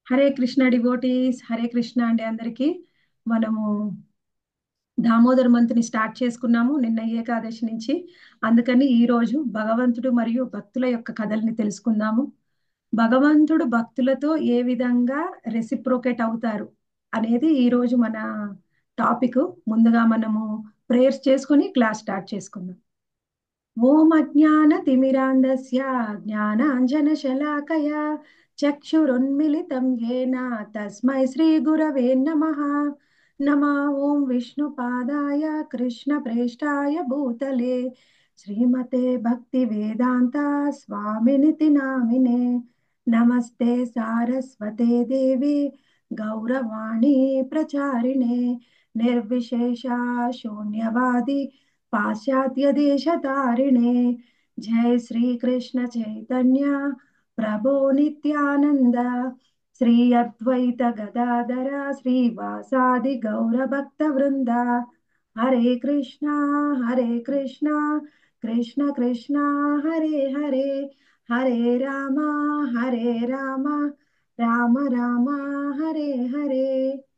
Hare Krishna devotees Hare Krishna అండి అందరికీ మనము దామోదర మంత్ని స్టార్ట్ చేసుకున్నాము నిన్న ఏకాదశి నుంచి అందుకని ఈ రోజు భగవంతుడు మరియు భక్తుల యొక్క కథల్ని తెలుసుకుందాము భగవంతుడు భక్తులతో ఏ విధంగా రెసిప్రోకేట్ అవుతారు అనేది ఈ రోజు మన టాపిక్ ముందుగా మనము ప్రేయర్స్ చేసుకుని క్లాస్ స్టార్ట్ చేసుకుందాం ఓం అజ్ఞాన తిమిరాంధస్య జ్ఞానాంజన శలాకయ చక్షురున్మిళితం ఏన తస్మై శ్రీ గురవే నమః నమ ఓం విష్ణుపాదాయ కృష్ణ ప్రేష్టాయ భూతలే శ్రీమతే భక్తి వేదాంత స్వామినితి నామినే నమస్తే సారస్వతే దేవి గౌరవాణి ప్రచారిణే నిర్విశేష శూన్యవాది పాశ్చాత్య దేశతారిణే జయ శ్రీకృష్ణ చైతన్య ప్రభో నిత్యానంద శ్రీ అద్వైత గదాధర శ్రీవాసాది గౌరభక్త వృంద హరే కృష్ణ హరే కృష్ణ కృష్ణ కృష్ణ హరే హరే హరే రామ హరే రామ రామ రామ హరే హరే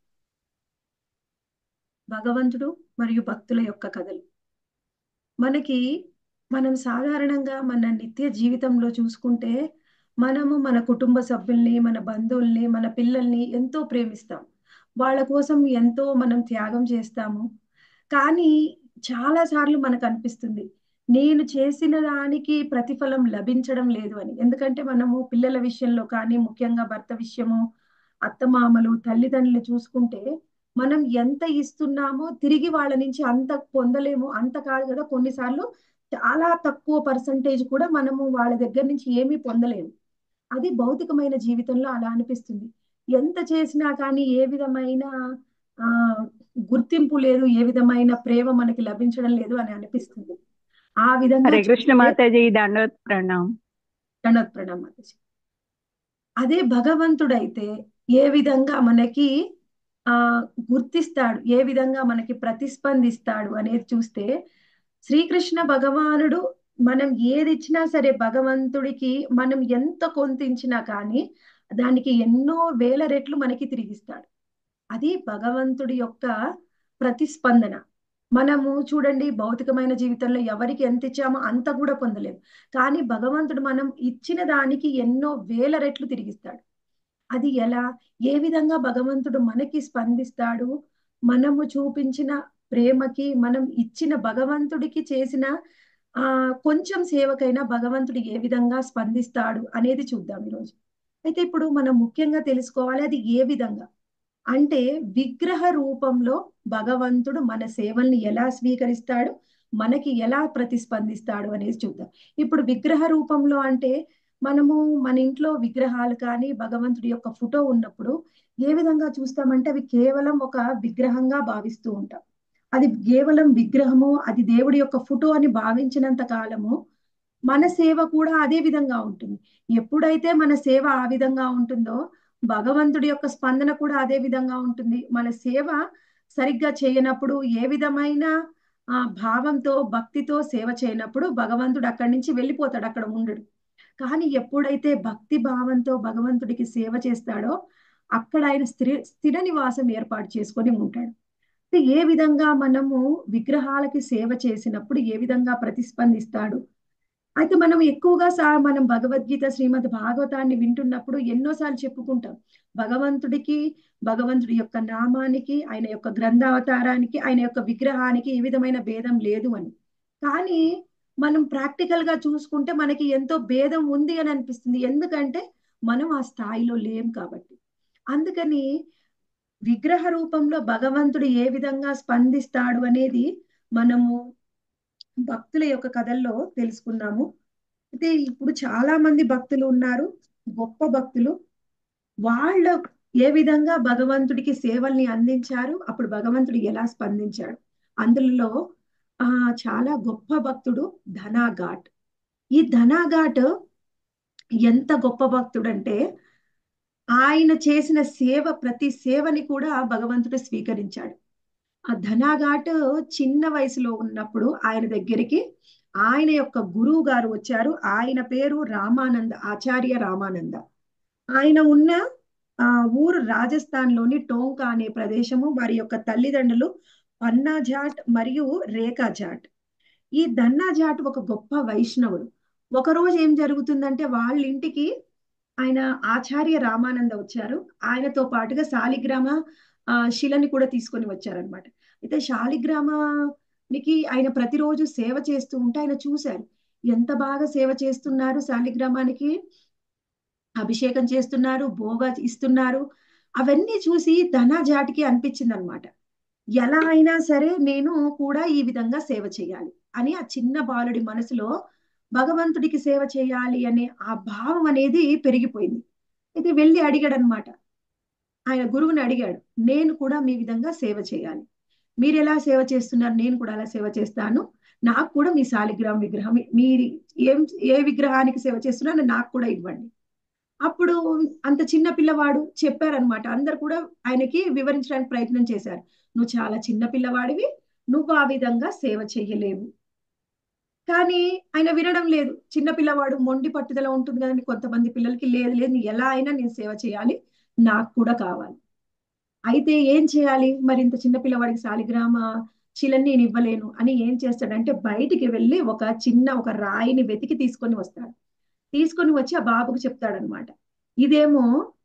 భగవంతుడు మరియు భక్తుల యొక్క కథలు మనకి మనం సాధారణంగా మన నిత్య జీవితంలో చూసుకుంటే మనము మన కుటుంబ సభ్యుల్ని మన బంధువుల్ని మన పిల్లల్ని ఎంతో ప్రేమిస్తాం వాళ్ళ కోసం ఎంతో మనం త్యాగం చేస్తాము కానీ చాలా సార్లు మనకు అనిపిస్తుంది నేను చేసిన దానికి ప్రతిఫలం లభించడం లేదు అని ఎందుకంటే మనము పిల్లల విషయంలో కానీ ముఖ్యంగా భర్త విషయము అత్తమామలు తల్లిదండ్రులు చూసుకుంటే మనం ఎంత ఇస్తున్నామో తిరిగి వాళ్ళ నుంచి అంత పొందలేము అంత కాదు కదా కొన్నిసార్లు చాలా తక్కువ పర్సంటేజ్ కూడా మనము వాళ్ళ దగ్గర నుంచి ఏమీ పొందలేము అది భౌతికమైన జీవితంలో అలా అనిపిస్తుంది ఎంత చేసినా కానీ ఏ విధమైన ఆ గుర్తింపు లేదు ఏ విధమైన ప్రేమ మనకి లభించడం లేదు అని అనిపిస్తుంది ఆ విధంగా హరే కృష్ణ మాతాజీ దండోత్ ప్రణాం దండోత్ ప్రణాం మాతాజీ అదే భగవంతుడైతే ఏ విధంగా మనకి ఆ గుర్తిస్తాడు ఏ విధంగా మనకి ప్రతిస్పందిస్తాడు అనేది చూస్తే శ్రీకృష్ణ భగవానుడు మనం ఏది ఇచ్చినా సరే భగవంతుడికి మనం ఎంత కొంతించినా కానీ దానికి ఎన్నో వేల రెట్లు మనకి తిరిగిస్తాడు అది భగవంతుడి యొక్క ప్రతిస్పందన మనము చూడండి భౌతికమైన జీవితంలో ఎవరికి ఎంత ఇచ్చామో అంత కూడా పొందలేము కానీ భగవంతుడు మనం ఇచ్చిన దానికి ఎన్నో వేల రెట్లు తిరిగిస్తాడు అది ఎలా ఏ విధంగా భగవంతుడు మనకి స్పందిస్తాడు మనము చూపించిన ప్రేమకి మనం ఇచ్చిన భగవంతుడికి చేసిన ఆ కొంచెం సేవకైనా భగవంతుడు ఏ విధంగా స్పందిస్తాడు అనేది చూద్దాం ఈరోజు అయితే ఇప్పుడు మనం ముఖ్యంగా తెలుసుకోవాలి అది ఏ విధంగా అంటే విగ్రహ రూపంలో భగవంతుడు మన సేవల్ని ఎలా స్వీకరిస్తాడు మనకి ఎలా ప్రతిస్పందిస్తాడు అనేది చూద్దాం ఇప్పుడు విగ్రహ రూపంలో అంటే మనము మన ఇంట్లో విగ్రహాలు కానీ భగవంతుడి యొక్క ఫోటో ఉన్నప్పుడు ఏ విధంగా చూస్తామంటే అవి కేవలం ఒక విగ్రహంగా భావిస్తూ ఉంటాం అది కేవలం విగ్రహము అది దేవుడి యొక్క ఫోటో అని భావించినంత కాలము మన సేవ కూడా అదే విధంగా ఉంటుంది ఎప్పుడైతే మన సేవ ఆ విధంగా ఉంటుందో భగవంతుడి యొక్క స్పందన కూడా అదే విధంగా ఉంటుంది మన సేవ సరిగ్గా చేయనప్పుడు ఏ విధమైన ఆ భావంతో భక్తితో సేవ చేయనప్పుడు భగవంతుడు అక్కడి నుంచి వెళ్ళిపోతాడు అక్కడ ఉండడు కానీ ఎప్పుడైతే భక్తి భావంతో భగవంతుడికి సేవ చేస్తాడో అక్కడ ఆయన స్థిర స్థిర నివాసం ఏర్పాటు చేసుకొని ఉంటాడు ఏ విధంగా మనము విగ్రహాలకి సేవ చేసినప్పుడు ఏ విధంగా ప్రతిస్పందిస్తాడు అయితే మనం ఎక్కువగా సా మనం భగవద్గీత శ్రీమద్ భాగవతాన్ని వింటున్నప్పుడు ఎన్నోసార్లు చెప్పుకుంటాం భగవంతుడికి భగవంతుడి యొక్క నామానికి ఆయన యొక్క గ్రంథావతారానికి ఆయన యొక్క విగ్రహానికి ఏ విధమైన భేదం లేదు అని కానీ మనం ప్రాక్టికల్ గా చూసుకుంటే మనకి ఎంతో భేదం ఉంది అని అనిపిస్తుంది ఎందుకంటే మనం ఆ స్థాయిలో లేం కాబట్టి అందుకని విగ్రహ రూపంలో భగవంతుడు ఏ విధంగా స్పందిస్తాడు అనేది మనము భక్తుల యొక్క కథల్లో తెలుసుకున్నాము అయితే ఇప్పుడు చాలా మంది భక్తులు ఉన్నారు గొప్ప భక్తులు వాళ్ళు ఏ విధంగా భగవంతుడికి సేవల్ని అందించారు అప్పుడు భగవంతుడు ఎలా స్పందించాడు అందులో ఆ చాలా గొప్ప భక్తుడు ధనాఘాట్ ఈ ధనాఘాట్ ఎంత గొప్ప భక్తుడు అంటే ఆయన చేసిన సేవ ప్రతి సేవని కూడా భగవంతుడు స్వీకరించాడు ఆ ధనాఘాట్ చిన్న వయసులో ఉన్నప్పుడు ఆయన దగ్గరికి ఆయన యొక్క గురువు గారు వచ్చారు ఆయన పేరు రామానంద ఆచార్య రామానంద ఆయన ఉన్న ఆ ఊరు రాజస్థాన్ లోని టోంకా అనే ప్రదేశము వారి యొక్క తల్లిదండ్రులు పన్నా జాట్ మరియు రేఖా జాట్ ఈ దన్నా జాట్ ఒక గొప్ప వైష్ణవుడు ఒక రోజు ఏం జరుగుతుందంటే వాళ్ళ ఇంటికి ఆయన ఆచార్య రామానంద వచ్చారు ఆయనతో పాటుగా శాలిగ్రామ ఆ, శిలని కూడా తీసుకొని వచ్చారనమాట అయితే శాలిగ్రామానికి ఆయన ప్రతిరోజు సేవ చేస్తూ ఉంటే ఆయన చూశారు ఎంత బాగా సేవ చేస్తున్నారు శాలిగ్రామానికి అభిషేకం చేస్తున్నారు భోగ ఇస్తున్నారు అవన్నీ చూసి ధనజాటికి అనిపించింది అనమాట ఎలా అయినా సరే నేను కూడా ఈ విధంగా సేవ చేయాలి అని ఆ చిన్న బాలుడి మనసులో భగవంతుడికి సేవ చేయాలి అనే ఆ భావం అనేది పెరిగిపోయింది అయితే వెళ్ళి అడిగాడు అనమాట ఆయన గురువుని అడిగాడు నేను కూడా మీ విధంగా సేవ చేయాలి మీరు ఎలా సేవ చేస్తున్నారు నేను కూడా అలా సేవ చేస్తాను నాకు కూడా మీ శాలిగ్రామ విగ్రహం మీరు ఏం ఏ విగ్రహానికి సేవ చేస్తున్నారో నాకు కూడా ఇవ్వండి అప్పుడు అంత చిన్న పిల్లవాడు చెప్పారనమాట అందరు కూడా ఆయనకి వివరించడానికి ప్రయత్నం చేశారు నువ్వు చాలా చిన్న పిల్లవాడివి నువ్వు ఆ విధంగా సేవ చెయ్యలేవు కానీ ఆయన వినడం లేదు చిన్న పిల్లవాడు మొండి పట్టుదల ఉంటుంది కదండి కొంతమంది పిల్లలకి లేదు లేదు నీ ఎలా అయినా నేను సేవ చేయాలి నాకు కూడా కావాలి అయితే ఏం చేయాలి మరి ఇంత చిన్న పిల్లవాడికి శాలిగ్రామ శిలని నేను ఇవ్వలేను అని ఏం చేస్తాడంటే బయటికి వెళ్ళి ఒక చిన్న ఒక రాయిని వెతికి తీసుకొని వస్తాడు తీసుకొని వచ్చి ఆ బాబుకు చెప్తాడనమాట ఇదేమో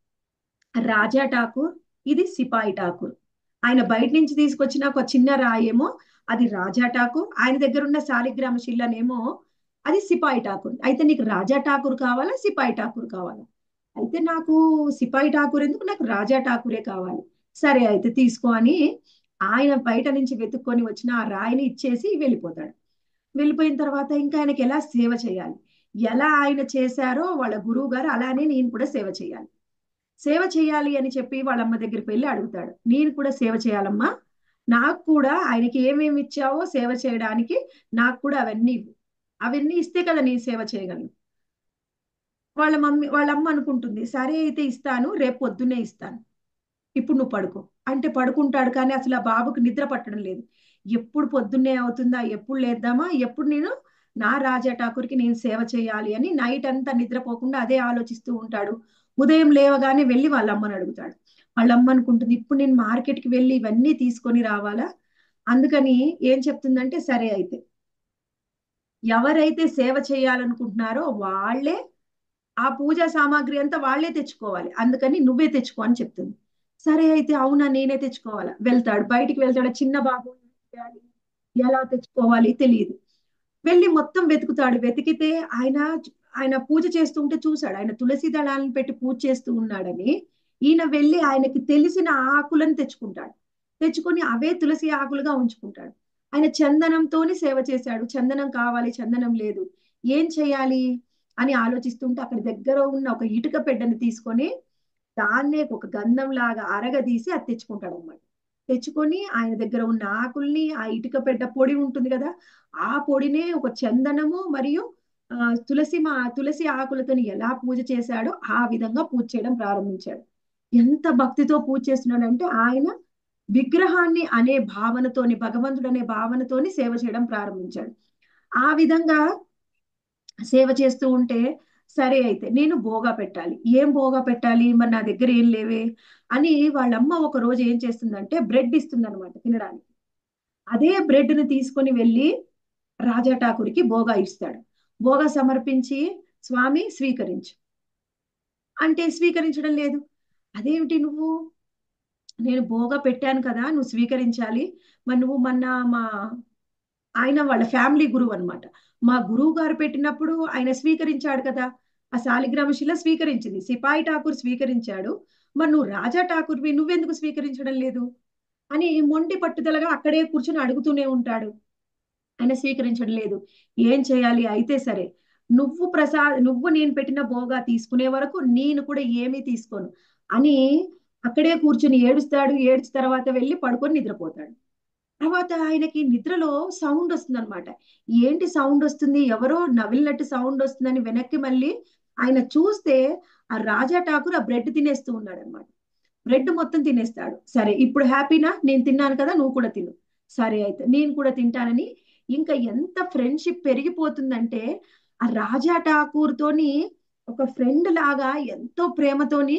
రాజా ఠాకూర్ ఇది సిపాయి ఠాకూర్ ఆయన బయట నుంచి తీసుకొచ్చిన ఒక చిన్న రాయేమో అది రాజా ఠాకూర్ ఆయన దగ్గర ఉన్న శాలిగ్రామ శిల్లనేమో అది సిపాయి ఠాకూర్ అయితే నీకు రాజా ఠాకూర్ కావాలా సిపాయి ఠాకూర్ కావాలా అయితే నాకు సిపాయి ఠాకూర్ ఎందుకు నాకు రాజా ఠాకూరే కావాలి సరే అయితే తీసుకో అని ఆయన బయట నుంచి వెతుక్కొని వచ్చిన ఆ రాయిని ఇచ్చేసి వెళ్ళిపోతాడు వెళ్ళిపోయిన తర్వాత ఇంకా ఆయనకి ఎలా సేవ చేయాలి ఎలా ఆయన చేశారో వాళ్ళ గురువు గారు అలానే నేను కూడా సేవ చేయాలి సేవ చేయాలి అని చెప్పి వాళ్ళ అమ్మ దగ్గరికి వెళ్ళి అడుగుతాడు నేను కూడా సేవ చేయాలమ్మా నాకు కూడా ఆయనకి ఏమేమి ఇచ్చావో సేవ చేయడానికి నాకు కూడా అవన్నీ ఇవ్వు అవన్నీ ఇస్తే కదా నేను సేవ చేయగలను వాళ్ళ మమ్మీ వాళ్ళ అమ్మ అనుకుంటుంది సరే అయితే ఇస్తాను రేపు పొద్దున్నే ఇస్తాను ఇప్పుడు నువ్వు పడుకో అంటే పడుకుంటాడు కానీ అసలు ఆ బాబుకి నిద్ర పట్టడం లేదు ఎప్పుడు పొద్దున్నే అవుతుందా ఎప్పుడు లేద్దామా ఎప్పుడు నేను నా రాజా ఠాకూర్కి నేను సేవ చేయాలి అని నైట్ అంతా నిద్రపోకుండా అదే ఆలోచిస్తూ ఉంటాడు ఉదయం లేవగానే వెళ్ళి వాళ్ళ అమ్మని అడుగుతాడు వాళ్ళ అమ్మ అనుకుంటుంది ఇప్పుడు నేను మార్కెట్కి వెళ్ళి ఇవన్నీ తీసుకొని రావాలా అందుకని ఏం చెప్తుందంటే సరే అయితే ఎవరైతే సేవ చేయాలనుకుంటున్నారో వాళ్ళే ఆ పూజా సామాగ్రి అంతా వాళ్ళే తెచ్చుకోవాలి అందుకని నువ్వే తెచ్చుకో అని చెప్తుంది సరే అయితే అవునా నేనే తెచ్చుకోవాలా వెళ్తాడు బయటికి వెళ్తాడు చిన్న బాబు ఏం చేయాలి? ఎలా తెచ్చుకోవాలి తెలియదు వెళ్ళి మొత్తం వెతుకుతాడు వెతికితే ఆయన ఆయన పూజ చేస్తుంటే చూశాడు ఆయన తులసి దళాలను పెట్టి పూజ చేస్తూ ఉన్నాడని ఈయన వెళ్ళి ఆయనకి తెలిసిన ఆకులను తెచ్చుకుంటాడు తెచ్చుకొని అవే తులసి ఆకులుగా ఉంచుకుంటాడు ఆయన చందనంతోని సేవ చేశాడు చందనం కావాలి చందనం లేదు ఏం చేయాలి అని ఆలోచిస్తుంటే అక్కడ దగ్గర ఉన్న ఒక ఇటుక పెడ్డని తీసుకొని దాన్నే ఒక గంధం లాగా అరగదీసి అది తెచ్చుకుంటాడు అనమాట తెచ్చుకొని ఆయన దగ్గర ఉన్న ఆకుల్ని ఆ ఇటుక పెడ్డ పొడి ఉంటుంది కదా ఆ పొడినే ఒక చందనము మరియు ఆ, తులసి మా తులసి ఆకులతో ఎలా పూజ చేశాడో ఆ విధంగా పూజ చేయడం ప్రారంభించాడు ఎంత భక్తితో పూజ చేస్తున్నాడంటే ఆయన విగ్రహాన్ని అనే భావనతోని భగవంతుడు అనే భావనతోని సేవ చేయడం ప్రారంభించాడు ఆ విధంగా సేవ చేస్తూ ఉంటే సరే అయితే నేను బోగా పెట్టాలి ఏం బోగా పెట్టాలి మరి నా దగ్గర ఏం లేవే అని వాళ్ళమ్మ ఒక రోజు ఏం చేస్తుందంటే బ్రెడ్ ఇస్తుంది అనమాట తినడానికి అదే బ్రెడ్ ని తీసుకొని వెళ్ళి రాజా ఠాకూర్కి బోగా ఇస్తాడు బోగా సమర్పించి స్వామి స్వీకరించు అంటే స్వీకరించడం లేదు అదేమిటి నువ్వు నేను బోగా పెట్టాను కదా నువ్వు స్వీకరించాలి మరి నువ్వు మొన్న మా ఆయన వాళ్ళ ఫ్యామిలీ గురువు అన్నమాట మా గురువు గారు పెట్టినప్పుడు ఆయన స్వీకరించాడు కదా ఆ శాలిగ్రామ శిల స్వీకరించింది సిపాయి ఠాకూర్ స్వీకరించాడు మరి నువ్వు రాజా ఠాకూర్వి నువ్వెందుకు స్వీకరించడం లేదు అని మొండి పట్టుదలగా అక్కడే కూర్చొని అడుగుతూనే ఉంటాడు ఆయన స్వీకరించడం లేదు ఏం చేయాలి అయితే సరే నువ్వు ప్రసాద్ నువ్వు నేను పెట్టిన బోగా తీసుకునే వరకు నేను కూడా ఏమీ తీసుకోను అని అక్కడే కూర్చుని ఏడుస్తాడు ఏడ్చి తర్వాత వెళ్ళి పడుకొని నిద్రపోతాడు తర్వాత ఆయనకి నిద్రలో సౌండ్ వస్తుంది అనమాట ఏంటి సౌండ్ వస్తుంది ఎవరో నవిలినట్టు సౌండ్ వస్తుందని వెనక్కి మళ్ళీ ఆయన చూస్తే ఆ రాజా ఠాకూర్ ఆ బ్రెడ్ తినేస్తూ ఉన్నాడు అనమాట బ్రెడ్ మొత్తం తినేస్తాడు సరే ఇప్పుడు హ్యాపీనా నేను తిన్నాను కదా నువ్వు కూడా తిను సరే అయితే నేను కూడా తింటానని ఇంకా ఎంత ఫ్రెండ్షిప్ పెరిగిపోతుందంటే ఆ రాజా ఠాకూర్ తోని ఒక ఫ్రెండ్ లాగా ఎంతో ప్రేమతోని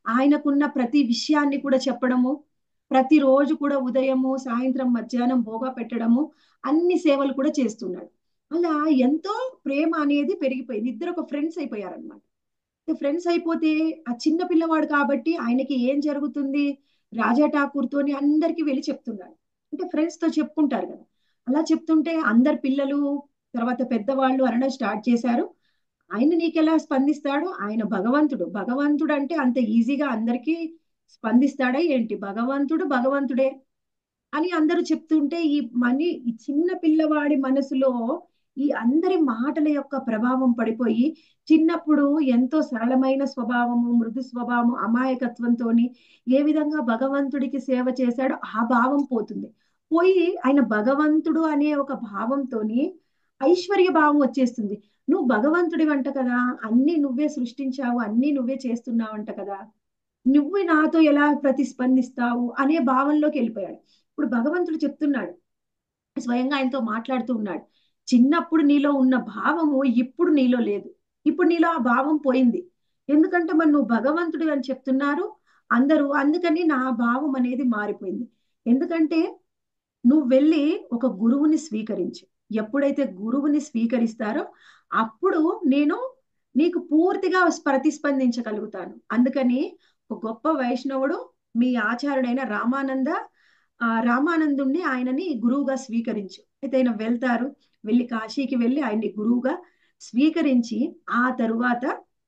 ఆయనకున్న ప్రతి విషయాన్ని కూడా చెప్పడము ప్రతిరోజు కూడా ఉదయము సాయంత్రం మధ్యాహ్నం భోగా పెట్టడము అన్ని సేవలు కూడా చేస్తున్నాడు అలా ఎంతో ప్రేమ అనేది పెరిగిపోయింది ఇద్దరు ఒక ఫ్రెండ్స్ అయిపోయారనమాట ఫ్రెండ్స్ అయిపోతే ఆ చిన్న పిల్లవాడు కాబట్టి ఆయనకి ఏం జరుగుతుంది రాజా ఠాకూర్ తోని అందరికి వెళ్ళి చెప్తున్నాడు అంటే ఫ్రెండ్స్ తో చెప్పుకుంటారు కదా అలా చెప్తుంటే అందరు పిల్లలు తర్వాత పెద్దవాళ్ళు అనడం స్టార్ట్ చేశారు ఆయన నీకెలా స్పందిస్తాడు ఆయన భగవంతుడు భగవంతుడు అంటే అంత ఈజీగా అందరికీ స్పందిస్తాడా ఏంటి భగవంతుడు భగవంతుడే అని అందరూ చెప్తుంటే ఈ మని ఈ చిన్న పిల్లవాడి మనసులో ఈ అందరి మాటల యొక్క ప్రభావం పడిపోయి చిన్నప్పుడు ఎంతో సరళమైన స్వభావము మృదు స్వభావము అమాయకత్వంతోని ఏ విధంగా భగవంతుడికి సేవ చేశాడో ఆ భావం పోతుంది పోయి ఆయన భగవంతుడు అనే ఒక భావంతోని ఐశ్వర్య భావం వచ్చేస్తుంది నువ్వు భగవంతుడి వంట కదా అన్ని నువ్వే సృష్టించావు అన్ని నువ్వే చేస్తున్నావంట కదా నువ్వు నాతో ఎలా ప్రతిస్పందిస్తావు అనే భావంలోకి వెళ్ళిపోయాడు ఇప్పుడు భగవంతుడు చెప్తున్నాడు స్వయంగా ఆయనతో మాట్లాడుతూ ఉన్నాడు చిన్నప్పుడు నీలో ఉన్న భావము ఇప్పుడు నీలో లేదు ఇప్పుడు నీలో ఆ భావం పోయింది ఎందుకంటే మరి నువ్వు భగవంతుడు అని చెప్తున్నారు అందరూ అందుకని నా భావం అనేది మారిపోయింది ఎందుకంటే నువ్వు వెళ్ళి ఒక గురువుని స్వీకరించు ఎప్పుడైతే గురువుని స్వీకరిస్తారో అప్పుడు నేను నీకు పూర్తిగా ప్రతిస్పందించగలుగుతాను అందుకని ఒక గొప్ప వైష్ణవుడు మీ ఆచార్యుడైన రామానంద ఆ రామానందుణ్ణి ఆయనని గురువుగా స్వీకరించు అయితే ఆయన వెళ్తారు వెళ్ళి కాశీకి వెళ్ళి ఆయన్ని గురువుగా స్వీకరించి ఆ తరువాత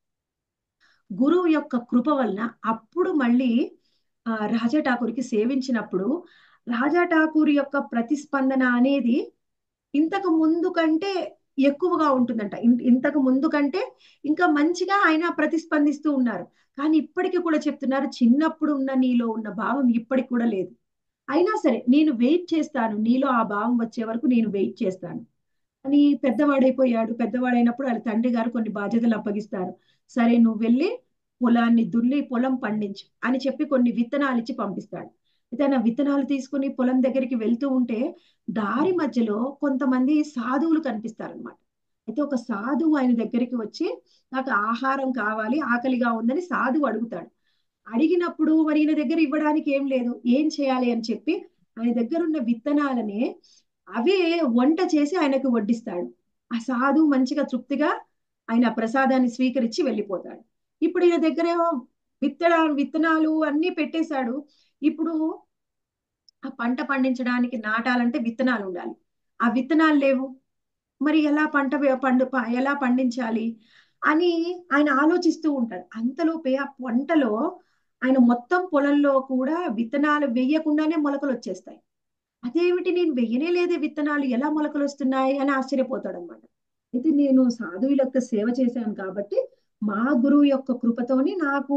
గురువు యొక్క కృప వలన అప్పుడు మళ్ళీ ఆ రాజా ఠాకూర్కి సేవించినప్పుడు రాజా ఠాకూర్ యొక్క ప్రతిస్పందన అనేది ఇంతకు ముందు కంటే ఎక్కువగా ఉంటుందంట ఇంతకు ముందు కంటే ఇంకా మంచిగా ఆయన ప్రతిస్పందిస్తూ ఉన్నారు కానీ ఇప్పటికీ కూడా చెప్తున్నారు చిన్నప్పుడు ఉన్న నీలో ఉన్న భావం ఇప్పటికి కూడా లేదు అయినా సరే నేను వెయిట్ చేస్తాను నీలో ఆ భావం వచ్చే వరకు నేను వెయిట్ చేస్తాను అని పెద్దవాడైపోయాడు పెద్దవాడైనప్పుడు వాళ్ళ తండ్రి గారు కొన్ని బాధ్యతలు అప్పగిస్తారు సరే నువ్వు వెళ్ళి పొలాన్ని దున్ని పొలం పండించు అని చెప్పి కొన్ని విత్తనాలు ఇచ్చి పంపిస్తాడు అయితే ఆయన విత్తనాలు తీసుకుని పొలం దగ్గరికి వెళ్తూ ఉంటే దారి మధ్యలో కొంతమంది సాధువులు కనిపిస్తారనమాట అయితే ఒక సాధువు ఆయన దగ్గరికి వచ్చి నాకు ఆహారం కావాలి ఆకలిగా ఉందని సాధువు అడుగుతాడు అడిగినప్పుడు మరి ఈయన దగ్గర ఇవ్వడానికి ఏం లేదు ఏం చేయాలి అని చెప్పి ఆయన దగ్గర ఉన్న విత్తనాలని అవే వంట చేసి ఆయనకు వడ్డిస్తాడు ఆ సాధువు మంచిగా తృప్తిగా ఆయన ప్రసాదాన్ని స్వీకరించి వెళ్ళిపోతాడు ఇప్పుడు ఈయన దగ్గర విత్తన విత్తనాలు అన్ని పెట్టేశాడు ఇప్పుడు ఆ పంట పండించడానికి నాటాలంటే విత్తనాలు ఉండాలి ఆ విత్తనాలు లేవు మరి ఎలా పంట పండు ఎలా పండించాలి అని ఆయన ఆలోచిస్తూ ఉంటాడు అంతలోపే ఆ పంటలో ఆయన మొత్తం పొలంలో కూడా విత్తనాలు వేయకుండానే మొలకలు వచ్చేస్తాయి అదేమిటి నేను వెయ్యనే లేదే విత్తనాలు ఎలా మొలకలు వస్తున్నాయి అని ఆశ్చర్యపోతాడు అనమాట అయితే నేను సాధువులకు సేవ చేశాను కాబట్టి మా గురువు యొక్క కృపతోని నాకు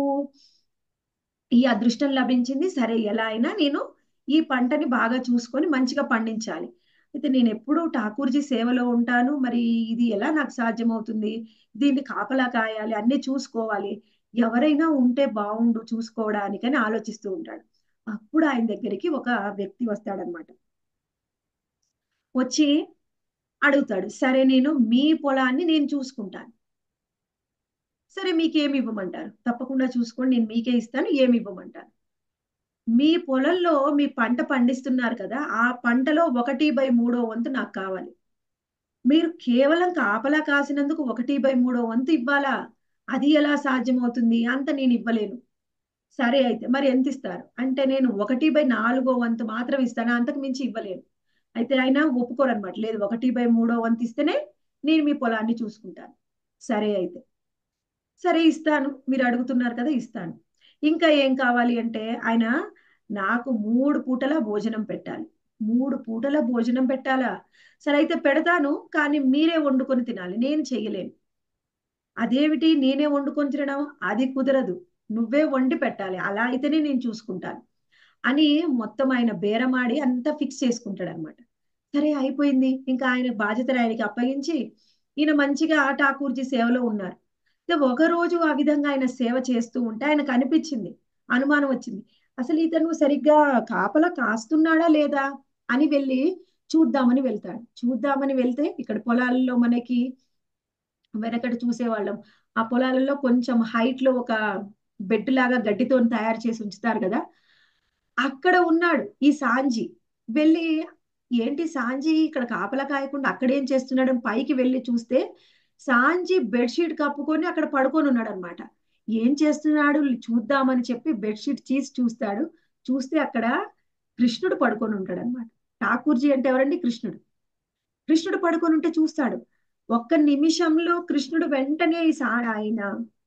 ఈ అదృష్టం లభించింది సరే ఎలా అయినా నేను ఈ పంటని బాగా చూసుకొని మంచిగా పండించాలి అయితే నేను ఎప్పుడూ ఠాకూర్జీ సేవలో ఉంటాను మరి ఇది ఎలా నాకు సాధ్యమవుతుంది దీన్ని కాపలా కాయాలి అన్ని చూసుకోవాలి ఎవరైనా ఉంటే బాగుండు చూసుకోవడానికని ఆలోచిస్తూ ఉంటాడు అప్పుడు ఆయన దగ్గరికి ఒక వ్యక్తి వస్తాడనమాట వచ్చి అడుగుతాడు సరే నేను మీ పొలాన్ని నేను చూసుకుంటాను సరే మీకేమి ఇవ్వమంటారు తప్పకుండా చూసుకోండి నేను మీకే ఇస్తాను ఏమి ఇవ్వమంటారు మీ పొలంలో మీ పంట పండిస్తున్నారు కదా ఆ పంటలో ఒకటి బై మూడో వంతు నాకు కావాలి మీరు కేవలం కాపలా కాసినందుకు ఒకటి బై మూడో వంతు ఇవ్వాలా అది ఎలా సాధ్యమవుతుంది అంత నేను ఇవ్వలేను సరే అయితే మరి ఎంత ఇస్తారు అంటే నేను ఒకటి బై నాలుగో వంతు మాత్రం ఇస్తాను అంతకు మించి ఇవ్వలేను అయితే ఆయన ఒప్పుకోరనమాట లేదు ఒకటి బై మూడో వంతు ఇస్తేనే నేను మీ పొలాన్ని చూసుకుంటాను సరే అయితే సరే ఇస్తాను మీరు అడుగుతున్నారు కదా ఇస్తాను ఇంకా ఏం కావాలి అంటే ఆయన నాకు మూడు పూటల భోజనం పెట్టాలి మూడు పూటల భోజనం పెట్టాలా సరే అయితే పెడతాను కానీ మీరే వండుకొని తినాలి నేను చెయ్యలేను అదేమిటి నేనే వండుకొని తినడం అది కుదరదు నువ్వే వండి పెట్టాలి అలా అయితేనే నేను చూసుకుంటాను అని మొత్తం ఆయన బేరమాడి అంతా ఫిక్స్ చేసుకుంటాడు అనమాట సరే అయిపోయింది ఇంకా ఆయన బాధ్యతలు ఆయనకి అప్పగించి ఈయన మంచిగా ఠాకూర్జీ సేవలో ఉన్నారు ఒక రోజు ఆ విధంగా ఆయన సేవ చేస్తూ ఉంటే ఆయనకు అనిపించింది అనుమానం వచ్చింది అసలు ఇతను సరిగ్గా కాపలా కాస్తున్నాడా లేదా అని వెళ్ళి చూద్దామని వెళ్తాడు చూద్దామని వెళ్తే ఇక్కడ పొలాల్లో మనకి వెనకటి చూసేవాళ్ళం ఆ పొలాలలో కొంచెం హైట్ లో ఒక బెడ్ లాగా గడ్డితో తయారు చేసి ఉంచుతారు కదా అక్కడ ఉన్నాడు ఈ సాంజి వెళ్ళి ఏంటి సాంజి ఇక్కడ కాపలా కాయకుండా అక్కడ ఏం చేస్తున్నాడు అని పైకి వెళ్ళి చూస్తే సాంజి బెడ్షీట్ కప్పుకొని అక్కడ పడుకొని ఉన్నాడు అనమాట ఏం చేస్తున్నాడు చూద్దామని చెప్పి బెడ్షీట్ తీసి చూస్తాడు చూస్తే అక్కడ కృష్ణుడు పడుకొని ఉంటాడు అనమాట ఠాకూర్జీ అంటే ఎవరండి కృష్ణుడు కృష్ణుడు పడుకొని ఉంటే చూస్తాడు ఒక్క నిమిషంలో కృష్ణుడు వెంటనే ఈ సా ఆయన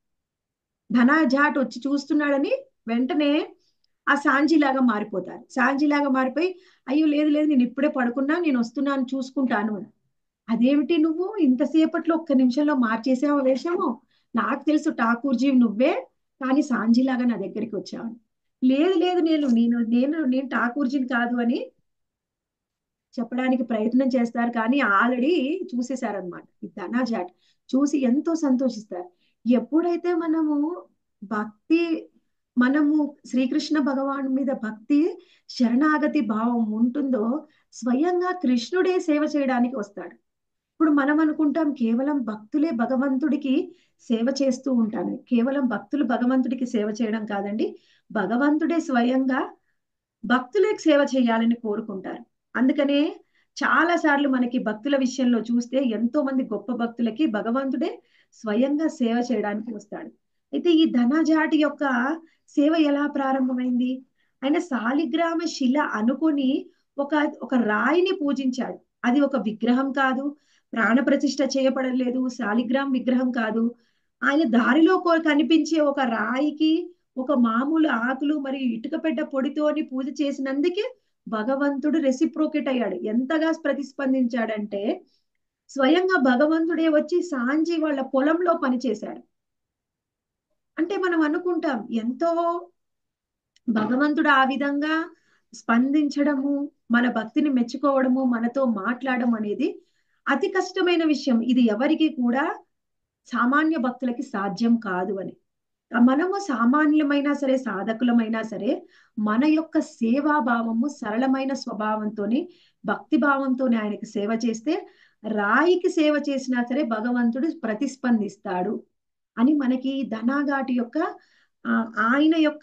ధనాజాట్ వచ్చి చూస్తున్నాడని వెంటనే ఆ సాంజిలాగా మారిపోతారు సాంజిలాగా మారిపోయి అయ్యో లేదు లేదు నేను ఇప్పుడే పడుకున్నా నేను వస్తున్నాను చూసుకుంటాను అని అదేమిటి నువ్వు ఇంతసేపట్లో ఒక్క నిమిషంలో మార్చేసావు వేషము నాకు తెలుసు ఠాకూర్జీ నువ్వే కానీ సాంజిలాగా నా దగ్గరికి వచ్చావు లేదు లేదు నేను నేను నేను నేను ఠాకూర్జీని కాదు అని చెప్పడానికి ప్రయత్నం చేస్తారు కానీ ఆల్రెడీ చూసేశారనమాట ఈ ధనాజాట్ చూసి ఎంతో సంతోషిస్తారు ఎప్పుడైతే మనము భక్తి మనము శ్రీకృష్ణ భగవాన్ మీద భక్తి శరణాగతి భావం ఉంటుందో స్వయంగా కృష్ణుడే సేవ చేయడానికి వస్తాడు ఇప్పుడు మనం అనుకుంటాం కేవలం భక్తులే భగవంతుడికి సేవ చేస్తూ ఉంటాను కేవలం భక్తులు భగవంతుడికి సేవ చేయడం కాదండి భగవంతుడే స్వయంగా భక్తులకు సేవ చేయాలని కోరుకుంటారు అందుకనే చాలా సార్లు మనకి భక్తుల విషయంలో చూస్తే ఎంతో మంది గొప్ప భక్తులకి భగవంతుడే స్వయంగా సేవ చేయడానికి వస్తాడు అయితే ఈ ధనజాటి యొక్క సేవ ఎలా ప్రారంభమైంది ఆయన సాలిగ్రామ శిల అనుకొని ఒక ఒక రాయిని పూజించాడు అది ఒక విగ్రహం కాదు ప్రాణ ప్రతిష్ఠ చేయబడలేదు శాలిగ్రామ్ విగ్రహం కాదు ఆయన దారిలో కనిపించే ఒక రాయికి ఒక మామూలు ఆకులు మరియు ఇటుక పెద్ద పొడితోని పూజ చేసినందుకే భగవంతుడు రెసిప్రోకేట్ అయ్యాడు ఎంతగా ప్రతిస్పందించాడంటే స్వయంగా భగవంతుడే వచ్చి సాంజి వాళ్ళ పొలంలో పనిచేశాడు అంటే మనం అనుకుంటాం ఎంతో భగవంతుడు ఆ విధంగా స్పందించడము మన భక్తిని మెచ్చుకోవడము మనతో మాట్లాడడం అనేది అతి కష్టమైన విషయం ఇది ఎవరికి కూడా సామాన్య భక్తులకి సాధ్యం కాదు అని మనము సామాన్యమైనా సరే సాధకులమైనా సరే మన యొక్క సేవాభావము సరళమైన స్వభావంతోని భక్తి భావంతోనే ఆయనకి సేవ చేస్తే రాయికి సేవ చేసినా సరే భగవంతుడు ప్రతిస్పందిస్తాడు అని మనకి ధనాఘాటి యొక్క ఆయన యొక్క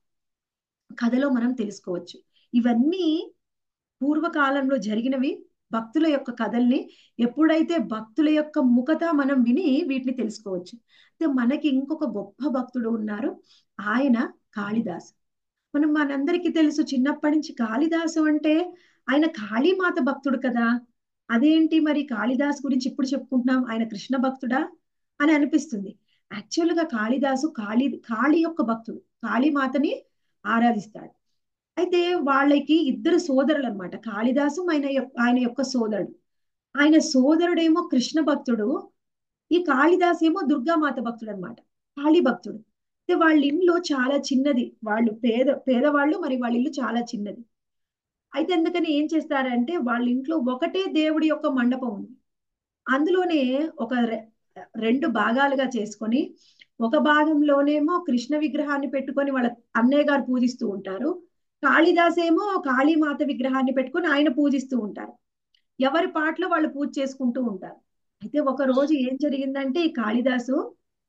కథలో మనం తెలుసుకోవచ్చు ఇవన్నీ పూర్వకాలంలో జరిగినవి భక్తుల యొక్క కథల్ని ఎప్పుడైతే భక్తుల యొక్క ముఖత మనం విని వీటిని తెలుసుకోవచ్చు అయితే మనకి ఇంకొక గొప్ప భక్తుడు ఉన్నారు ఆయన కాళిదాసు మనం మనందరికీ తెలుసు చిన్నప్పటి నుంచి కాళిదాసు అంటే ఆయన కాళీమాత భక్తుడు కదా అదేంటి మరి కాళిదాస్ గురించి ఇప్పుడు చెప్పుకుంటున్నాం ఆయన కృష్ణ భక్తుడా అని అనిపిస్తుంది యాక్చువల్ గా కాళిదాసు కాళీ కాళీ యొక్క భక్తుడు కాళీమాతని ఆరాధిస్తాడు అయితే వాళ్ళకి ఇద్దరు సోదరులు అనమాట కాళిదాసు ఆయన ఆయన యొక్క సోదరుడు ఆయన సోదరుడేమో కృష్ణ భక్తుడు ఈ కాళిదాస్ ఏమో దుర్గామాత భక్తుడు అనమాట కాళీ భక్తుడు అయితే వాళ్ళ ఇల్లు చాలా చిన్నది వాళ్ళు పేద పేదవాళ్ళు మరి వాళ్ళ ఇల్లు చాలా చిన్నది అయితే అందుకని ఏం చేస్తారంటే వాళ్ళ ఇంట్లో ఒకటే దేవుడి యొక్క మండపం ఉంది అందులోనే ఒక రెండు భాగాలుగా చేసుకొని ఒక భాగంలోనేమో కృష్ణ విగ్రహాన్ని పెట్టుకొని వాళ్ళ అన్నయ్య గారు పూజిస్తూ ఉంటారు కాళిదాస్ ఏమో కాళీమాత విగ్రహాన్ని పెట్టుకొని ఆయన పూజిస్తూ ఉంటారు ఎవరి పాటలో వాళ్ళు పూజ చేసుకుంటూ ఉంటారు అయితే ఒక రోజు ఏం జరిగిందంటే ఈ కాళిదాసు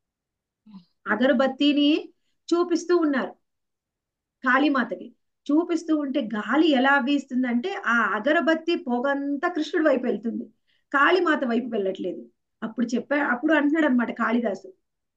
అగరబత్తిని చూపిస్తూ ఉన్నారు కాళీమాతకి చూపిస్తూ ఉంటే గాలి ఎలా వీస్తుందంటే ఆ అగరబత్తి పొగంతా కృష్ణుడి వైపు వెళ్తుంది కాళీమాత వైపు వెళ్ళట్లేదు అప్పుడు చెప్పా అప్పుడు అంటున్నాడు అనమాట కాళిదాసు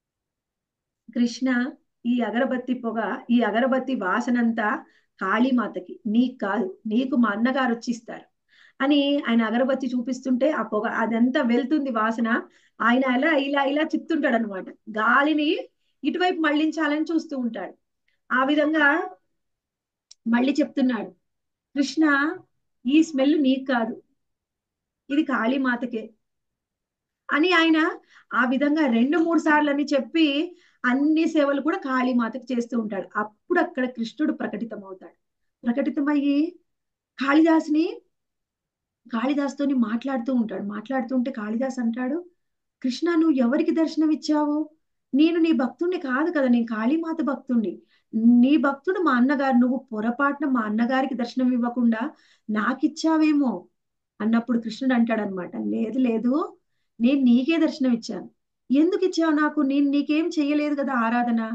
కృష్ణ ఈ అగరబత్తి పొగ ఈ అగరబత్తి వాసనంతా కాళీమాతకి నీకు కాదు నీకు మా అన్నగారు వచ్చిస్తారు అని ఆయన అగరబత్తి చూపిస్తుంటే ఆ పొగ అదంతా వెళ్తుంది వాసన ఆయన అలా ఇలా ఇలా చిత్తుంటాడు అనమాట గాలిని ఇటువైపు మళ్లించాలని చూస్తూ ఉంటాడు ఆ విధంగా మళ్ళీ చెప్తున్నాడు కృష్ణ ఈ స్మెల్ నీకు కాదు ఇది కాళీమాతకే అని ఆయన ఆ విధంగా రెండు మూడు సార్లు అని చెప్పి అన్ని సేవలు కూడా కాళీమాతకు చేస్తూ ఉంటాడు అప్పుడు అక్కడ కృష్ణుడు ప్రకటితం అవుతాడు ప్రకటితమయ్యి కాళిదాసుని కాళిదాస్తోని మాట్లాడుతూ ఉంటాడు మాట్లాడుతుంటే కాళిదాస్ అంటాడు కృష్ణ నువ్వు ఎవరికి దర్శనం ఇచ్చావు నేను నీ భక్తుడిని కాదు కదా నేను కాళీమాత భక్తుడిని నీ భక్తుడు మా అన్నగారు నువ్వు పొరపాటున మా అన్నగారికి దర్శనం ఇవ్వకుండా నాకిచ్చావేమో అన్నప్పుడు కృష్ణుడు అంటాడనమాట లేదు లేదు నేను నీకే దర్శనం ఇచ్చాను ఎందుకు ఇచ్చావు నాకు నేను నీకేం చెయ్యలేదు కదా ఆరాధన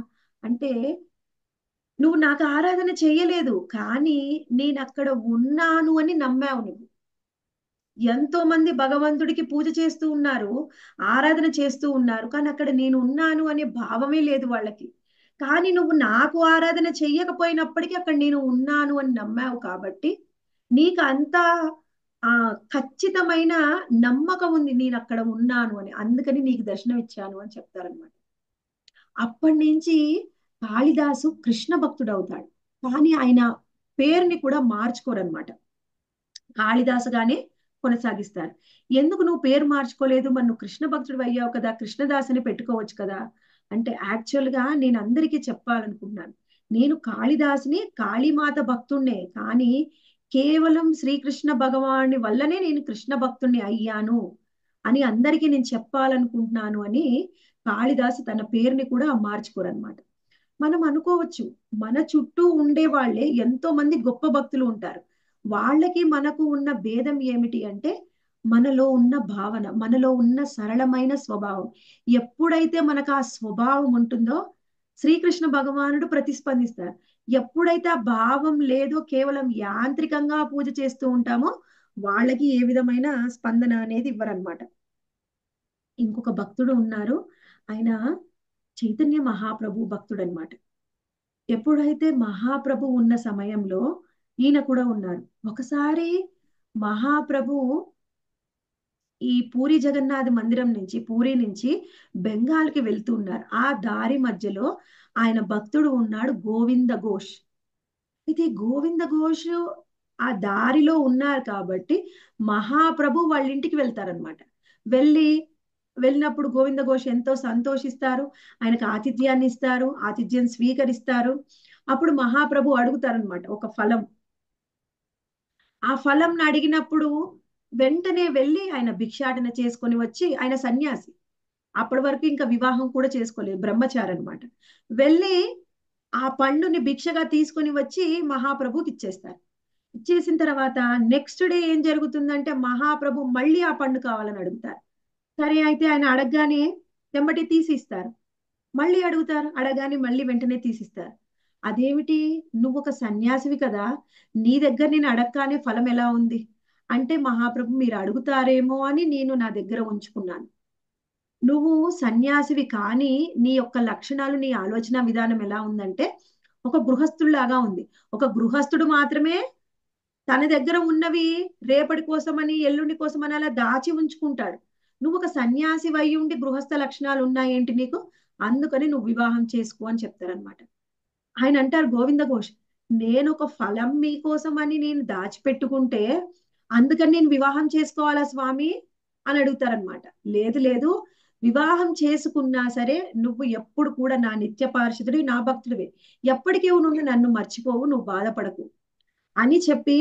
అంటే నువ్వు నాకు ఆరాధన చేయలేదు కానీ నేను అక్కడ ఉన్నాను అని నమ్మావు నువ్వు ఎంతో మంది భగవంతుడికి పూజ చేస్తూ ఉన్నారు ఆరాధన చేస్తూ ఉన్నారు కానీ అక్కడ నేను ఉన్నాను అనే భావమే లేదు వాళ్ళకి కానీ నువ్వు నాకు ఆరాధన చెయ్యకపోయినప్పటికీ అక్కడ నేను ఉన్నాను అని నమ్మావు కాబట్టి నీకు అంత ఆ ఖచ్చితమైన నమ్మకం ఉంది నేను అక్కడ ఉన్నాను అని అందుకని నీకు దర్శనం ఇచ్చాను అని చెప్తారనమాట అప్పటి నుంచి కాళిదాసు కృష్ణ భక్తుడు అవుతాడు కానీ ఆయన పేరుని కూడా మార్చుకోరనమాట కాళిదాసుగానే కొనసాగిస్తారు ఎందుకు నువ్వు పేరు మార్చుకోలేదు మరి నువ్వు కృష్ణ భక్తుడు అయ్యావు కదా కృష్ణదాస్ అని పెట్టుకోవచ్చు కదా అంటే యాక్చువల్ గా నేను అందరికీ చెప్పాలనుకుంటున్నాను నేను కాళిదాసుని కాళీమాత భక్తుణ్ణే కానీ కేవలం శ్రీకృష్ణ భగవాని వల్లనే నేను కృష్ణ భక్తుణ్ణి అయ్యాను అని అందరికీ నేను చెప్పాలనుకుంటున్నాను అని కాళిదాసు తన పేరుని కూడా మార్చుకోరనమాట మనం అనుకోవచ్చు మన చుట్టూ ఉండే వాళ్ళే ఎంతో మంది గొప్ప భక్తులు ఉంటారు వాళ్ళకి మనకు ఉన్న భేదం ఏమిటి అంటే మనలో ఉన్న భావన మనలో ఉన్న సరళమైన స్వభావం ఎప్పుడైతే మనకు ఆ స్వభావం ఉంటుందో శ్రీకృష్ణ భగవానుడు ప్రతిస్పందిస్తారు ఎప్పుడైతే ఆ భావం లేదో కేవలం యాంత్రికంగా పూజ చేస్తూ ఉంటామో వాళ్ళకి ఏ విధమైన స్పందన అనేది ఇవ్వరనమాట ఇంకొక భక్తుడు ఉన్నారు ఆయన చైతన్య మహాప్రభు భక్తుడు అనమాట ఎప్పుడైతే మహాప్రభు ఉన్న సమయంలో ఈయన కూడా ఉన్నారు ఒకసారి మహాప్రభు ఈ పూరి జగన్నాథ్ మందిరం నుంచి పూరి నుంచి బెంగాల్కి వెళ్తూ ఉన్నారు ఆ దారి మధ్యలో ఆయన భక్తుడు ఉన్నాడు గోవింద ఘోష్ అయితే గోవింద ఘోష్ ఆ దారిలో ఉన్నారు కాబట్టి మహాప్రభు వాళ్ళ ఇంటికి వెళ్తారనమాట వెళ్ళి వెళ్ళినప్పుడు గోవింద ఘోష్ ఎంతో సంతోషిస్తారు ఆయనకు ఆతిథ్యాన్ని ఇస్తారు ఆతిథ్యం స్వీకరిస్తారు అప్పుడు మహాప్రభు అడుగుతారనమాట ఒక ఫలం ఆ ఫలం అడిగినప్పుడు వెంటనే వెళ్ళి ఆయన భిక్షాటన చేసుకొని వచ్చి ఆయన సన్యాసి అప్పటి వరకు ఇంకా వివాహం కూడా చేసుకోలేదు బ్రహ్మచారి అనమాట వెళ్ళి ఆ పండుని భిక్షగా తీసుకొని వచ్చి మహాప్రభుకి ఇచ్చేస్తారు ఇచ్చేసిన తర్వాత నెక్స్ట్ డే ఏం జరుగుతుందంటే మహాప్రభు మళ్ళీ ఆ పండు కావాలని అడుగుతారు సరే అయితే ఆయన అడగగానే వెంబటి తీసిస్తారు మళ్ళీ అడుగుతారు అడగానే మళ్ళీ వెంటనే తీసిస్తారు అదేమిటి నువ్వు ఒక సన్యాసివి కదా నీ దగ్గర నేను అడగగానే ఫలం ఎలా ఉంది అంటే మహాప్రభు మీరు అడుగుతారేమో అని నేను నా దగ్గర ఉంచుకున్నాను నువ్వు సన్యాసివి కానీ నీ యొక్క లక్షణాలు నీ ఆలోచన విధానం ఎలా ఉందంటే ఒక గృహస్థుడిలాగా ఉంది ఒక గృహస్థుడు మాత్రమే తన దగ్గర ఉన్నవి రేపటి కోసమని ఎల్లుండి కోసమని అలా దాచి ఉంచుకుంటాడు నువ్వు ఒక సన్యాసి అయి ఉండి గృహస్థ లక్షణాలు ఉన్నాయేంటి నీకు అందుకని నువ్వు వివాహం చేసుకో అని చెప్తారనమాట ఆయన అంటారు గోవింద ఘోష్ నేను ఒక ఫలం మీకోసం అని నేను దాచిపెట్టుకుంటే అందుకని నేను వివాహం చేసుకోవాలా స్వామి అని అడుగుతారనమాట లేదు లేదు వివాహం చేసుకున్నా సరే నువ్వు ఎప్పుడు కూడా నా నిత్య పారిశుద్ధుడి నా భక్తుడివే ఎప్పటికీ నువ్వు నన్ను మర్చిపోవు నువ్వు బాధపడకు అని చెప్పి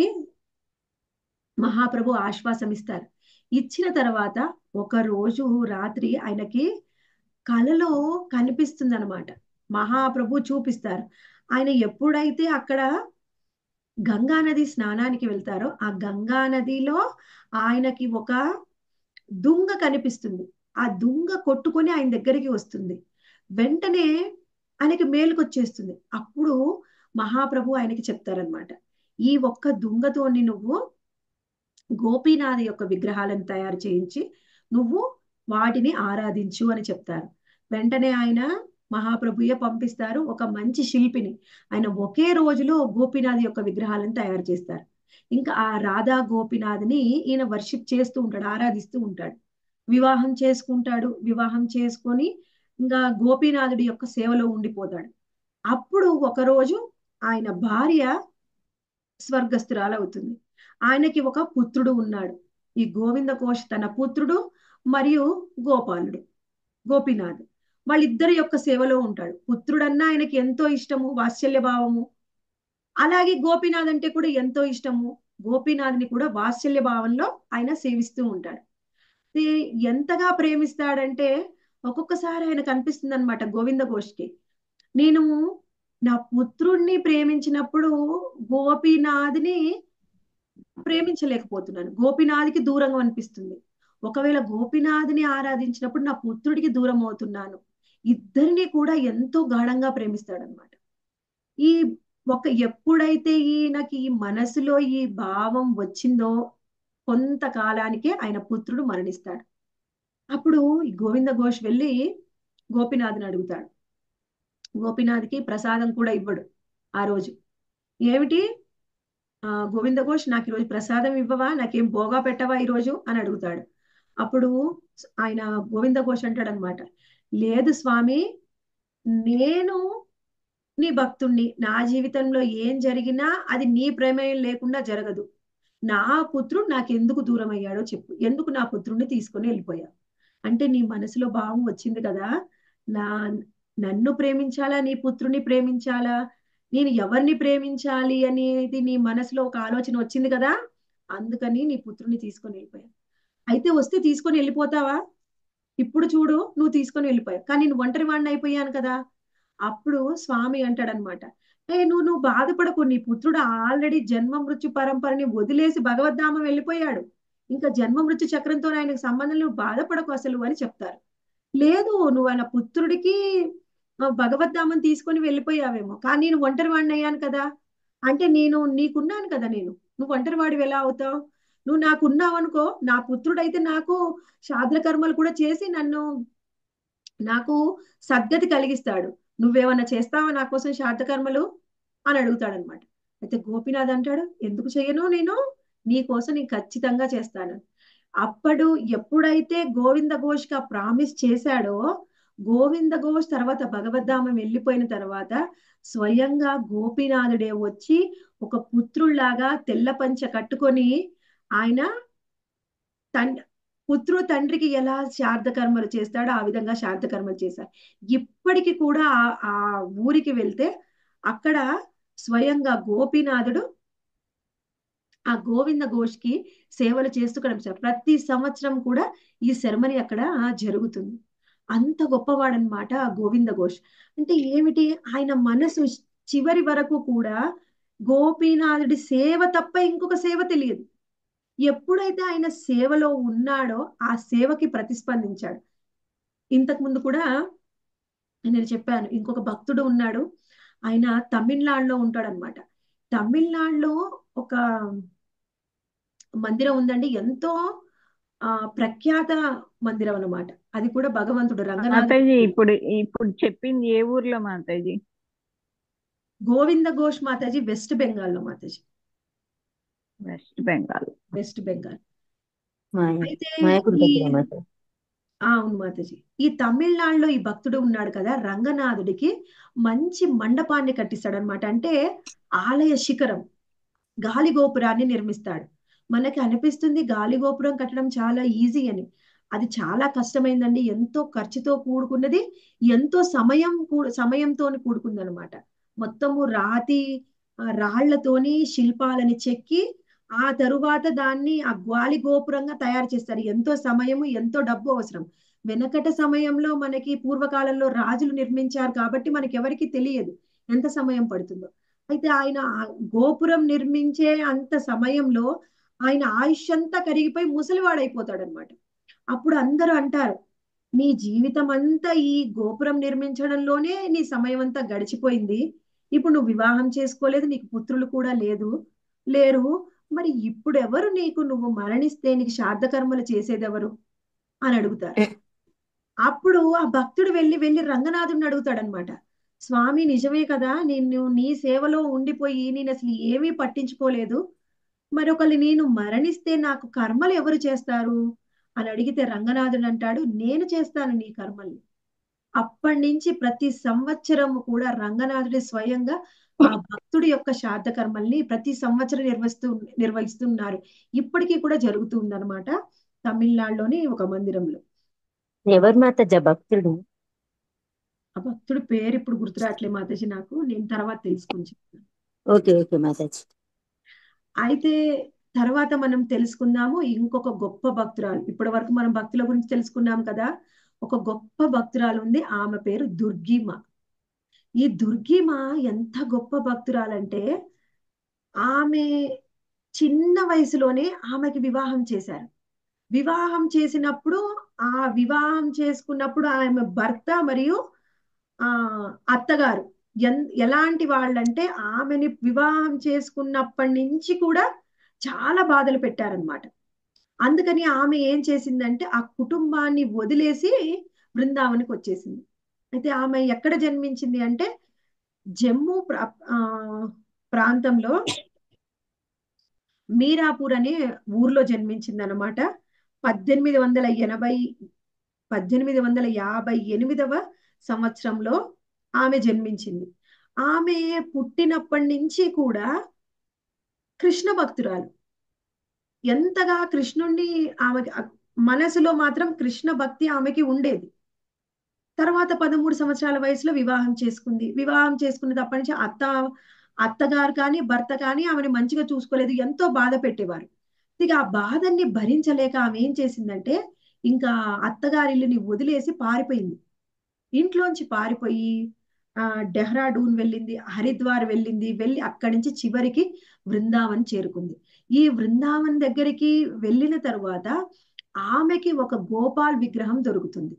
మహాప్రభు ఆశ్వాసం ఇస్తారు ఇచ్చిన తర్వాత ఒక రోజు రాత్రి ఆయనకి కలలో కనిపిస్తుంది అనమాట మహాప్రభు చూపిస్తారు ఆయన ఎప్పుడైతే అక్కడ గంగా నది స్నానానికి వెళ్తారో ఆ గంగా నదిలో ఆయనకి ఒక దుంగ కనిపిస్తుంది ఆ దుంగ కొట్టుకొని ఆయన దగ్గరికి వస్తుంది వెంటనే ఆయనకి మేలుకొచ్చేస్తుంది అప్పుడు మహాప్రభు ఆయనకి చెప్తారనమాట ఈ ఒక్క దుంగతోని నువ్వు గోపీనాథ్ యొక్క విగ్రహాలను తయారు చేయించి నువ్వు వాటిని ఆరాధించు అని చెప్తారు వెంటనే ఆయన మహాప్రభుయే పంపిస్తారు ఒక మంచి శిల్పిని ఆయన ఒకే రోజులో గోపీనాథ్ యొక్క విగ్రహాలను తయారు చేస్తారు ఇంకా ఆ రాధా గోపీనాథ్ని ఈయన వర్షిప్ చేస్తూ ఉంటాడు ఆరాధిస్తూ ఉంటాడు వివాహం చేసుకుంటాడు వివాహం చేసుకొని ఇంకా గోపీనాథుడి యొక్క సేవలో ఉండిపోతాడు అప్పుడు ఒకరోజు ఆయన భార్య స్వర్గస్థురాలవుతుంది ఆయనకి ఒక పుత్రుడు ఉన్నాడు ఈ గోవింద కోశ్ తన పుత్రుడు మరియు గోపాలుడు గోపీనాథ్ వాళ్ళిద్దరి యొక్క సేవలో ఉంటాడు పుత్రుడన్నా ఆయనకి ఎంతో ఇష్టము వాత్సల్య భావము అలాగే గోపీనాథ్ అంటే కూడా ఎంతో ఇష్టము గోపీనాథ్ని కూడా వాత్సల్య భావంలో ఆయన సేవిస్తూ ఉంటాడు ఎంతగా ప్రేమిస్తాడంటే ఒక్కొక్కసారి ఆయన కనిపిస్తుంది అనమాట గోవింద ఘోష్కి నేను నా పుత్రుణ్ణి ప్రేమించినప్పుడు గోపీనాథ్ని ప్రేమించలేకపోతున్నాను గోపీనాథ్కి దూరంగా అనిపిస్తుంది ఒకవేళ గోపీనాథ్ని ఆరాధించినప్పుడు నా పుత్రుడికి దూరం అవుతున్నాను ఇద్దరిని కూడా ఎంతో గాఢంగా ప్రేమిస్తాడనమాట ఈ ఒక ఎప్పుడైతే ఈయనకి ఈ మనసులో ఈ భావం వచ్చిందో కొంతకాలానికే ఆయన పుత్రుడు మరణిస్తాడు అప్పుడు ఈ గోవింద ఘోష్ వెళ్ళి గోపినాథ్ని అడుగుతాడు గోపినాథ్కి ప్రసాదం కూడా ఇవ్వడు ఆ రోజు ఏమిటి ఆ గోవింద ఘోష్ నాకు ఈరోజు ప్రసాదం ఇవ్వవా నాకేం భోగా పెట్టవా ఈరోజు అని అడుగుతాడు అప్పుడు ఆయన గోవింద ఘోష్ అంటాడు అనమాట లేదు స్వామి నేను నీ భక్తుణ్ణి నా జీవితంలో ఏం జరిగినా అది నీ ప్రమేయం లేకుండా జరగదు నా పుత్రుడు నాకెందుకు దూరం అయ్యాడో చెప్పు ఎందుకు నా పుత్రుడిని తీసుకొని వెళ్ళిపోయా అంటే నీ మనసులో భావం వచ్చింది కదా నా నన్ను ప్రేమించాలా నీ పుత్రుని ప్రేమించాలా నేను ఎవరిని ప్రేమించాలి అనేది నీ మనసులో ఒక ఆలోచన వచ్చింది కదా అందుకని నీ పుత్రుని తీసుకొని వెళ్ళిపోయా అయితే వస్తే తీసుకొని వెళ్ళిపోతావా ఇప్పుడు చూడు నువ్వు తీసుకొని వెళ్ళిపోయావు కానీ నేను ఒంటరి వాడిని అయిపోయాను కదా అప్పుడు స్వామి అంటాడనమాట ఏ నువ్వు నువ్వు బాధపడకు నీ పుత్రుడు ఆల్రెడీ జన్మ మృత్యు పరంపరని వదిలేసి భగవద్ధామం వెళ్ళిపోయాడు ఇంకా జన్మ మృత్యు చక్రంతో ఆయనకు సంబంధం నువ్వు బాధపడకు అసలు అని చెప్తారు లేదు నువ్వు ఆయన పుత్రుడికి భగవద్ధామం తీసుకొని వెళ్ళిపోయావేమో కానీ నేను ఒంటరి వాడిని అయ్యాను కదా అంటే నేను నీకున్నాను కదా నేను నువ్వు ఒంటరి వాడివి ఎలా అవుతావు నువ్వు నాకు ఉన్నావు అనుకో నా పుత్రుడైతే నాకు శాద్ర కర్మలు కూడా చేసి నన్ను నాకు సద్గతి కలిగిస్తాడు నువ్వేమన్నా చేస్తావా నా కోసం శాంతకర్మలు అని అడుగుతాడు అనమాట అయితే గోపినాథ్ అంటాడు ఎందుకు చేయను నేను నీ కోసం నేను ఖచ్చితంగా చేస్తాను అప్పుడు ఎప్పుడైతే గోవింద ఘోష్కి ప్రామిస్ చేశాడో గోవింద ఘోష్ తర్వాత భగవద్ధామం వెళ్ళిపోయిన తర్వాత స్వయంగా గోపినాథుడే వచ్చి ఒక పుత్రుల్లాగా తెల్ల పంచ కట్టుకొని ఆయన తండ్రి పుత్రు తండ్రికి ఎలా శార్థకర్మలు చేస్తాడో ఆ విధంగా శార్థకర్మలు చేశారు ఇప్పటికి కూడా ఆ ఊరికి వెళ్తే అక్కడ స్వయంగా గోపీనాథుడు ఆ గోవింద ఘోష్కి సేవలు చేస్తూ కనిపిస్తారు ప్రతి సంవత్సరం కూడా ఈ సెరమనీ అక్కడ జరుగుతుంది అంత గొప్పవాడనమాట ఆ గోవింద ఘోష్ అంటే ఏమిటి ఆయన మనసు చివరి వరకు కూడా గోపీనాథుడి సేవ తప్ప ఇంకొక సేవ తెలియదు ఎప్పుడైతే ఆయన సేవలో ఉన్నాడో ఆ సేవకి ప్రతిస్పందించాడు ఇంతకు ముందు కూడా నేను చెప్పాను ఇంకొక భక్తుడు ఉన్నాడు ఆయన తమిళనాడులో ఉంటాడు అనమాట తమిళనాడులో ఒక మందిరం ఉందండి ఎంతో ఆ ప్రఖ్యాత మందిరం అనమాట అది కూడా భగవంతుడు రంగనాథ మాతాజీ ఇప్పుడు ఇప్పుడు చెప్పింది ఏ ఊర్లో మాతాజీ గోవింద ఘోష్ మాతాజీ వెస్ట్ బెంగాల్లో మాతాజీ వెస్ట్ బెంగాల్ వెస్ట్ బెంగాల్ మాయ అయితే మాయకుడి ఈ దగ్గర మాత ఆ, అవును మాతాజీ ఈ తమిళనాడులో ఈ భక్తుడు ఉన్నాడు కదా రంగనాథుడికి మంచి మండపాన్ని కట్టిస్తాడు అనమాట అంటే ఆలయ శిఖరం గాలి గోపురాన్ని నిర్మిస్తాడు మనకి అనిపిస్తుంది గాలి గోపురం కట్టడం చాలా ఈజీ అని అది చాలా కష్టమైందండి ఎంతో ఖర్చుతో కూడుకున్నది ఎంతో సమయం కూ- సమయంతో కూడుకుంది అనమాట మొత్తము రాతి ఆ, రాళ్లతోని శిల్పాలని చెక్కి ఆ తరువాత దాన్ని ఆ గాలి గోపురంగా తయారు చేస్తారు ఎంతో సమయము ఎంతో డబ్బు అవసరం వెనకట సమయంలో మనకి పూర్వకాలంలో రాజులు నిర్మించారు కాబట్టి మనకి ఎవరికి తెలియదు ఎంత సమయం పడుతుందో అయితే ఆయన ఆ గోపురం నిర్మించే అంత సమయంలో ఆయన ఆయుష్ అంతా కరిగిపోయి ముసలివాడైపోతాడు అనమాట అప్పుడు అందరూ అంటారు నీ జీవితం అంతా ఈ గోపురం నిర్మించడంలోనే నీ సమయం అంతా గడిచిపోయింది ఇప్పుడు నువ్వు వివాహం చేసుకోలేదు నీకు పుత్రులు కూడా లేదు లేరు మరి ఇప్పుడు ఎవరు నీకు నువ్వు మరణిస్తే నీకు శ్రాద్ధ కర్మలు చేసేది ఎవరు అని అడుగుతారు అప్పుడు ఆ భక్తుడు వెళ్ళి వెళ్ళి రంగనాథుడిని అడుగుతాడనమాట స్వామి నిజమే కదా నేను నీ సేవలో ఉండిపోయి నేను అసలు ఏమీ పట్టించుకోలేదు మరి ఒకళ్ళు నేను మరణిస్తే నాకు కర్మలు ఎవరు చేస్తారు అని అడిగితే రంగనాథుడు అంటాడు నేను చేస్తాను నీ కర్మల్ని అప్పటి నుంచి ప్రతి సంవత్సరం కూడా రంగనాథుడి స్వయంగా ఆ భక్తుడి యొక్క శ్రాద్ధ కర్మల్ని ప్రతి సంవత్సరం నిర్వహిస్తూ నిర్వహిస్తున్నారు ఇప్పటికీ కూడా జరుగుతూ ఉందన్నమాట తమిళనాడులోని ఒక మందిరంలో ఎవరు మాతాజీ ఆ భక్తుడు ఆ భక్తుడి పేరు ఇప్పుడు గుర్తురాట్లే మాతాజీ నాకు నేను తర్వాత తెలుసుకొని చెప్తాను ఓకే ఓకే మాతాజీ అయితే తర్వాత మనం తెలుసుకుందాము ఇంకొక గొప్ప భక్తురాలు ఇప్పటి వరకు మనం భక్తుల గురించి తెలుసుకున్నాం కదా ఒక గొప్ప భక్తురాలు ఉంది ఆమె పేరు దుర్గిమ ఈ దుర్గిమ ఎంత గొప్ప భక్తురాలంటే ఆమె చిన్న వయసులోనే ఆమెకి వివాహం చేశారు వివాహం చేసినప్పుడు ఆ వివాహం చేసుకున్నప్పుడు ఆమె భర్త మరియు ఆ అత్తగారు ఎన్ ఎలాంటి వాళ్ళంటే ఆమెని వివాహం చేసుకున్నప్పటి నుంచి కూడా చాలా బాధలు పెట్టారనమాట అందుకని ఆమె ఏం చేసిందంటే ఆ కుటుంబాన్ని వదిలేసి బృందావనికి వచ్చేసింది అయితే ఆమె ఎక్కడ జన్మించింది అంటే జమ్మూ ప్రా ఆ, ప్రాంతంలో మీరాపూర్ అనే ఊర్లో జన్మించింది అనమాట పద్దెనిమిది వందల ఎనభై పద్దెనిమిది వందల యాభై ఎనిమిదవ సంవత్సరంలో ఆమె జన్మించింది ఆమె పుట్టినప్పటి నుంచి కూడా కృష్ణ భక్తురాలు ఎంతగా కృష్ణుణ్ణి ఆమె మనసులో మాత్రం కృష్ణ భక్తి ఆమెకి ఉండేది తర్వాత పదమూడు సంవత్సరాల వయసులో వివాహం చేసుకుంది వివాహం చేసుకున్నప్పటి నుంచి అత్త అత్తగారు కానీ భర్త కానీ ఆమెను మంచిగా చూసుకోలేదు ఎంతో బాధ పెట్టేవారు ఇక ఆ బాధని భరించలేక ఆమె ఏం చేసిందంటే ఇంకా అత్తగారిల్లుని వదిలేసి పారిపోయింది ఇంట్లోంచి పారిపోయి ఆ డెహ్రాడూన్ వెళ్ళింది హరిద్వార్ వెళ్ళింది వెళ్ళి అక్కడి నుంచి చివరికి బృందావన్ చేరుకుంది ఈ బృందావన్ దగ్గరికి వెళ్ళిన తరువాత ఆమెకి ఒక గోపాల్ విగ్రహం దొరుకుతుంది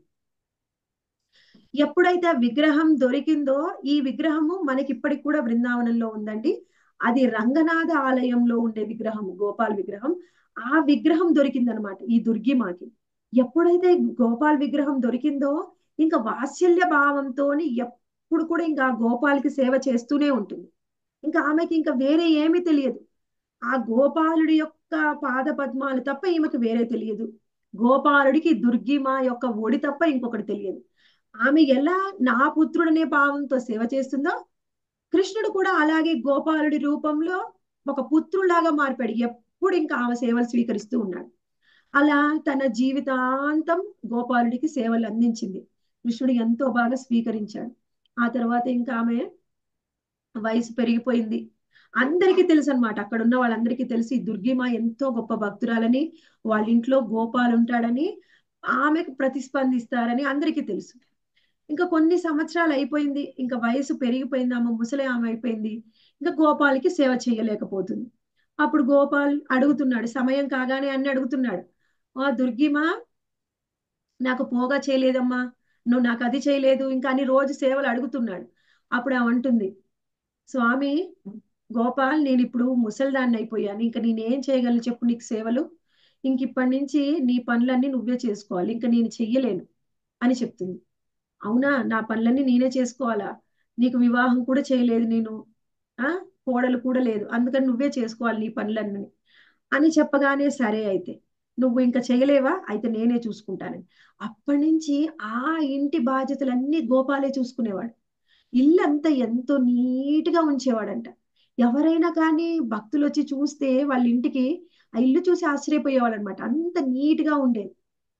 ఎప్పుడైతే ఆ విగ్రహం దొరికిందో ఈ విగ్రహము మనకి ఇప్పటికి కూడా బృందావనంలో ఉందండి అది రంగనాథ ఆలయంలో ఉండే విగ్రహం గోపాల్ విగ్రహం ఆ విగ్రహం దొరికిందనమాట ఈ దుర్గిమాకి ఎప్పుడైతే గోపాల్ విగ్రహం దొరికిందో ఇంకా వాత్సల్య భావంతో ఎప్పుడు కూడా ఇంకా ఆ గోపాల్కి సేవ చేస్తూనే ఉంటుంది ఇంకా ఆమెకి ఇంకా వేరే ఏమీ తెలియదు ఆ గోపాలుడి యొక్క పాద పద్మాలు తప్ప ఈమెకి వేరే తెలియదు గోపాలుడికి దుర్గిమ యొక్క ఒడి తప్ప ఇంకొకటి తెలియదు ఆమె ఎలా నా పుత్రుడనే భావంతో సేవ చేస్తుందో కృష్ణుడు కూడా అలాగే గోపాలుడి రూపంలో ఒక పుత్రులాగా మారిపాడు ఎప్పుడు ఇంకా ఆమె సేవలు స్వీకరిస్తూ ఉన్నాడు అలా తన జీవితాంతం గోపాలుడికి సేవలు అందించింది కృష్ణుడు ఎంతో బాగా స్వీకరించాడు ఆ తర్వాత ఇంకా ఆమె వయసు పెరిగిపోయింది అందరికీ తెలుసు అనమాట అక్కడ ఉన్న వాళ్ళందరికీ తెలిసి దుర్గిమ ఎంతో గొప్ప భక్తురాలని వాళ్ళ ఇంట్లో గోపాల్ ఉంటాడని ఆమెకు ప్రతిస్పందిస్తారని అందరికీ తెలుసు ఇంకా కొన్ని సంవత్సరాలు అయిపోయింది ఇంకా వయసు పెరిగిపోయింది ఆమె ముసలి ఆమె అయిపోయింది ఇంకా గోపాల్కి సేవ చేయలేకపోతుంది అప్పుడు గోపాల్ అడుగుతున్నాడు సమయం కాగానే అన్ని అడుగుతున్నాడు ఆ దుర్గిమా నాకు పోగా చేయలేదమ్మా నువ్వు నాకు అది చేయలేదు ఇంకా అన్ని రోజు సేవలు అడుగుతున్నాడు అప్పుడు ఆమె అంటుంది స్వామి గోపాల్ నేను ఇప్పుడు ముసల్దాన్ని అయిపోయాను ఇంకా నేనేం చేయగలను చెప్పు నీకు సేవలు ఇంక ఇప్పటి నుంచి నీ పనులన్నీ నువ్వే చేసుకోవాలి ఇంకా నేను చెయ్యలేను అని చెప్తుంది అవునా నా పనులన్నీ నేనే చేసుకోవాలా నీకు వివాహం కూడా చేయలేదు నేను ఆ కోడలు కూడా లేదు అందుకని నువ్వే చేసుకోవాలి నీ పనులన్నీ అని చెప్పగానే సరే అయితే నువ్వు ఇంకా చేయలేవా అయితే నేనే చూసుకుంటానని అప్పటి నుంచి ఆ ఇంటి బాధ్యతలన్నీ గోపాలే చూసుకునేవాడు ఇల్లంతా ఎంతో నీట్గా ఉంచేవాడంట ఎవరైనా కానీ భక్తులు వచ్చి చూస్తే వాళ్ళ ఇంటికి ఆ ఇల్లు చూసి ఆశ్చర్యపోయేవాళ్ళు అనమాట అంత నీట్గా ఉండేది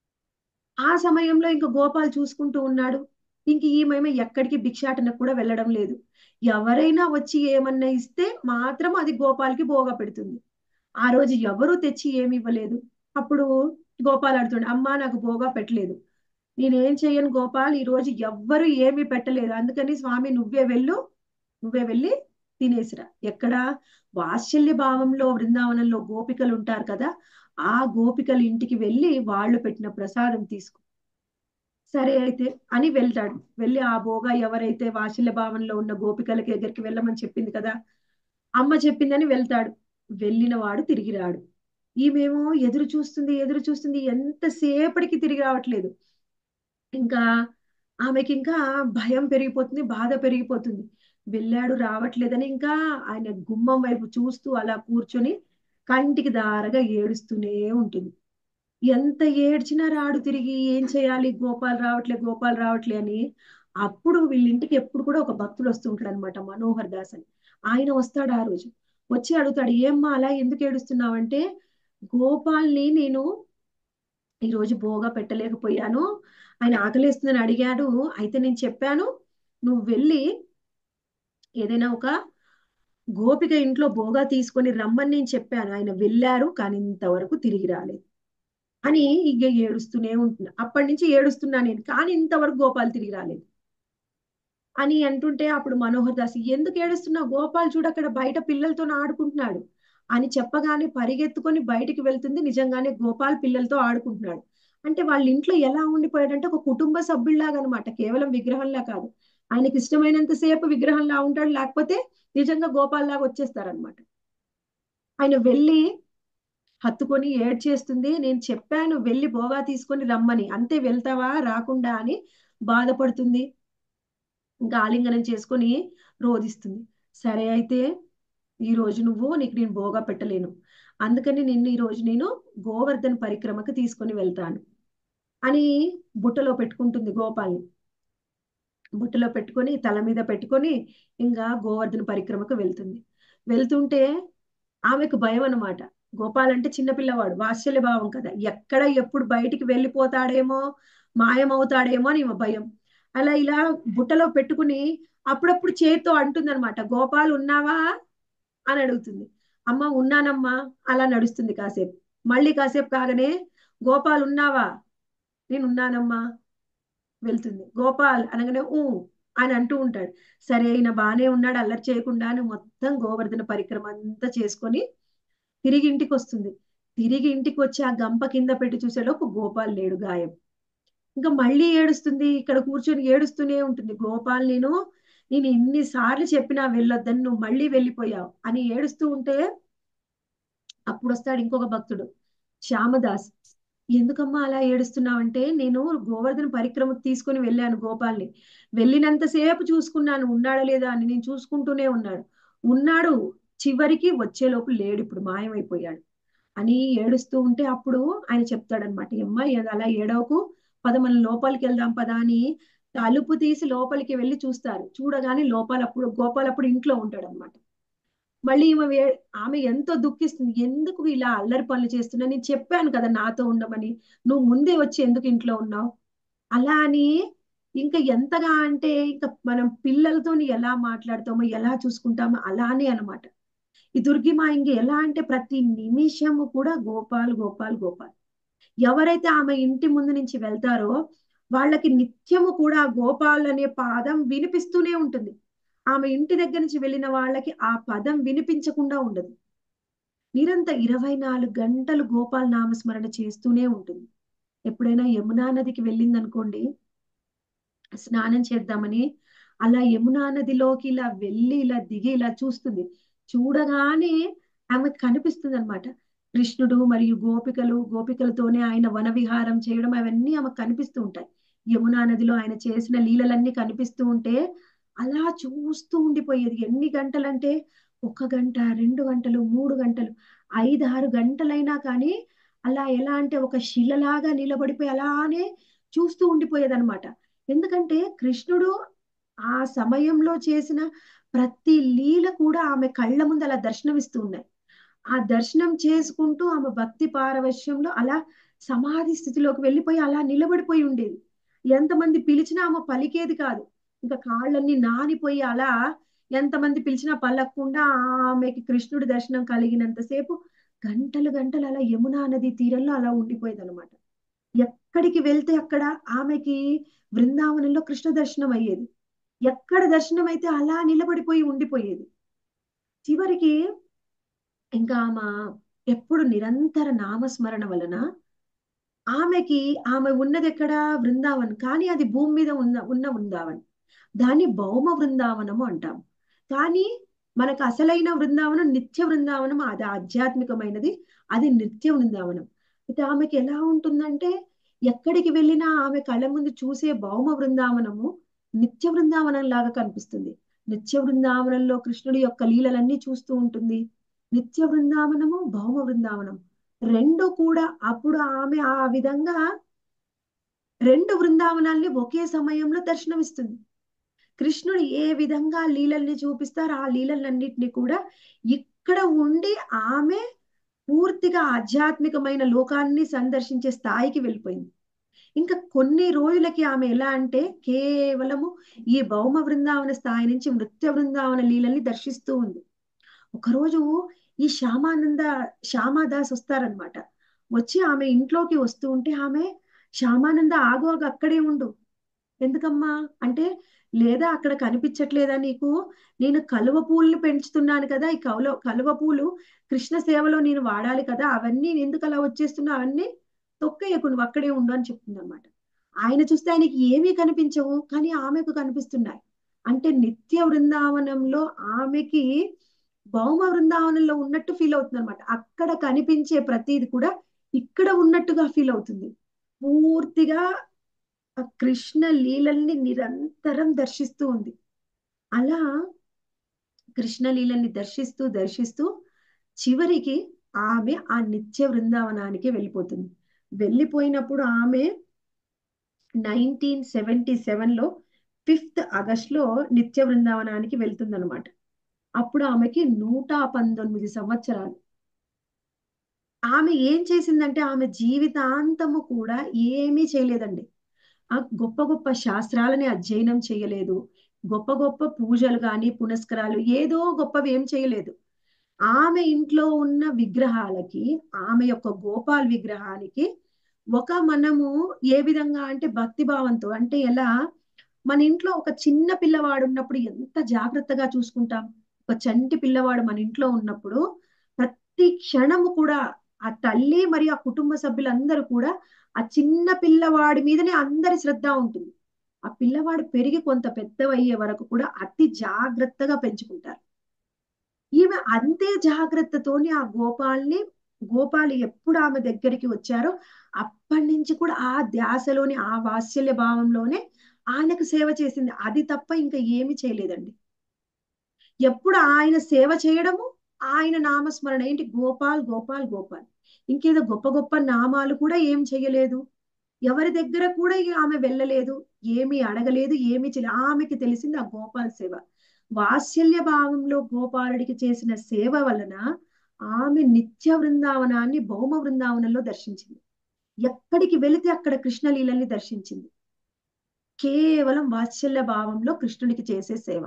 ఆ సమయంలో ఇంకా గోపాల్ చూసుకుంటూ ఉన్నాడు ఇంక ఈమె ఎక్కడికి భిక్షాటనకు కూడా వెళ్ళడం లేదు ఎవరైనా వచ్చి ఏమన్నా ఇస్తే మాత్రం అది గోపాల్కి భోగా పెడుతుంది ఆ రోజు ఎవరు తెచ్చి ఏమి ఇవ్వలేదు అప్పుడు గోపాల్ అడుగుతుండే అమ్మా నాకు భోగా పెట్టలేదు నేనేం చెయ్యను గోపాల్ ఈ రోజు ఎవ్వరు ఏమీ పెట్టలేదు అందుకని స్వామి నువ్వే వెళ్ళు నువ్వే వెళ్ళి తినేసిరా ఎక్కడ వాత్సల్య భావంలో బృందావనంలో గోపికలు ఉంటారు కదా ఆ గోపికల ఇంటికి వెళ్ళి వాళ్ళు పెట్టిన ప్రసాదం తీసుకో సరే అయితే అని వెళ్తాడు వెళ్ళి ఆ భోగా ఎవరైతే వాత్సల్య భావంలో ఉన్న గోపికల దగ్గరికి వెళ్ళమని చెప్పింది కదా అమ్మ చెప్పిందని వెళ్తాడు వెళ్ళిన వాడు తిరిగి రాడు ఈమెమో ఎదురు చూస్తుంది ఎదురు చూస్తుంది ఎంతసేపటికి తిరిగి రావట్లేదు ఇంకా ఆమెకి ఇంకా భయం పెరిగిపోతుంది బాధ పెరిగిపోతుంది వెళ్ళాడు రావట్లేదని ఇంకా ఆయన గుమ్మం వైపు చూస్తూ అలా కూర్చొని కంటికి దారగా ఏడుస్తూనే ఉంటుంది ఎంత ఏడ్చినా రాడు తిరిగి ఏం చేయాలి గోపాల్ రావట్లే గోపాల్ రావట్లే అని అప్పుడు వీళ్ళింటికి ఎప్పుడు కూడా ఒక భక్తుడు వస్తూ ఉంటాడు అనమాట మనోహర్ దాస్ అని ఆయన వస్తాడు ఆ రోజు వచ్చి అడుగుతాడు ఏమ్మా అలా ఎందుకు ఏడుస్తున్నావంటే గోపాల్ని నేను ఈ రోజు బోగా పెట్టలేకపోయాను ఆయన ఆకలేస్తుందని అడిగాడు అయితే నేను చెప్పాను నువ్వు వెళ్ళి ఏదైనా ఒక గోపిక ఇంట్లో బోగా తీసుకొని రమ్మని నేను చెప్పాను ఆయన వెళ్ళారు కానీ ఇంతవరకు తిరిగి రాలేదు అని ఇక ఏడుస్తూనే ఉంటున్నా అప్పటి నుంచి ఏడుస్తున్నా నేను కానీ ఇంతవరకు గోపాల్ తిరిగి రాలేదు అని అంటుంటే అప్పుడు మనోహర్ దాస్ ఎందుకు ఏడుస్తున్నావు గోపాల్ చూడు అక్కడ బయట పిల్లలతో ఆడుకుంటున్నాడు అని చెప్పగానే పరిగెత్తుకొని బయటికి వెళ్తుంది నిజంగానే గోపాల్ పిల్లలతో ఆడుకుంటున్నాడు అంటే వాళ్ళ ఇంట్లో ఎలా ఉండిపోయాడంటే ఒక కుటుంబ సభ్యుల్లాగా అనమాట కేవలం విగ్రహంలా కాదు ఆయనకి ఇష్టమైనంత సేపు విగ్రహంలా ఉంటాడు లేకపోతే నిజంగా గోపాల్లాగా వచ్చేస్తారనమాట ఆయన వెళ్ళి హత్తుకొని ఏడ్చేస్తుంది నేను చెప్పాను వెళ్ళి బోగా తీసుకొని రమ్మని అంతే వెళ్తావా రాకుండా అని బాధపడుతుంది ఇంకా ఆలింగనం చేసుకొని రోధిస్తుంది సరే అయితే ఈ రోజు నువ్వు నీకు నేను బోగా పెట్టలేను అందుకని నిన్ను ఈ రోజు నేను గోవర్ధన పరిక్రమకు తీసుకొని వెళ్తాను అని బుట్టలో పెట్టుకుంటుంది గోపాల్ని బుట్టలో పెట్టుకొని తల మీద పెట్టుకొని ఇంకా గోవర్ధన పరిక్రమకు వెళ్తుంది వెళ్తుంటే ఆమెకు భయం అన్నమాట గోపాల్ అంటే చిన్నపిల్లవాడు వాత్సల్య భావం కదా ఎక్కడ ఎప్పుడు బయటికి వెళ్ళిపోతాడేమో మాయమవుతాడేమో అని ఈమె భయం అలా ఇలా బుట్టలో పెట్టుకుని అప్పుడప్పుడు చేతితో అంటుందన్నమాట గోపాల్ ఉన్నావా అని అడుగుతుంది అమ్మ ఉన్నానమ్మా అలా నడుస్తుంది కాసేపు మళ్ళీ కాసేపు కాగానే గోపాల్ ఉన్నావా నేను ఉన్నానమ్మా వెళ్తుంది గోపాల్ అనగానే ఊ అని అంటూ ఉంటాడు సరే ఈయన బానే ఉన్నాడు అల్లరి చేయకుండా అని మొత్తం గోవర్ధన పరిక్రమ అంతా చేసుకొని తిరిగి ఇంటికి వస్తుంది తిరిగి ఇంటికి వచ్చి ఆ గంప కింద పెట్టి చూసేలోపు గోపాల్ లేడు గాయం ఇంకా మళ్ళీ ఏడుస్తుంది ఇక్కడ కూర్చొని ఏడుస్తూనే ఉంటుంది గోపాల్ నేను నేను ఎన్నిసార్లు చెప్పినా వెళ్ళొద్దని నువ్వు మళ్ళీ వెళ్ళిపోయావు అని ఏడుస్తూ ఉంటే అప్పుడు వస్తాడు ఇంకొక భక్తుడు శ్యామదాస్ ఎందుకమ్మా అలా ఏడుస్తున్నావంటే నేను గోవర్ధన పరిక్రమకు తీసుకుని వెళ్ళాను గోపాల్ని వెళ్ళినంతసేపు చూసుకున్నాను ఉన్నాడా లేదా అని నేను చూసుకుంటూనే ఉన్నాడు ఉన్నాడు చివరికి వచ్చేలోపు లేడు ఇప్పుడు మాయమైపోయాడు అని ఏడుస్తూ ఉంటే అప్పుడు ఆయన చెప్తాడనమాట అమ్మా అలా ఏడవకు పద మనం లోపలికి వెళ్దాం పదా అని తలుపు తీసి లోపలికి వెళ్ళి చూస్తారు చూడగానే లోపల అప్పుడు గోపాల్ అప్పుడు ఇంట్లో ఉంటాడు అనమాట మళ్ళీ ఈమె వే- ఆమె ఎంతో దుఃఖిస్తుంది ఎందుకు ఇలా అల్లరి పనులు చేస్తున్నా నేను చెప్పాను కదా నాతో ఉండమని నువ్వు ముందే వచ్చి ఎందుకు ఇంట్లో ఉన్నావు అలా అని ఇంకా ఎంతగా అంటే ఇంకా మనం పిల్లలతో ఎలా మాట్లాడతామో ఎలా చూసుకుంటామో అలానే అనమాట ఈ దుర్గిమ ఇంక ఎలా అంటే ప్రతి నిమిషము కూడా గోపాల్ గోపాల్ గోపాల్ ఎవరైతే ఆమె ఇంటి ముందు నుంచి వెళ్తారో వాళ్ళకి నిత్యము కూడా గోపాల్ అనే పాదం వినిపిస్తూనే ఉంటుంది ఆమె ఇంటి దగ్గర నుంచి వెళ్ళిన వాళ్ళకి ఆ పదం వినిపించకుండా ఉండదు నిరంతర ఇరవై నాలుగు గంటలు గోపాల్ నామస్మరణ చేస్తూనే ఉంటుంది ఎప్పుడైనా యమునా నదికి వెళ్ళింది అనుకోండి స్నానం చేద్దామని అలా యమునా నదిలోకి ఇలా వెళ్ళి ఇలా దిగి ఇలా చూస్తుంది చూడగానే ఆమె కనిపిస్తుంది అనమాట కృష్ణుడు మరియు గోపికలు గోపికలతోనే ఆయన వన విహారం చేయడం అవన్నీ ఆమెకు కనిపిస్తూ ఉంటాయి యమునా నదిలో ఆయన చేసిన లీలలన్నీ కనిపిస్తూ ఉంటే అలా చూస్తూ ఉండిపోయేది ఎన్ని గంటలంటే ఒక గంట రెండు గంటలు మూడు గంటలు ఐదు ఆరు గంటలైనా కానీ అలా ఎలా అంటే ఒక శిలలాగా నిలబడిపోయి అలానే చూస్తూ ఉండిపోయేది అనమాట ఎందుకంటే కృష్ణుడు ఆ సమయంలో చేసిన ప్రతి లీల కూడా ఆమె కళ్ళ ముందు అలా దర్శనమిస్తూ ఉన్నాయి ఆ దర్శనం చేసుకుంటూ ఆమె భక్తి పారవశ్యంలో అలా సమాధి స్థితిలోకి వెళ్ళిపోయి అలా నిలబడిపోయి ఉండేది ఎంతమంది పిలిచినా ఆమె పలికేది కాదు ఇంకా కాళ్ళన్నీ నానిపోయి అలా ఎంతమంది పిలిచినా పలకకుండా ఆమెకి కృష్ణుడి దర్శనం కలిగినంతసేపు గంటలు గంటలు అలా యమునా నది తీరంలో అలా ఉండిపోయేది అనమాట ఎక్కడికి వెళ్తే అక్కడ ఆమెకి బృందావనంలో కృష్ణ దర్శనం అయ్యేది ఎక్కడ దర్శనం అయితే అలా నిలబడిపోయి ఉండిపోయేది చివరికి ఇంకా ఆమె ఎప్పుడు నిరంతర నామస్మరణ వలన ఆమెకి ఆమె ఉన్నది ఎక్కడ బృందావన్ కానీ అది భూమి మీద ఉన్న ఉన్న బృందావన్ దాన్ని భౌమ బృందావనము అంటాం కానీ మనకు అసలైన బృందావనం నిత్య బృందావనం అది ఆధ్యాత్మికమైనది అది నిత్య బృందావనం అయితే ఆమెకి ఎలా ఉంటుందంటే ఎక్కడికి వెళ్ళినా ఆమె కళ్ళ ముందు చూసే భౌమ బృందావనము నిత్య బృందావనం లాగా కనిపిస్తుంది నిత్య బృందావనంలో కృష్ణుడి యొక్క లీలలన్నీ చూస్తూ ఉంటుంది నిత్య బృందావనము భౌమ బృందావనం రెండు కూడా అప్పుడు ఆమె ఆ విధంగా రెండు బృందావనాల్ని ఒకే సమయంలో దర్శనమిస్తుంది కృష్ణుడు ఏ విధంగా లీలల్ని చూపిస్తారో ఆ లీలలన్నింటినీ కూడా ఇక్కడ ఉండి ఆమె పూర్తిగా ఆధ్యాత్మికమైన లోకాన్ని సందర్శించే స్థాయికి వెళ్ళిపోయింది ఇంకా కొన్ని రోజులకి ఆమె ఎలా అంటే కేవలము ఈ భౌమ బృందావన స్థాయి నుంచి నృత్య బృందావన లీలల్ని దర్శిస్తూ ఉంది ఒకరోజు ఈ శ్యామానంద శ్యామాదాస్ వస్తారనమాట వచ్చి ఆమె ఇంట్లోకి వస్తూ ఉంటే ఆమె శ్యామానంద ఆగు ఆగు అక్కడే ఉండు ఎందుకమ్మా అంటే లేదా అక్కడ కనిపించట్లేదా నీకు నేను కలువ పూలను పెంచుతున్నాను కదా ఈ కలువ కలువ పూలు కృష్ణ సేవలో నేను వాడాలి కదా అవన్నీ ఎందుకు అలా వచ్చేస్తున్నా అవన్నీ తొక్కయ్యకు నువ్వు అక్కడే ఉండు అని చెప్తుంది అనమాట ఆయన చూస్తే ఆయనకి ఏమీ కనిపించవు కానీ ఆమెకు కనిపిస్తున్నాయి అంటే నిత్య బృందావనంలో ఆమెకి భౌమ బృందావనంలో ఉన్నట్టు ఫీల్ అవుతుంది అనమాట అక్కడ కనిపించే ప్రతిది కూడా ఇక్కడ ఉన్నట్టుగా ఫీల్ అవుతుంది పూర్తిగా ఆ కృష్ణ లీలల్ని నిరంతరం దర్శిస్తూ ఉంది అలా కృష్ణ లీలల్ని దర్శిస్తూ దర్శిస్తూ చివరికి ఆమె ఆ నిత్య బృందావనానికి వెళ్ళిపోతుంది వెళ్ళిపోయినప్పుడు ఆమె నైన్టీన్ సెవెంటీ సెవెన్లో ఫిఫ్త్ ఆగస్ట్లో నిత్య బృందావనానికి వెళ్తుందన్నమాట అప్పుడు ఆమెకి నూట పంతొమ్మిది సంవత్సరాలు ఆమె ఏం చేసిందంటే ఆమె జీవితాంతము కూడా ఏమీ చేయలేదండి ఆ గొప్ప గొప్ప శాస్త్రాలని అధ్యయనం చేయలేదు గొప్ప గొప్ప పూజలు కానీ పునస్కారాలు ఏదో గొప్పవి ఏం చేయలేదు ఆమె ఇంట్లో ఉన్న విగ్రహాలకి ఆమె యొక్క గోపాల్ విగ్రహానికి ఒక మనము ఏ విధంగా అంటే భక్తి భావంతో అంటే ఎలా మన ఇంట్లో ఒక చిన్న పిల్లవాడు ఉన్నప్పుడు ఎంత జాగ్రత్తగా చూసుకుంటాం ఒక చంటి పిల్లవాడు మన ఇంట్లో ఉన్నప్పుడు ప్రతి క్షణము కూడా ఆ తల్లి మరియు ఆ కుటుంబ సభ్యులందరూ కూడా ఆ చిన్న పిల్లవాడి మీదనే అందరి శ్రద్ధ ఉంటుంది ఆ పిల్లవాడు పెరిగి కొంత పెద్దవయ్యే వరకు కూడా అతి జాగ్రత్తగా పెంచుకుంటారు ఈమె అంతే జాగ్రత్తతోని ఆ గోపాల్ని గోపాలు ఎప్పుడు ఆమె దగ్గరికి వచ్చారో అప్పటి నుంచి కూడా ఆ ధ్యాసలోని ఆ వాత్సల్య భావంలోనే ఆయనకు సేవ చేసింది అది తప్ప ఇంకా ఏమి చేయలేదండి ఎప్పుడు ఆయన సేవ చేయడము ఆయన నామస్మరణ ఏంటి గోపాల్ గోపాల్ గోపాల్ ఇంకేదో గొప్ప గొప్ప నామాలు కూడా ఏం చేయలేదు ఎవరి దగ్గర కూడా ఇక ఆమె వెళ్ళలేదు ఏమీ అడగలేదు ఏమీ చేయలేదు ఆమెకి తెలిసింది ఆ గోపాల్ సేవ వాత్సల్య భావంలో గోపాలుడికి చేసిన సేవ వలన ఆమె నిత్య బృందావనాన్ని భౌమ బృందావనంలో దర్శించింది ఎక్కడికి వెళితే అక్కడ కృష్ణలీలల్ని దర్శించింది కేవలం వాత్సల్య భావంలో కృష్ణుడికి చేసే సేవ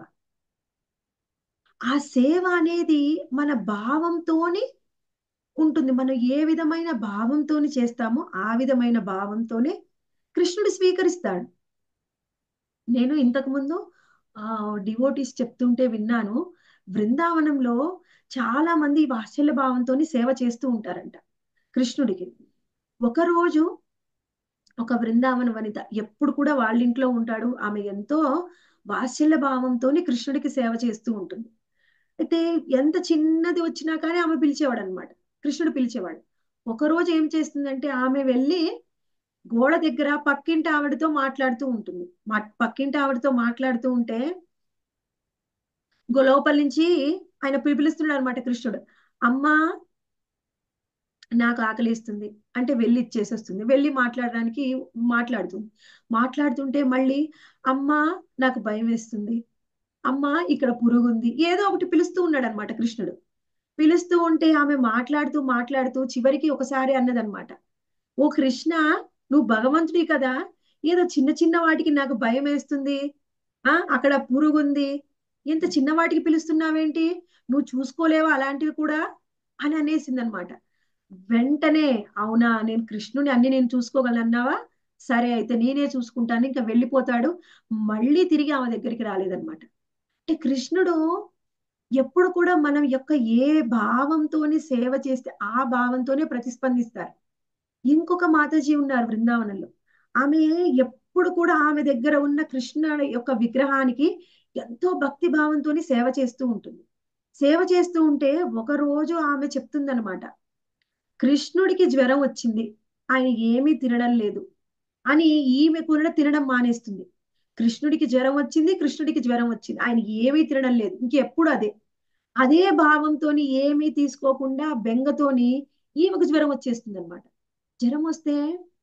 ఆ సేవ అనేది మన భావంతోని ఉంటుంది మనం ఏ విధమైన భావంతోని చేస్తామో ఆ విధమైన భావంతోనే కృష్ణుడు స్వీకరిస్తాడు నేను ఇంతకు ముందు ఆ డివోటీస్ చెప్తుంటే విన్నాను బృందావనంలో చాలా మంది వాత్సల్య భావంతోని సేవ చేస్తూ ఉంటారంట కృష్ణుడికి ఒకరోజు ఒక బృందావన వనిత ఎప్పుడు కూడా వాళ్ళ ఇంట్లో ఉంటాడు ఆమె ఎంతో వాత్సల్య భావంతోని కృష్ణుడికి సేవ చేస్తూ ఉంటుంది అయితే ఎంత చిన్నది వచ్చినా కానీ ఆమె పిలిచేవాడు అనమాట కృష్ణుడు పిలిచేవాడు ఒకరోజు ఏం చేస్తుందంటే ఆమె వెళ్ళి గోడ దగ్గర పక్కింటి ఆవిడతో మాట్లాడుతూ ఉంటుంది మా పక్కింటి ఆవిడతో మాట్లాడుతూ ఉంటే లోపల నుంచి ఆయన పిలుస్తున్నాడు అనమాట కృష్ణుడు అమ్మా నాకు ఆకలిస్తుంది అంటే వెళ్ళి ఇచ్చేసేస్తుంది వెళ్ళి మాట్లాడడానికి మాట్లాడుతుంది మాట్లాడుతుంటే మళ్ళీ అమ్మా నాకు భయం వేస్తుంది అమ్మా ఇక్కడ పురుగుంది ఏదో ఒకటి పిలుస్తూ ఉన్నాడు అనమాట కృష్ణుడు పిలుస్తూ ఉంటే ఆమె మాట్లాడుతూ మాట్లాడుతూ చివరికి ఒకసారి అన్నదనమాట ఓ కృష్ణ నువ్వు భగవంతుడి కదా ఏదో చిన్న చిన్న వాటికి నాకు భయం వేస్తుంది ఆ అక్కడ పురుగుంది ఇంత చిన్న వాటికి పిలుస్తున్నావేంటి నువ్వు చూసుకోలేవా అలాంటివి కూడా అని అనేసింది అనమాట వెంటనే అవునా నేను కృష్ణుని అన్ని నేను చూసుకోగలన్నావా సరే అయితే నేనే చూసుకుంటాను ఇంకా వెళ్ళిపోతాడు మళ్ళీ తిరిగి ఆమె దగ్గరికి రాలేదన్నమాట అంటే కృష్ణుడు ఎప్పుడు కూడా మనం యొక్క ఏ భావంతోని సేవ చేస్తే ఆ భావంతోనే ప్రతిస్పందిస్తారు ఇంకొక మాతాజీ ఉన్నారు బృందావనంలో ఆమె ఎప్పుడు కూడా ఆమె దగ్గర ఉన్న కృష్ణ యొక్క విగ్రహానికి ఎంతో భక్తి భావంతోని సేవ చేస్తూ ఉంటుంది సేవ చేస్తూ ఉంటే ఒక రోజు ఆమె చెప్తుందనమాట కృష్ణుడికి జ్వరం వచ్చింది ఆయన ఏమీ తినడం లేదు అని ఈమె కూడా తినడం మానేస్తుంది కృష్ణుడికి జ్వరం వచ్చింది కృష్ణుడికి జ్వరం వచ్చింది ఆయన ఏమీ తినడం లేదు ఇంకెప్పుడు అదే అదే భావంతోని ఏమీ తీసుకోకుండా బెంగతోని ఈమెకు జ్వరం వచ్చేస్తుంది అనమాట జ్వరం వస్తే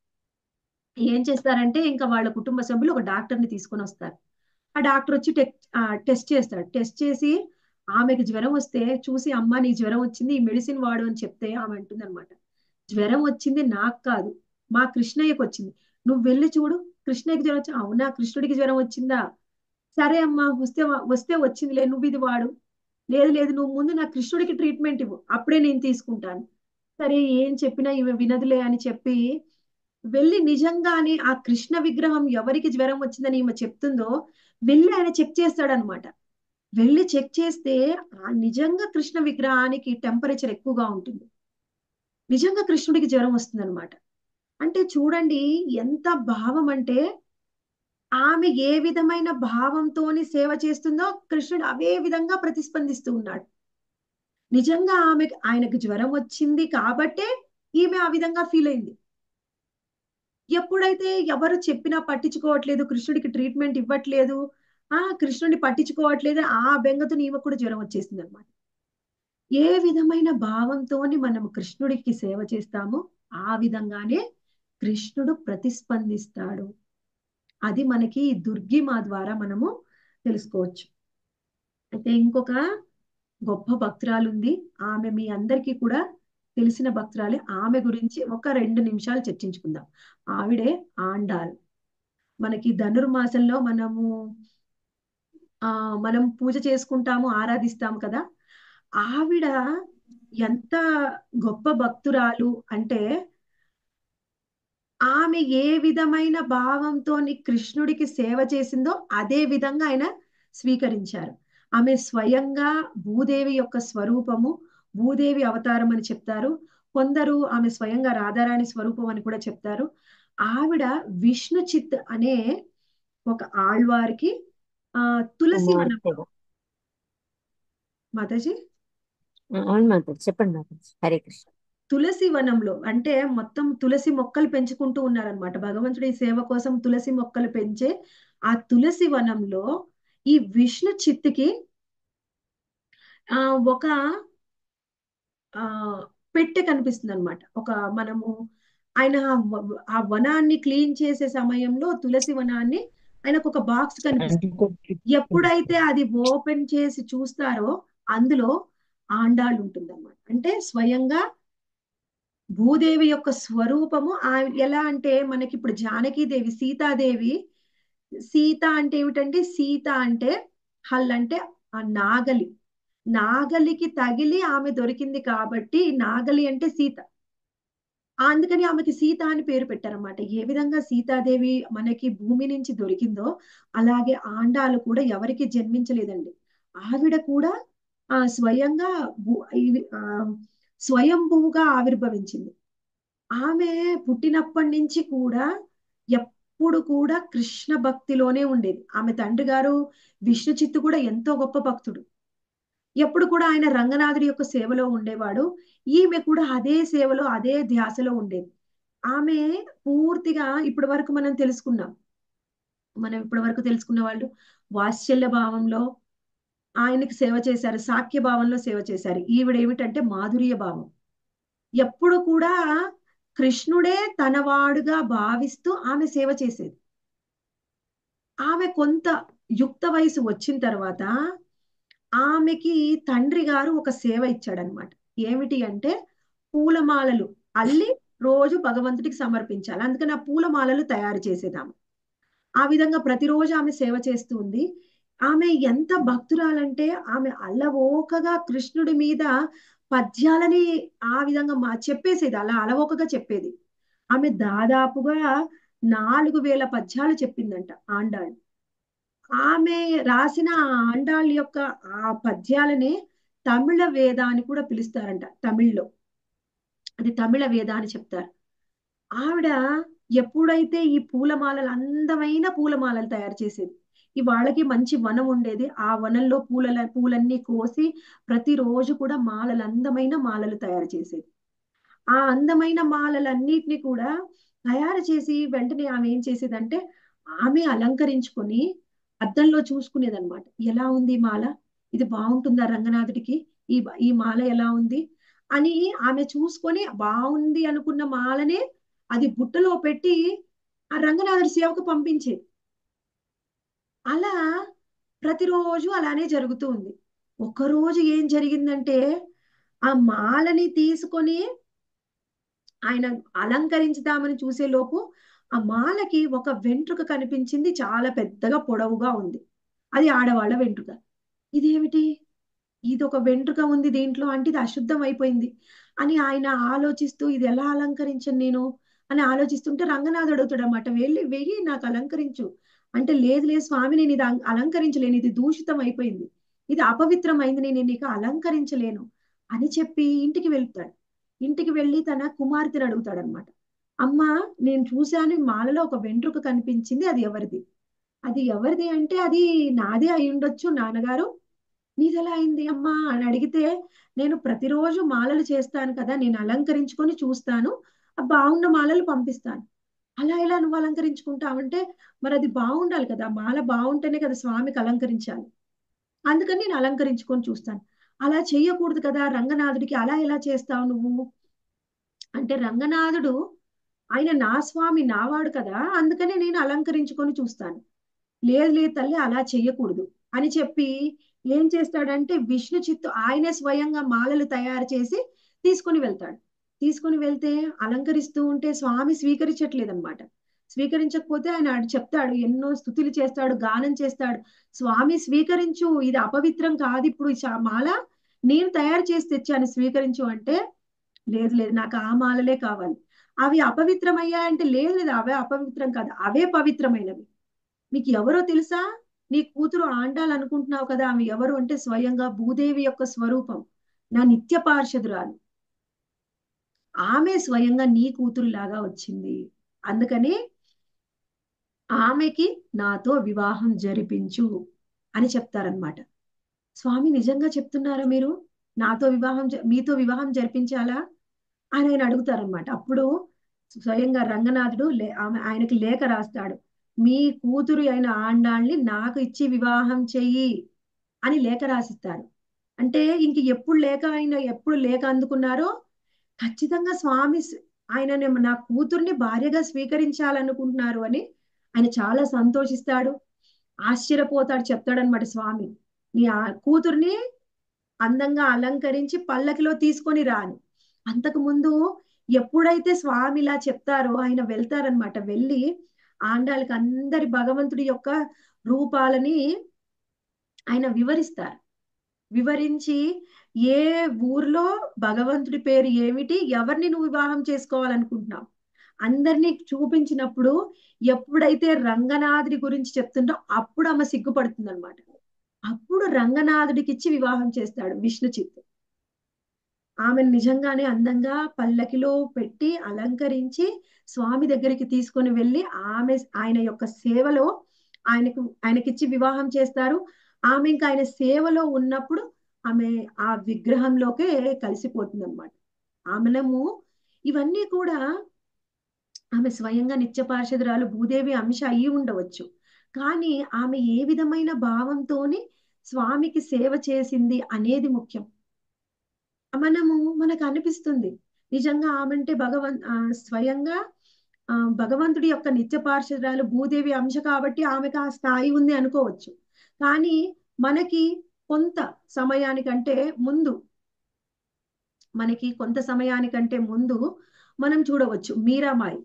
ఏం చేస్తారంటే ఇంకా వాళ్ళ కుటుంబ సభ్యులు ఒక డాక్టర్ని తీసుకొని వస్తారు ఆ డాక్టర్ వచ్చి టెస్ట్ చేస్తాడు టెస్ట్ చేసి ఆమెకు జ్వరం వస్తే చూసి అమ్మ నీ జ్వరం వచ్చింది ఈ మెడిసిన్ వాడు అని చెప్తే ఆమె అంటుంది అనమాట జ్వరం వచ్చింది నాకు కాదు మా కృష్ణయ్యకు వచ్చింది నువ్వు వెళ్ళి చూడు కృష్ణయ్యకి జ్వరం వచ్చి అవునా కృష్ణుడికి జ్వరం వచ్చిందా సరే అమ్మా వస్తే వస్తే వచ్చిందిలే నువ్వు ఇది వాడు లేదు లేదు నువ్వు ముందు నా కృష్ణుడికి ట్రీట్మెంట్ ఇవ్వు అప్పుడే నేను తీసుకుంటాను సరే ఏం చెప్పినా ఇవి వినదులే అని చెప్పి వెళ్ళి నిజంగానే ఆ కృష్ణ విగ్రహం ఎవరికి జ్వరం వచ్చిందని ఈమె చెప్తుందో వెళ్ళి ఆయన చెక్ చేస్తాడనమాట వెళ్ళి చెక్ చేస్తే ఆ నిజంగా కృష్ణ విగ్రహానికి టెంపరేచర్ ఎక్కువగా ఉంటుంది నిజంగా కృష్ణుడికి జ్వరం వస్తుంది అనమాట అంటే చూడండి ఎంత భావం అంటే ఆమె ఏ విధమైన భావంతోని సేవ చేస్తుందో కృష్ణుడు అవే విధంగా ప్రతిస్పందిస్తూ ఉన్నాడు నిజంగా ఆమె ఆయనకు జ్వరం వచ్చింది కాబట్టే ఈమె ఆ విధంగా ఫీల్ అయింది ఎప్పుడైతే ఎవరు చెప్పినా పట్టించుకోవట్లేదు కృష్ణుడికి ట్రీట్మెంట్ ఇవ్వట్లేదు ఆ కృష్ణుడిని పట్టించుకోవట్లేదు ఆ బెంగతో ఈమె కూడా జ్వరం వచ్చేసింది అనమాట ఏ విధమైన భావంతోని మనం కృష్ణుడికి సేవ చేస్తామో ఆ విధంగానే కృష్ణుడు ప్రతిస్పందిస్తాడు అది మనకి దుర్గిమ ద్వారా మనము తెలుసుకోవచ్చు అయితే ఇంకొక గొప్ప భక్తురాలు ఉంది ఆమె మీ అందరికీ కూడా తెలిసిన భక్తురాలే ఆమె గురించి ఒక రెండు నిమిషాలు చర్చించుకుందాం ఆవిడే ఆండాల్ మనకి ధనుర్మాసంలో మనము ఆ మనం పూజ చేసుకుంటాము ఆరాధిస్తాము కదా ఆవిడ ఎంత గొప్ప భక్తురాలు అంటే ఆమె ఏ విధమైన భావంతో కృష్ణుడికి సేవ చేసిందో అదే విధంగా ఆయన స్వీకరించారు ఆమె స్వయంగా భూదేవి యొక్క స్వరూపము భూదేవి అవతారం అని చెప్తారు కొందరు ఆమె స్వయంగా రాధారాణి స్వరూపం అని కూడా చెప్తారు ఆవిడ విష్ణు చిత్ అనే ఒక ఆళ్వారికి ఆ తులసి వనంలో మాతాజీ అవును మాతాజీ చెప్పండి మాతాజీ హరే కృష్ణ తులసి వనంలో అంటే మొత్తం తులసి మొక్కలు పెంచుకుంటూ ఉన్నారనమాట భగవంతుడి సేవ కోసం తులసి మొక్కలు పెంచే ఆ తులసి వనంలో ఈ విష్ణు చిత్తుకి ఆ ఒక ఆ పెట్టె కనిపిస్తుంది అనమాట ఒక మనము ఆయన ఆ వనాన్ని క్లీన్ చేసే సమయంలో తులసి వనాన్ని ఆయనకు ఒక బాక్స్ కనిపిస్తుంది ఎప్పుడైతే అది ఓపెన్ చేసి చూస్తారో అందులో ఆండాళ్ళు ఉంటుంది అనమాట అంటే స్వయంగా భూదేవి యొక్క స్వరూపము ఎలా అంటే మనకి ఇప్పుడు జానకీదేవి సీతాదేవి సీత అంటే ఏమిటంటే సీత అంటే హల్ అంటే ఆ నాగలి నాగలికి తగిలి ఆమె దొరికింది కాబట్టి నాగలి అంటే సీత అందుకని ఆమెకి సీత అని పేరు పెట్టారన్నమాట ఏ విధంగా సీతాదేవి మనకి భూమి నుంచి దొరికిందో అలాగే ఆండాలు కూడా ఎవరికి జన్మించలేదండి ఆవిడ కూడా ఆ స్వయంగా ఆ స్వయంభూగా ఆవిర్భవించింది ఆమె పుట్టినప్పటి నుంచి కూడా ఎప్పుడు కూడా కృష్ణ భక్తిలోనే ఉండేది ఆమె తండ్రి గారు విష్ణు చిత్తు కూడా ఎంతో గొప్ప భక్తుడు ఎప్పుడు కూడా ఆయన రంగనాథుడి యొక్క సేవలో ఉండేవాడు ఈమె కూడా అదే సేవలో అదే ధ్యాసలో ఉండేది ఆమె పూర్తిగా ఇప్పటి వరకు మనం తెలుసుకున్నాం మనం ఇప్పటి వరకు తెలుసుకున్న వాళ్ళు వాత్సల్య భావంలో ఆయనకి సేవ చేశారు సాఖ్య భావంలో సేవ చేశారు ఈవిడ ఏమిటంటే మాధుర్య భావం ఎప్పుడు కూడా కృష్ణుడే తనవాడుగా భావిస్తూ ఆమె సేవ చేసేది ఆమె కొంత యుక్త వయసు వచ్చిన తర్వాత ఆమెకి తండ్రి గారు ఒక సేవ ఇచ్చాడనమాట ఏమిటి అంటే పూలమాలలు అల్లి రోజు భగవంతుడికి సమర్పించాలి అందుకని ఆ పూలమాలలు తయారు చేసేదాము ఆ విధంగా ప్రతిరోజు ఆమె సేవ చేస్తూ ఉంది ఆమె ఎంత భక్తురాలంటే ఆమె అల్లవోకగా కృష్ణుడి మీద పద్యాలని ఆ విధంగా మా చెప్పేసేది అలా అలవోకగా చెప్పేది ఆమె దాదాపుగా నాలుగు వేల పద్యాలు చెప్పిందంట ఆండాళ్ళు ఆమె రాసిన ఆండాళ్ళ యొక్క ఆ పద్యాలనే తమిళ వేద అని కూడా పిలుస్తారంట తమిళ్లో అది తమిళ వేద అని చెప్తారు ఆవిడ ఎప్పుడైతే ఈ పూలమాలలు అందమైన పూలమాలలు తయారు చేసేది ఈ వాళ్ళకి మంచి వనం ఉండేది ఆ వనంలో పూల పూలన్నీ కోసి ప్రతిరోజు కూడా మాలలు అందమైన మాలలు తయారు చేసేది ఆ అందమైన మాలలన్నిటిని కూడా తయారు చేసి వెంటనే ఆమె ఏం చేసేదంటే ఆమె అలంకరించుకొని అద్దంలో చూసుకునేదన్నమాట ఎలా ఉంది మాల ఇది బాగుంటుందా రంగనాథుడికి ఈ ఈ మాల ఎలా ఉంది అని ఆమె చూసుకొని బాగుంది అనుకున్న మాలనే అది బుట్టలో పెట్టి ఆ రంగనాథుడి సేవకు పంపించేది అలా ప్రతిరోజు అలానే జరుగుతూ ఉంది ఒకరోజు ఏం జరిగిందంటే ఆ మాలని తీసుకొని ఆయన అలంకరించుదామని చూసే లోపు ఆ మాలకి ఒక వెంట్రుక కనిపించింది చాలా పెద్దగా పొడవుగా ఉంది అది ఆడవాళ్ళ వెంట్రుక ఇదేమిటి ఇది ఒక వెంట్రుక ఉంది దీంట్లో అంటే ఇది అశుద్ధం అయిపోయింది అని ఆయన ఆలోచిస్తూ ఇది ఎలా అలంకరించను నేను అని ఆలోచిస్తుంటే రంగనాథుడు అడుగుతాడు అనమాట వెళ్ళి వెయ్యి నాకు అలంకరించు అంటే లేదు లేదు స్వామి నేను ఇది అలంకరించలేను ఇది దూషితం అయిపోయింది ఇది అపవిత్రమైంది నేను నీకు అలంకరించలేను అని చెప్పి ఇంటికి వెళ్తాడు ఇంటికి వెళ్ళి తన కుమార్తెను అడుగుతాడు అనమాట అమ్మ నేను చూశాను మాలలో ఒక వెంట్రుక కనిపించింది అది ఎవరిది అది ఎవరిది అంటే అది నాదే అయి ఉండొచ్చు నాన్నగారు నీది ఎలా అయింది అమ్మా అని అడిగితే నేను ప్రతిరోజు మాలలు చేస్తాను కదా నేను అలంకరించుకొని చూస్తాను ఆ బాగున్న మాలలు పంపిస్తాను అలా ఎలా నువ్వు అలంకరించుకుంటావంటే మరి అది బాగుండాలి కదా మాల బాగుంటేనే కదా స్వామికి అలంకరించాలి అందుకని నేను అలంకరించుకొని చూస్తాను అలా చెయ్యకూడదు కదా రంగనాథుడికి అలా ఎలా చేస్తావు నువ్వు అంటే రంగనాథుడు ఆయన నా స్వామి నావాడు కదా అందుకని నేను అలంకరించుకొని చూస్తాను లేదు లేదు తల్లి అలా చెయ్యకూడదు అని చెప్పి ఏం చేస్తాడంటే విష్ణు చిత్తు ఆయనే స్వయంగా మాలలు తయారు చేసి తీసుకొని వెళ్తాడు తీసుకొని వెళ్తే అలంకరిస్తూ ఉంటే స్వామి స్వీకరించట్లేదన్నమాట స్వీకరించకపోతే ఆయన ఆడు చెప్తాడు ఎన్నో స్థుతులు చేస్తాడు గానం చేస్తాడు స్వామి స్వీకరించు ఇది అపవిత్రం కాదు ఇప్పుడు ఈ చా- మాల నేను తయారు చేసి తెచ్చాను స్వీకరించు అంటే లేదు లేదు నాకు ఆ మాలలే కావాలి అవి అపవిత్రమయ్యాయంటే లేదు లేదు అవే అపవిత్రం కాదు అవే పవిత్రమైనవి మీకు ఎవరో తెలుసా నీ కూతురు ఆండాలనుకుంటున్నావు కదా ఆమె ఎవరు అంటే స్వయంగా భూదేవి యొక్క స్వరూపం నా నిత్య పార్షదురాలు ఆమె స్వయంగా నీ కూతురు లాగా వచ్చింది అందుకని ఆమెకి నాతో వివాహం జరిపించు అని చెప్తారనమాట స్వామి నిజంగా చెప్తున్నారా మీరు నాతో వివాహం జ- మీతో వివాహం జరిపించాలా అని ఆయన అడుగుతారనమాట అప్పుడు స్వయంగా రంగనాథుడు లే ఆమె ఆయనకి లేఖ రాస్తాడు మీ కూతురు అయిన ఆండాళ్ళని నాకు ఇచ్చి వివాహం చెయ్యి అని లేఖ రాసిస్తారు అంటే ఇంక ఎప్పుడు లేఖ ఆయన ఎప్పుడు లేఖ అందుకున్నారో ఖచ్చితంగా స్వామి స్- ఆయన నా కూతుర్ని భార్యగా స్వీకరించాలనుకుంటున్నారు అని ఆయన చాలా సంతోషిస్తాడు ఆశ్చర్యపోతాడు చెప్తాడనమాట స్వామి నీ ఆ కూతుర్ని అందంగా అలంకరించి పల్లకిలో తీసుకొని రాని అంతకు ముందు ఎప్పుడైతే స్వామి ఇలా చెప్తారో ఆయన వెళ్తారనమాట వెళ్ళి ఆండాళ్ళకి అందరి భగవంతుడి యొక్క రూపాలని ఆయన వివరిస్తారు వివరించి ఏ ఊర్లో భగవంతుడి పేరు ఏమిటి ఎవరిని నువ్వు వివాహం చేసుకోవాలనుకుంటున్నావు అందరినీ చూపించినప్పుడు ఎప్పుడైతే రంగనాథుడి గురించి చెప్తుంటో అప్పుడు ఆమె సిగ్గుపడుతుంది అనమాట అప్పుడు రంగనాథుడికి ఇచ్చి వివాహం చేస్తాడు విష్ణు చిత్తు ఆమె నిజంగానే అందంగా పల్లకిలో పెట్టి అలంకరించి స్వామి దగ్గరికి తీసుకొని వెళ్ళి ఆమె ఆయన యొక్క సేవలో ఆయనకు ఆయనకిచ్చి వివాహం చేస్తారు ఆమె ఇంకా ఆయన సేవలో ఉన్నప్పుడు ఆమె ఆ విగ్రహంలోకే కలిసిపోతుంది అనమాట ఆమెనము ఇవన్నీ కూడా ఆమె స్వయంగా నిత్య పార్షదురాలు భూదేవి అంశ అయి ఉండవచ్చు కానీ ఆమె ఏ విధమైన భావంతోని స్వామికి సేవ చేసింది అనేది ముఖ్యం మనము మనకు అనిపిస్తుంది నిజంగా ఆమెంటే భగవన్ ఆ, స్వయంగా ఆ, భగవంతుడి యొక్క నిత్య పార్షదురాలు భూదేవి అంశ కాబట్టి ఆమెకు ఆ స్థాయి ఉంది అనుకోవచ్చు కానీ మనకి కొంత సమయానికంటే ముందు మనకి కొంత సమయానికంటే ముందు మనం చూడవచ్చు మీరాబాయి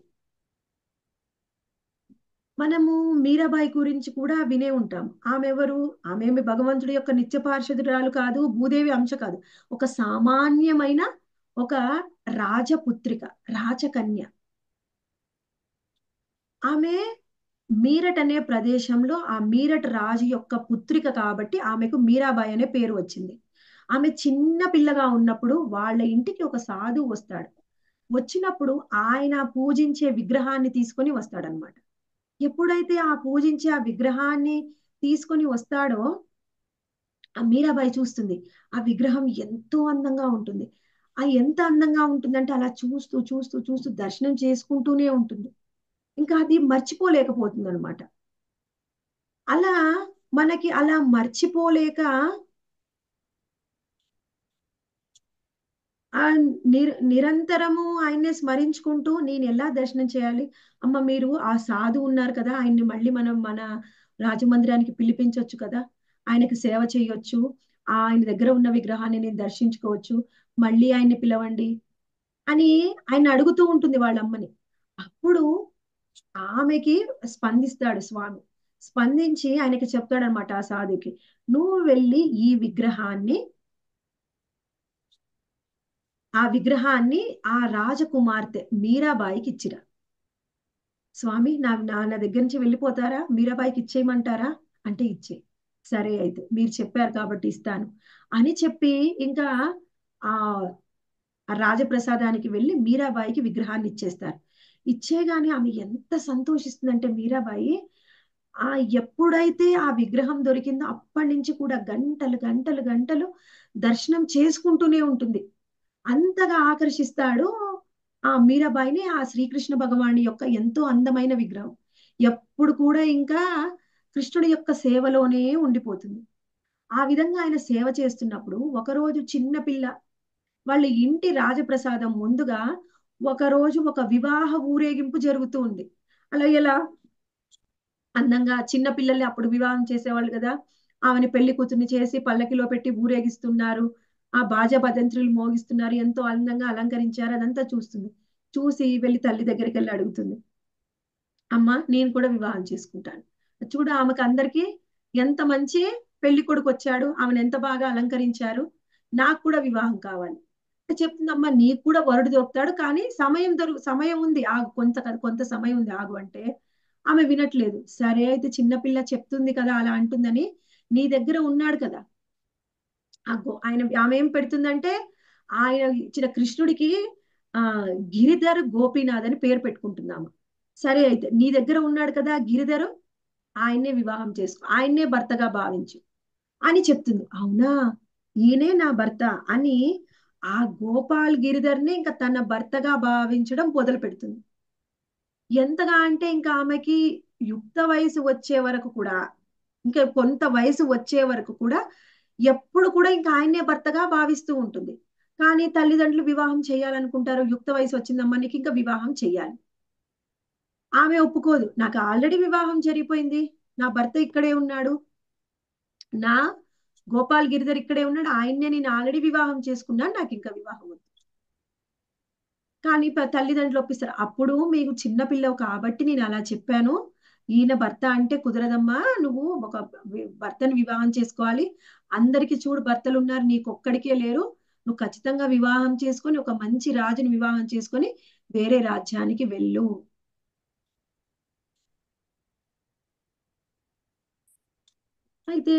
మనము మీరాబాయి గురించి కూడా వినే ఉంటాం ఆమె ఎవరు ఆమె ఏమి భగవంతుడి యొక్క నిత్య పార్షదురాలు కాదు భూదేవి అంశ కాదు ఒక సామాన్యమైన ఒక రాజపుత్రిక రాజకన్య ఆమె మీరట్ అనే ప్రదేశంలో ఆ మీరట్ రాజు యొక్క పుత్రిక కాబట్టి ఆమెకు మీరాబాయి అనే పేరు వచ్చింది ఆమె చిన్న పిల్లగా ఉన్నప్పుడు వాళ్ళ ఇంటికి ఒక సాధువు వస్తాడు వచ్చినప్పుడు ఆయన పూజించే విగ్రహాన్ని తీసుకొని వస్తాడనమాట ఎప్పుడైతే ఆ పూజించే ఆ విగ్రహాన్ని తీసుకొని వస్తాడో ఆ మీరాబాయి చూస్తుంది ఆ విగ్రహం ఎంతో అందంగా ఉంటుంది ఆ ఎంత అందంగా ఉంటుందంటే అలా చూస్తూ చూస్తూ చూస్తూ దర్శనం చేసుకుంటూనే ఉంటుంది ఇంకా అది మర్చిపోలేకపోతుంది అనమాట అలా మనకి అలా మర్చిపోలేక ఆ నిర నిరంతరము ఆయన్నే స్మరించుకుంటూ నేను ఎలా దర్శనం చేయాలి అమ్మ మీరు ఆ సాధు ఉన్నారు కదా ఆయన్ని మళ్ళీ మనం మన రాజమందిరానికి పిలిపించవచ్చు కదా ఆయనకు సేవ చేయొచ్చు ఆయన దగ్గర ఉన్న విగ్రహాన్ని నేను దర్శించుకోవచ్చు మళ్ళీ ఆయన్ని పిలవండి అని ఆయన అడుగుతూ ఉంటుంది వాళ్ళ అమ్మని అప్పుడు ఆమెకి స్పందిస్తాడు స్వామి స్పందించి ఆయనకి చెప్తాడనమాట ఆ సాధుకి నువ్వు వెళ్ళి ఈ విగ్రహాన్ని ఆ విగ్రహాన్ని ఆ రాజకుమార్తె మీరాబాయికి ఇచ్చిరా స్వామి నా నా నా దగ్గర నుంచి వెళ్ళిపోతారా మీరాబాయికి ఇచ్చేయమంటారా అంటే ఇచ్చే సరే అయితే మీరు చెప్పారు కాబట్టి ఇస్తాను అని చెప్పి ఇంకా ఆ ఆ రాజప్రసాదానికి వెళ్ళి మీరాబాయికి విగ్రహాన్ని ఇచ్చేస్తారు ఇచ్చేగానే ఆమె ఎంత సంతోషిస్తుందంటే మీరాబాయి ఆ ఎప్పుడైతే ఆ విగ్రహం దొరికిందో అప్పటి నుంచి కూడా గంటలు గంటలు గంటలు దర్శనం చేసుకుంటూనే ఉంటుంది అంతగా ఆకర్షిస్తాడు ఆ మీరాబాయిని ఆ శ్రీకృష్ణ భగవాని యొక్క ఎంతో అందమైన విగ్రహం ఎప్పుడు కూడా ఇంకా కృష్ణుడి యొక్క సేవలోనే ఉండిపోతుంది ఆ విధంగా ఆయన సేవ చేస్తున్నప్పుడు ఒకరోజు చిన్న పిల్ల వాళ్ళ ఇంటి రాజప్రసాదం ముందుగా ఒక రోజు ఒక వివాహ ఊరేగింపు జరుగుతూ ఉంది అలా ఎలా అందంగా చిన్న పిల్లల్ని అప్పుడు వివాహం చేసేవాళ్ళు కదా ఆమెని పెళ్లి కూతుర్ని చేసి పల్లకిలో పెట్టి ఊరేగిస్తున్నారు ఆ బాజా భజంత్రులు మోగిస్తున్నారు ఎంతో అందంగా అలంకరించారు అదంతా చూస్తుంది చూసి వెళ్ళి తల్లి దగ్గరికి వెళ్ళి అడుగుతుంది అమ్మ నేను కూడా వివాహం చేసుకుంటాను చూడు ఆమెకు అందరికి ఎంత మంచి పెళ్లి కొడుకు వచ్చాడు ఆమెను ఎంత బాగా అలంకరించారు నాకు కూడా వివాహం కావాలి చెప్తుందమ్మా నీకు కూడా వరుడు దొరుకుతాడు కానీ సమయం దొరు సమయం ఉంది ఆగు కొంత కొంత సమయం ఉంది ఆగు అంటే ఆమె వినట్లేదు సరే అయితే చిన్నపిల్ల చెప్తుంది కదా అలా అంటుందని నీ దగ్గర ఉన్నాడు కదా ఆ గో ఆయన ఆమె ఏం పెడుతుందంటే ఆయన ఇచ్చిన కృష్ణుడికి ఆ గిరిధర్ గోపీనాథ్ అని పేరు పెట్టుకుంటున్నాము సరే అయితే నీ దగ్గర ఉన్నాడు కదా గిరిధరు ఆయన్నే వివాహం చేసుకో ఆయన్నే భర్తగా భావించు అని చెప్తుంది అవునా ఈయనే నా భర్త అని ఆ గోపాల్ గిరిధర్ని ఇంకా తన భర్తగా భావించడం మొదలు పెడుతుంది ఎంతగా అంటే ఇంకా ఆమెకి యుక్త వయసు వచ్చే వరకు కూడా ఇంకా కొంత వయసు వచ్చే వరకు కూడా ఎప్పుడు కూడా ఇంకా ఆయన్నే భర్తగా భావిస్తూ ఉంటుంది కానీ తల్లిదండ్రులు వివాహం చేయాలనుకుంటారు యుక్త వయసు వచ్చిందమ్మా నీకు ఇంకా వివాహం చేయాలి ఆమె ఒప్పుకోదు నాకు ఆల్రెడీ వివాహం జరిగిపోయింది నా భర్త ఇక్కడే ఉన్నాడు నా గోపాల్ గిరిధర్ ఇక్కడే ఉన్నాడు ఆయన్నే నేను ఆల్రెడీ వివాహం చేసుకున్నాను నాకు ఇంకా వివాహం వద్దు కానీ తల్లిదండ్రులు ఒప్పిస్తారు అప్పుడు మీకు చిన్నపిల్లవు కాబట్టి నేను అలా చెప్పాను ఈయన భర్త అంటే కుదరదమ్మా నువ్వు ఒక భర్తను వివాహం చేసుకోవాలి అందరికి చూడు భర్తలు ఉన్నారు నీకు ఒక్కడికే లేరు నువ్వు ఖచ్చితంగా వివాహం చేసుకొని ఒక మంచి రాజుని వివాహం చేసుకొని వేరే రాజ్యానికి వెళ్ళు అయితే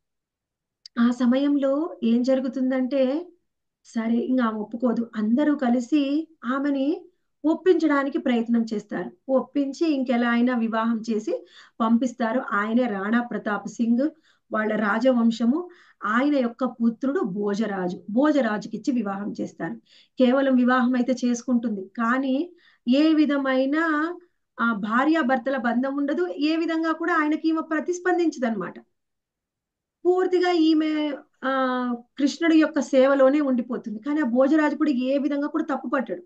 ఆ సమయంలో ఏం జరుగుతుందంటే సరే ఇంకా ఆమె ఒప్పుకోదు అందరూ కలిసి ఆమెని ఒప్పించడానికి ప్రయత్నం చేస్తారు ఒప్పించి ఇంకెలా అయినా వివాహం చేసి పంపిస్తారు ఆయనే రాణా ప్రతాప్ సింగ్ వాళ్ళ రాజవంశము ఆయన యొక్క పుత్రుడు భోజరాజు భోజరాజుకి ఇచ్చి వివాహం చేస్తారు కేవలం వివాహం అయితే చేసుకుంటుంది కానీ ఏ విధమైన ఆ భార్యాభర్తల బంధం ఉండదు ఏ విధంగా కూడా ఆయనకి ఈమె ప్రతిస్పందించదు అనమాట పూర్తిగా ఈమె ఆ కృష్ణుడి యొక్క సేవలోనే ఉండిపోతుంది కానీ ఆ భోజరాజు కూడా ఏ విధంగా కూడా తప్పు పట్టాడు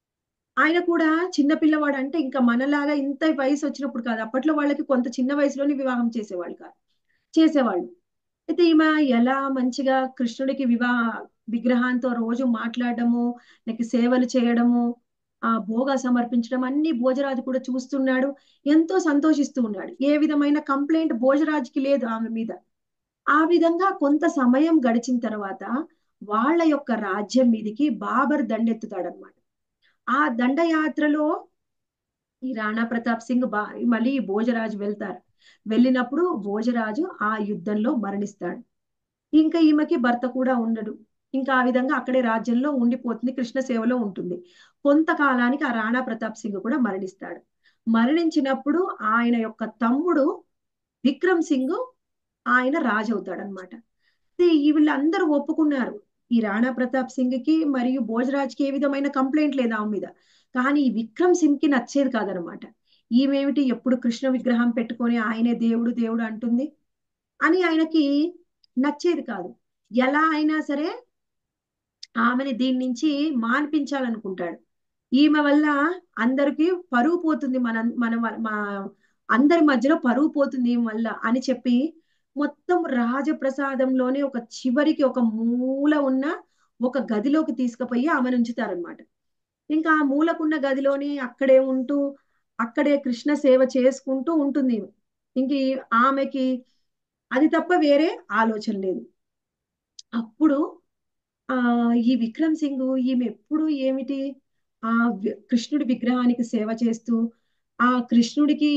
ఆయన కూడా చిన్న పిల్లవాడు అంటే ఇంకా మనలాగా ఇంత వయసు వచ్చినప్పుడు కాదు అప్పట్లో వాళ్ళకి కొంత చిన్న వయసులోనే వివాహం చేసేవాళ్ళు కాదు చేసేవాళ్ళు అయితే ఈమె ఎలా మంచిగా కృష్ణుడికి వివాహ విగ్రహంతో రోజు మాట్లాడడము నాకు సేవలు చేయడము ఆ భోగా సమర్పించడం అన్ని భోజరాజు కూడా చూస్తున్నాడు ఎంతో సంతోషిస్తూ ఉన్నాడు ఏ విధమైన కంప్లైంట్ భోజరాజుకి లేదు ఆమె మీద ఆ విధంగా కొంత సమయం గడిచిన తర్వాత వాళ్ళ యొక్క రాజ్యం మీదికి బాబర్ దండెత్తుతాడనమాట ఆ దండయాత్రలో ఈ రాణా ప్రతాప్ సింగ్ బా మళ్ళీ భోజరాజు వెళ్తారు వెళ్ళినప్పుడు భోజరాజు ఆ యుద్ధంలో మరణిస్తాడు ఇంకా ఈమెకి భర్త కూడా ఉండడు ఇంకా ఆ విధంగా అక్కడే రాజ్యంలో ఉండిపోతుంది కృష్ణ సేవలో ఉంటుంది కొంతకాలానికి ఆ రాణా ప్రతాప్ సింగ్ కూడా మరణిస్తాడు మరణించినప్పుడు ఆయన యొక్క తమ్ముడు విక్రమ్ సింగ్ ఆయన రాజు అవుతాడనమాట వీళ్ళందరూ ఒప్పుకున్నారు ఈ రాణా ప్రతాప్ సింగ్ కి మరియు భోజరాజ్కి ఏ విధమైన కంప్లైంట్ లేదు ఆమె మీద కానీ ఈ విక్రమ్ సింగ్ కి నచ్చేది కాదనమాట ఈమెమిటి ఎప్పుడు కృష్ణ విగ్రహం పెట్టుకొని ఆయనే దేవుడు దేవుడు అంటుంది అని ఆయనకి నచ్చేది కాదు ఎలా అయినా సరే ఆమెని దీని నుంచి మాన్పించాలనుకుంటాడు ఈమె వల్ల అందరికి పరువు పోతుంది మన మన మా అందరి మధ్యలో పరువు పోతుంది ఈమె వల్ల అని చెప్పి మొత్తం రాజప్రసాదంలోనే ఒక చివరికి ఒక మూల ఉన్న ఒక గదిలోకి తీసుకుపోయి ఆమె ఉంచుతారనమాట ఇంకా ఆ మూలకున్న గదిలోనే అక్కడే ఉంటూ అక్కడే కృష్ణ సేవ చేసుకుంటూ ఉంటుంది ఇంక ఆమెకి అది తప్ప వేరే ఆలోచన లేదు అప్పుడు ఆ ఈ విక్రమ్ సింగ్ ఈమె ఎప్పుడు ఏమిటి ఆ కృష్ణుడి విగ్రహానికి సేవ చేస్తూ ఆ కృష్ణుడికి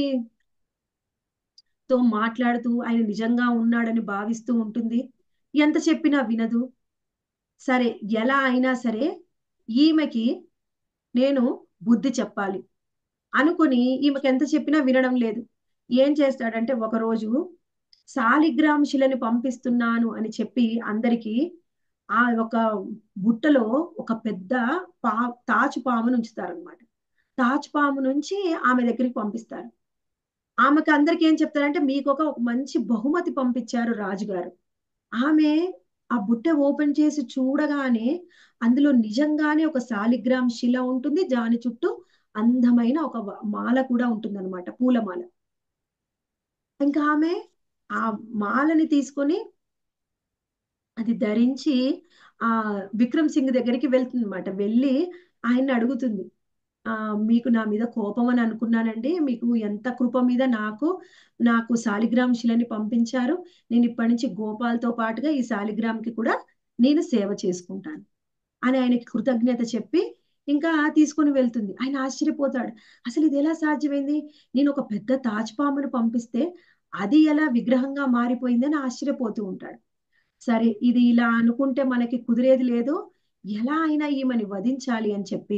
తో మాట్లాడుతూ ఆయన నిజంగా ఉన్నాడని భావిస్తూ ఉంటుంది ఎంత చెప్పినా వినదు సరే ఎలా అయినా సరే ఈమెకి నేను బుద్ధి చెప్పాలి అనుకుని ఈమెకి ఎంత చెప్పినా వినడం లేదు ఏం చేస్తాడంటే ఒకరోజు సాలిగ్రామ్ శిలని పంపిస్తున్నాను అని చెప్పి అందరికీ ఆ ఒక బుట్టలో ఒక పెద్ద పా తాచు పామును ఉంచుతారనమాట తాచు పాము నుంచి ఆమె దగ్గరికి పంపిస్తారు ఆమెకు అందరికి ఏం చెప్తారంటే మీకు ఒక మంచి బహుమతి పంపించారు రాజుగారు ఆమె ఆ బుట్ట ఓపెన్ చేసి చూడగానే అందులో నిజంగానే ఒక సాలిగ్రామ్ శిల ఉంటుంది దాని చుట్టూ అందమైన ఒక మాల కూడా ఉంటుందన్నమాట పూలమాల ఇంకా ఆమె ఆ మాలని తీసుకొని అది ధరించి ఆ విక్రమ్ సింగ్ దగ్గరికి వెళ్తుంది అనమాట వెళ్ళి ఆయన్ని అడుగుతుంది ఆ మీకు నా మీద కోపం అని అనుకున్నానండి మీకు ఎంత కృప మీద నాకు నాకు శాలిగ్రామ్ శిలని పంపించారు నేను ఇప్పటి నుంచి గోపాల్తో పాటుగా ఈ శాలిగ్రామ్కి కూడా నేను సేవ చేసుకుంటాను అని ఆయనకి కృతజ్ఞత చెప్పి ఇంకా తీసుకొని వెళ్తుంది ఆయన ఆశ్చర్యపోతాడు అసలు ఇది ఎలా సాధ్యమైంది నేను ఒక పెద్ద తాజ్పామును పంపిస్తే అది ఎలా విగ్రహంగా మారిపోయిందని ఆశ్చర్యపోతూ ఉంటాడు సరే ఇది ఇలా అనుకుంటే మనకి కుదిరేది లేదు ఎలా అయినా ఈమెని వధించాలి అని చెప్పి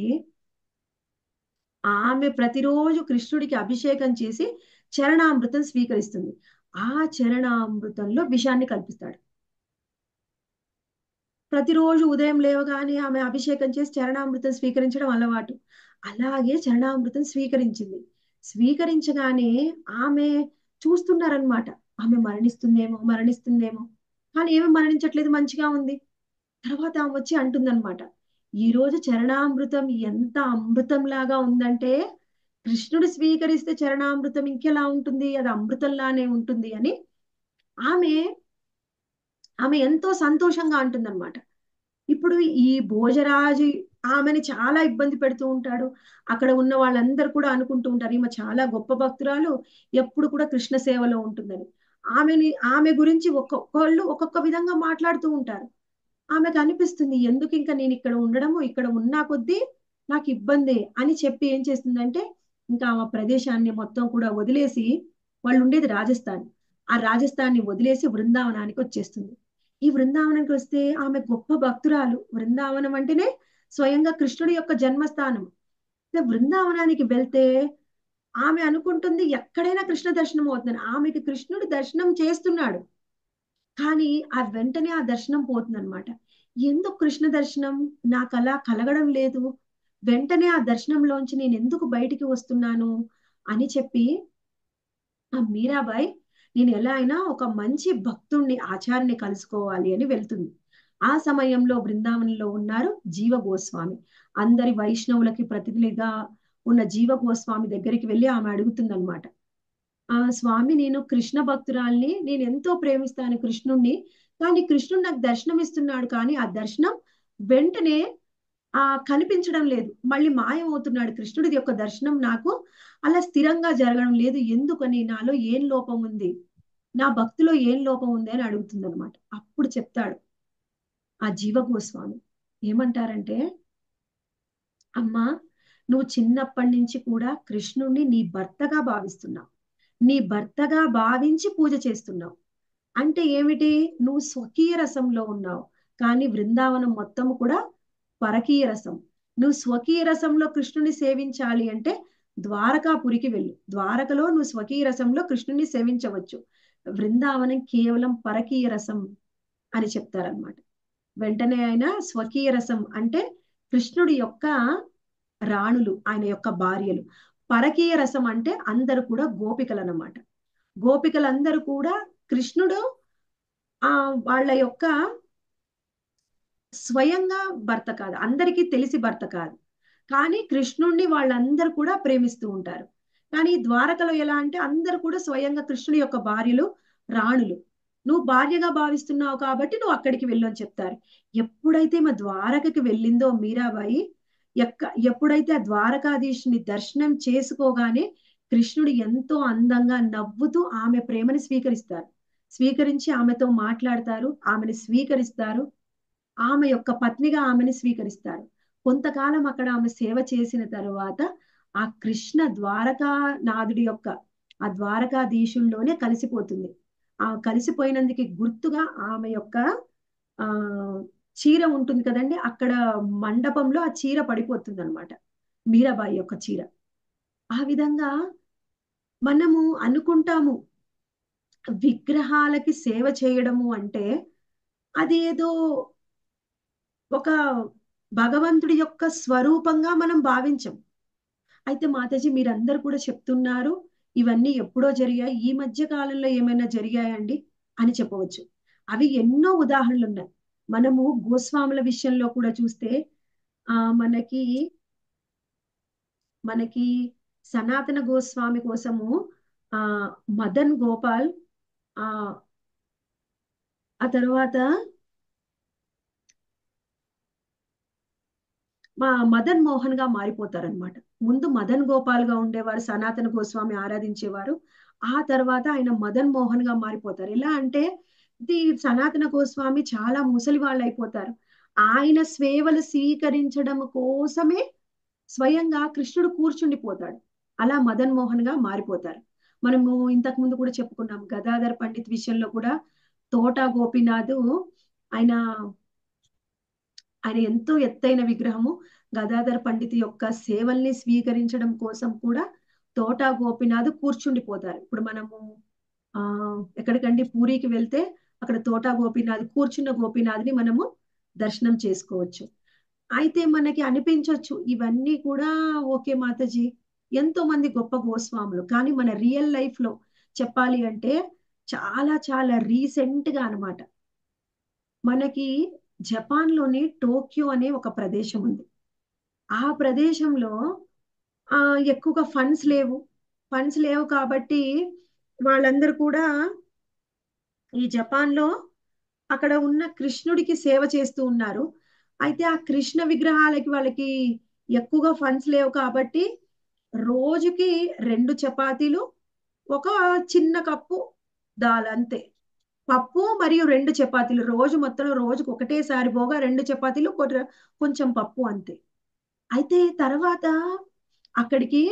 ఆమె ప్రతిరోజు కృష్ణుడికి అభిషేకం చేసి చరణామృతం స్వీకరిస్తుంది ఆ చరణామృతంలో విషాన్ని కల్పిస్తాడు ప్రతిరోజు ఉదయం లేవగానే ఆమె అభిషేకం చేసి చరణామృతం స్వీకరించడం అలవాటు అలాగే చరణామృతం స్వీకరించింది స్వీకరించగానే ఆమె చూస్తున్నారనమాట ఆమె మరణిస్తుందేమో మరణిస్తుందేమో కానీ ఏమి మరణించట్లేదు మంచిగా ఉంది తర్వాత ఆమె వచ్చి అంటుందన్నమాట ఈ రోజు చరణామృతం ఎంత అమృతం లాగా ఉందంటే కృష్ణుడు స్వీకరిస్తే చరణామృతం ఇంకెలా ఉంటుంది అది అమృతంలానే ఉంటుంది అని ఆమె ఆమె ఎంతో సంతోషంగా అంటుందన్నమాట ఇప్పుడు ఈ భోజరాజు ఆమెని చాలా ఇబ్బంది పెడుతూ ఉంటాడు అక్కడ ఉన్న వాళ్ళందరూ కూడా అనుకుంటూ ఉంటారు ఈమె చాలా గొప్ప భక్తురాలు ఎప్పుడు కూడా కృష్ణ సేవలో ఉంటుందని ఆమెని ఆమె గురించి ఒక్కొక్కళ్ళు ఒక్కొక్క విధంగా మాట్లాడుతూ ఉంటారు ఆమెకు అనిపిస్తుంది ఎందుకు ఇంకా నేను ఇక్కడ ఉండడము ఇక్కడ ఉన్నా కొద్దీ నాకు ఇబ్బంది అని చెప్పి ఏం చేస్తుందంటే ఇంకా ఆ ప్రదేశాన్ని మొత్తం కూడా వదిలేసి వాళ్ళు ఉండేది రాజస్థాన్ ఆ రాజస్థాన్ని వదిలేసి బృందావనానికి వచ్చేస్తుంది ఈ బృందావనానికి వస్తే ఆమె గొప్ప భక్తురాలు బృందావనం అంటేనే స్వయంగా కృష్ణుడి యొక్క జన్మస్థానం బృందావనానికి వెళ్తే ఆమె అనుకుంటుంది ఎక్కడైనా కృష్ణ దర్శనం అవుతుందని ఆమెకి కృష్ణుడి దర్శనం చేస్తున్నాడు కానీ ఆ వెంటనే ఆ దర్శనం పోతుందన్నమాట ఎందుకు కృష్ణ దర్శనం నాకు అలా కలగడం లేదు వెంటనే ఆ దర్శనంలోంచి నేను ఎందుకు బయటికి వస్తున్నాను అని చెప్పి ఆ మీరాబాయ్ నేను ఎలా అయినా ఒక మంచి భక్తుణ్ణి ఆచార్యని కలుసుకోవాలి అని వెళ్తుంది ఆ సమయంలో బృందావనంలో ఉన్నారు జీవ గోస్వామి అందరి వైష్ణవులకి ప్రతినిధిగా ఉన్న జీవ గోస్వామి దగ్గరికి వెళ్ళి ఆమె అడుగుతుందన్నమాట ఆ స్వామి నేను కృష్ణ భక్తురాల్ని నేను ఎంతో ప్రేమిస్తాను కృష్ణుణ్ణి కానీ కృష్ణుడు నాకు దర్శనం ఇస్తున్నాడు కానీ ఆ దర్శనం వెంటనే ఆ కనిపించడం లేదు మళ్ళీ మాయమవుతున్నాడు కృష్ణుడి యొక్క దర్శనం నాకు అలా స్థిరంగా జరగడం లేదు ఎందుకని నాలో ఏం లోపం ఉంది నా భక్తిలో ఏం లోపం ఉంది అని అడుగుతుంది అనమాట అప్పుడు చెప్తాడు ఆ జీవ గోస్వామి ఏమంటారంటే అమ్మా నువ్వు చిన్నప్పటి నుంచి కూడా కృష్ణుణ్ణి నీ భర్తగా భావిస్తున్నావు నీ భర్తగా భావించి పూజ చేస్తున్నావు అంటే ఏమిటి నువ్వు స్వకీయ రసంలో ఉన్నావు కానీ బృందావనం మొత్తం కూడా పరకీయ రసం నువ్వు స్వకీయ రసంలో కృష్ణుని సేవించాలి అంటే ద్వారకాపురికి వెళ్ళు ద్వారకలో నువ్వు స్వకీయ రసంలో కృష్ణుని సేవించవచ్చు బృందావనం కేవలం పరకీయ రసం అని చెప్తారనమాట వెంటనే ఆయన స్వకీయ రసం అంటే కృష్ణుడి యొక్క రాణులు ఆయన యొక్క భార్యలు పరకీయ రసం అంటే అందరు కూడా గోపికలు అన్నమాట గోపికలందరూ కూడా కృష్ణుడు ఆ వాళ్ళ యొక్క స్వయంగా భర్త కాదు అందరికీ తెలిసి భర్త కాదు కానీ కృష్ణుణ్ణి వాళ్ళందరూ కూడా ప్రేమిస్తూ ఉంటారు కానీ ద్వారకలో ఎలా అంటే అందరు కూడా స్వయంగా కృష్ణుడి యొక్క భార్యలు రాణులు నువ్వు భార్యగా భావిస్తున్నావు కాబట్టి నువ్వు అక్కడికి వెళ్ళు అని చెప్తారు ఎప్పుడైతే మా ద్వారకకి వెళ్ళిందో మీరాబాయి ఎక్క ఎప్పుడైతే ఆ ద్వారకాధీశుని దర్శనం చేసుకోగానే కృష్ణుడు ఎంతో అందంగా నవ్వుతూ ఆమె ప్రేమని స్వీకరిస్తారు స్వీకరించి ఆమెతో మాట్లాడతారు ఆమెను స్వీకరిస్తారు ఆమె యొక్క పత్నిగా ఆమెను స్వీకరిస్తారు కొంతకాలం అక్కడ ఆమె సేవ చేసిన తరువాత ఆ కృష్ణ ద్వారకానాథుడి యొక్క ఆ ద్వారకాధీశుల్లోనే కలిసిపోతుంది ఆ కలిసిపోయినందుకు గుర్తుగా ఆమె యొక్క ఆ చీర ఉంటుంది కదండి అక్కడ మండపంలో ఆ చీర పడిపోతుంది అనమాట మీరాబాయి యొక్క చీర ఆ విధంగా మనము అనుకుంటాము విగ్రహాలకి సేవ చేయడము అంటే అది ఏదో ఒక భగవంతుడి యొక్క స్వరూపంగా మనం భావించం అయితే మాతాజీ మీరందరూ కూడా చెప్తున్నారు ఇవన్నీ ఎప్పుడో జరిగాయి ఈ మధ్య కాలంలో ఏమైనా జరిగాయండి అని చెప్పవచ్చు అవి ఎన్నో ఉదాహరణలు ఉన్నాయి మనము గోస్వాముల విషయంలో కూడా చూస్తే ఆ మనకి మనకి సనాతన గోస్వామి కోసము ఆ మదన్ గోపాల్ ఆ ఆ తర్వాత మా మదన్ మోహన్ గా మారిపోతారనమాట ముందు మదన్ గోపాల్ గా ఉండేవారు సనాతన గోస్వామి ఆరాధించేవారు ఆ తర్వాత ఆయన మదన్ మోహన్ గా మారిపోతారు ఎలా అంటే ఇది సనాతన గోస్వామి చాలా ముసలి వాళ్ళు అయిపోతారు ఆయన సేవలు స్వీకరించడం కోసమే స్వయంగా కృష్ణుడు కూర్చుండిపోతాడు అలా మదన్ మోహన్ గా మారిపోతారు మనము ఇంతకు ముందు కూడా చెప్పుకున్నాం గదాధర్ పండిత్ విషయంలో కూడా తోటా గోపినాథ్ ఆయన ఆయన ఎంతో ఎత్తైన విగ్రహము గదాధర్ పండిత్ యొక్క సేవల్ని స్వీకరించడం కోసం కూడా తోటా గోపినాథ్ కూర్చుండిపోతారు ఇప్పుడు మనము ఆ ఎక్కడికండి పూరికి వెళ్తే అక్కడ తోటా గోపినాథ్ కూర్చున్న గోపినాథ్ని మనము దర్శనం చేసుకోవచ్చు అయితే మనకి అనిపించవచ్చు ఇవన్నీ కూడా ఓకే మాతాజీ ఎంతో మంది గొప్ప గోస్వాములు కానీ మన రియల్ లైఫ్ లో చెప్పాలి అంటే చాలా చాలా రీసెంట్ గా అనమాట మనకి జపాన్ లోని టోక్యో అనే ఒక ప్రదేశం ఉంది ఆ ప్రదేశంలో ఆ ఎక్కువగా ఫండ్స్ లేవు ఫండ్స్ లేవు కాబట్టి వాళ్ళందరూ కూడా ఈ జపాన్ లో అక్కడ ఉన్న కృష్ణుడికి సేవ చేస్తూ ఉన్నారు అయితే ఆ కృష్ణ విగ్రహాలకి వాళ్ళకి ఎక్కువగా ఫండ్స్ లేవు కాబట్టి రోజుకి రెండు చపాతీలు ఒక చిన్న కప్పు దాల్ అంతే పప్పు మరియు రెండు చపాతీలు రోజు మొత్తం రోజుకు ఒకటేసారి పోగా రెండు చపాతీలు కొర- కొంచెం పప్పు అంతే అయితే తర్వాత అక్కడికి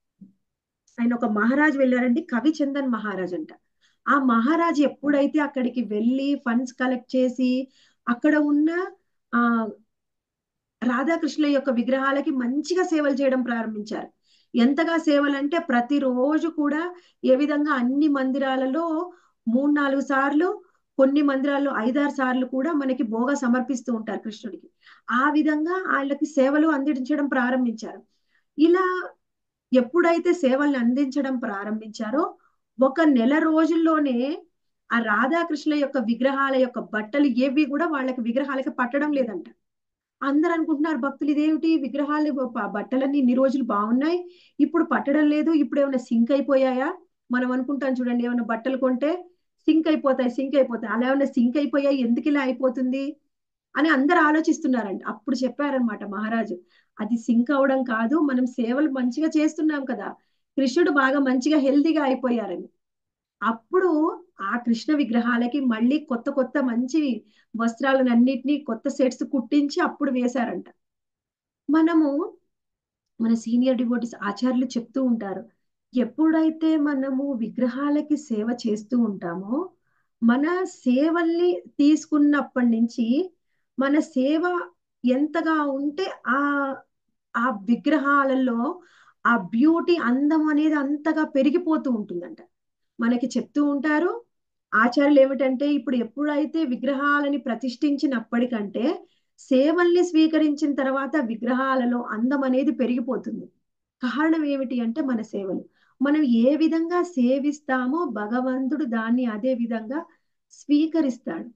ఆయన ఒక మహారాజ్ వెళ్ళారండి కవిచందన్ మహారాజ్ అంట ఆ మహారాజ్ ఎప్పుడైతే అక్కడికి వెళ్ళి ఫండ్స్ కలెక్ట్ చేసి అక్కడ ఉన్న ఆ రాధాకృష్ణ యొక్క విగ్రహాలకి మంచిగా సేవలు చేయడం ప్రారంభించారు ఎంతగా సేవలు అంటే ప్రతిరోజు కూడా ఏ విధంగా అన్ని మందిరాలలో మూడు నాలుగు సార్లు కొన్ని మందిరాల్లో ఐదారు సార్లు కూడా మనకి భోగ సమర్పిస్తూ ఉంటారు కృష్ణుడికి ఆ విధంగా వాళ్ళకి సేవలు అందించడం ప్రారంభించారు ఇలా ఎప్పుడైతే సేవల్ని అందించడం ప్రారంభించారో ఒక నెల రోజుల్లోనే ఆ రాధాకృష్ణ యొక్క విగ్రహాల యొక్క బట్టలు ఏవి కూడా వాళ్ళకి విగ్రహాలకి పట్టడం లేదంట అందరు అనుకుంటున్నారు భక్తులు ఇదేమిటి విగ్రహాలు బ- బట్టలన్నీ ఇన్ని రోజులు బాగున్నాయి ఇప్పుడు పట్టడం లేదు ఇప్పుడు ఏమైనా సింక్ అయిపోయాయా మనం అనుకుంటాం చూడండి ఏమైనా బట్టలు కొంటే సింక్ అయిపోతాయి సింక్ అయిపోతాయి అలా ఏమైనా సింక్ అయిపోయాయి ఎందుకు ఇలా అయిపోతుంది అని అందరు ఆలోచిస్తున్నారంట అప్పుడు చెప్పారనమాట మహారాజు అది సింక్ అవడం కాదు మనం సేవలు మంచిగా చేస్తున్నాం కదా కృష్ణుడు బాగా మంచిగా హెల్తీగా అయిపోయారని అప్పుడు ఆ కృష్ణ విగ్రహాలకి మళ్ళీ కొత్త కొత్త మంచి వస్త్రాలను అన్నిటినీ కొత్త సెట్స్ కుట్టించి అప్పుడు వేశారంట మనము మన సీనియర్ డివోటీస్ ఆచార్యులు చెప్తూ ఉంటారు ఎప్పుడైతే మనము విగ్రహాలకి సేవ చేస్తూ ఉంటామో మన సేవల్ని తీసుకున్నప్పటి నుంచి మన సేవ ఎంతగా ఉంటే ఆ ఆ విగ్రహాలలో ఆ బ్యూటీ అందం అనేది అంతగా పెరిగిపోతూ ఉంటుందంట మనకి చెప్తూ ఉంటారు ఆచార్యులు ఏమిటంటే ఇప్పుడు ఎప్పుడైతే విగ్రహాలని ప్రతిష్ఠించినప్పటికంటే సేవల్ని స్వీకరించిన తర్వాత విగ్రహాలలో అందం అనేది పెరిగిపోతుంది కారణం ఏమిటి అంటే మన సేవలు మనం ఏ విధంగా సేవిస్తామో భగవంతుడు దాన్ని అదే విధంగా స్వీకరిస్తాడు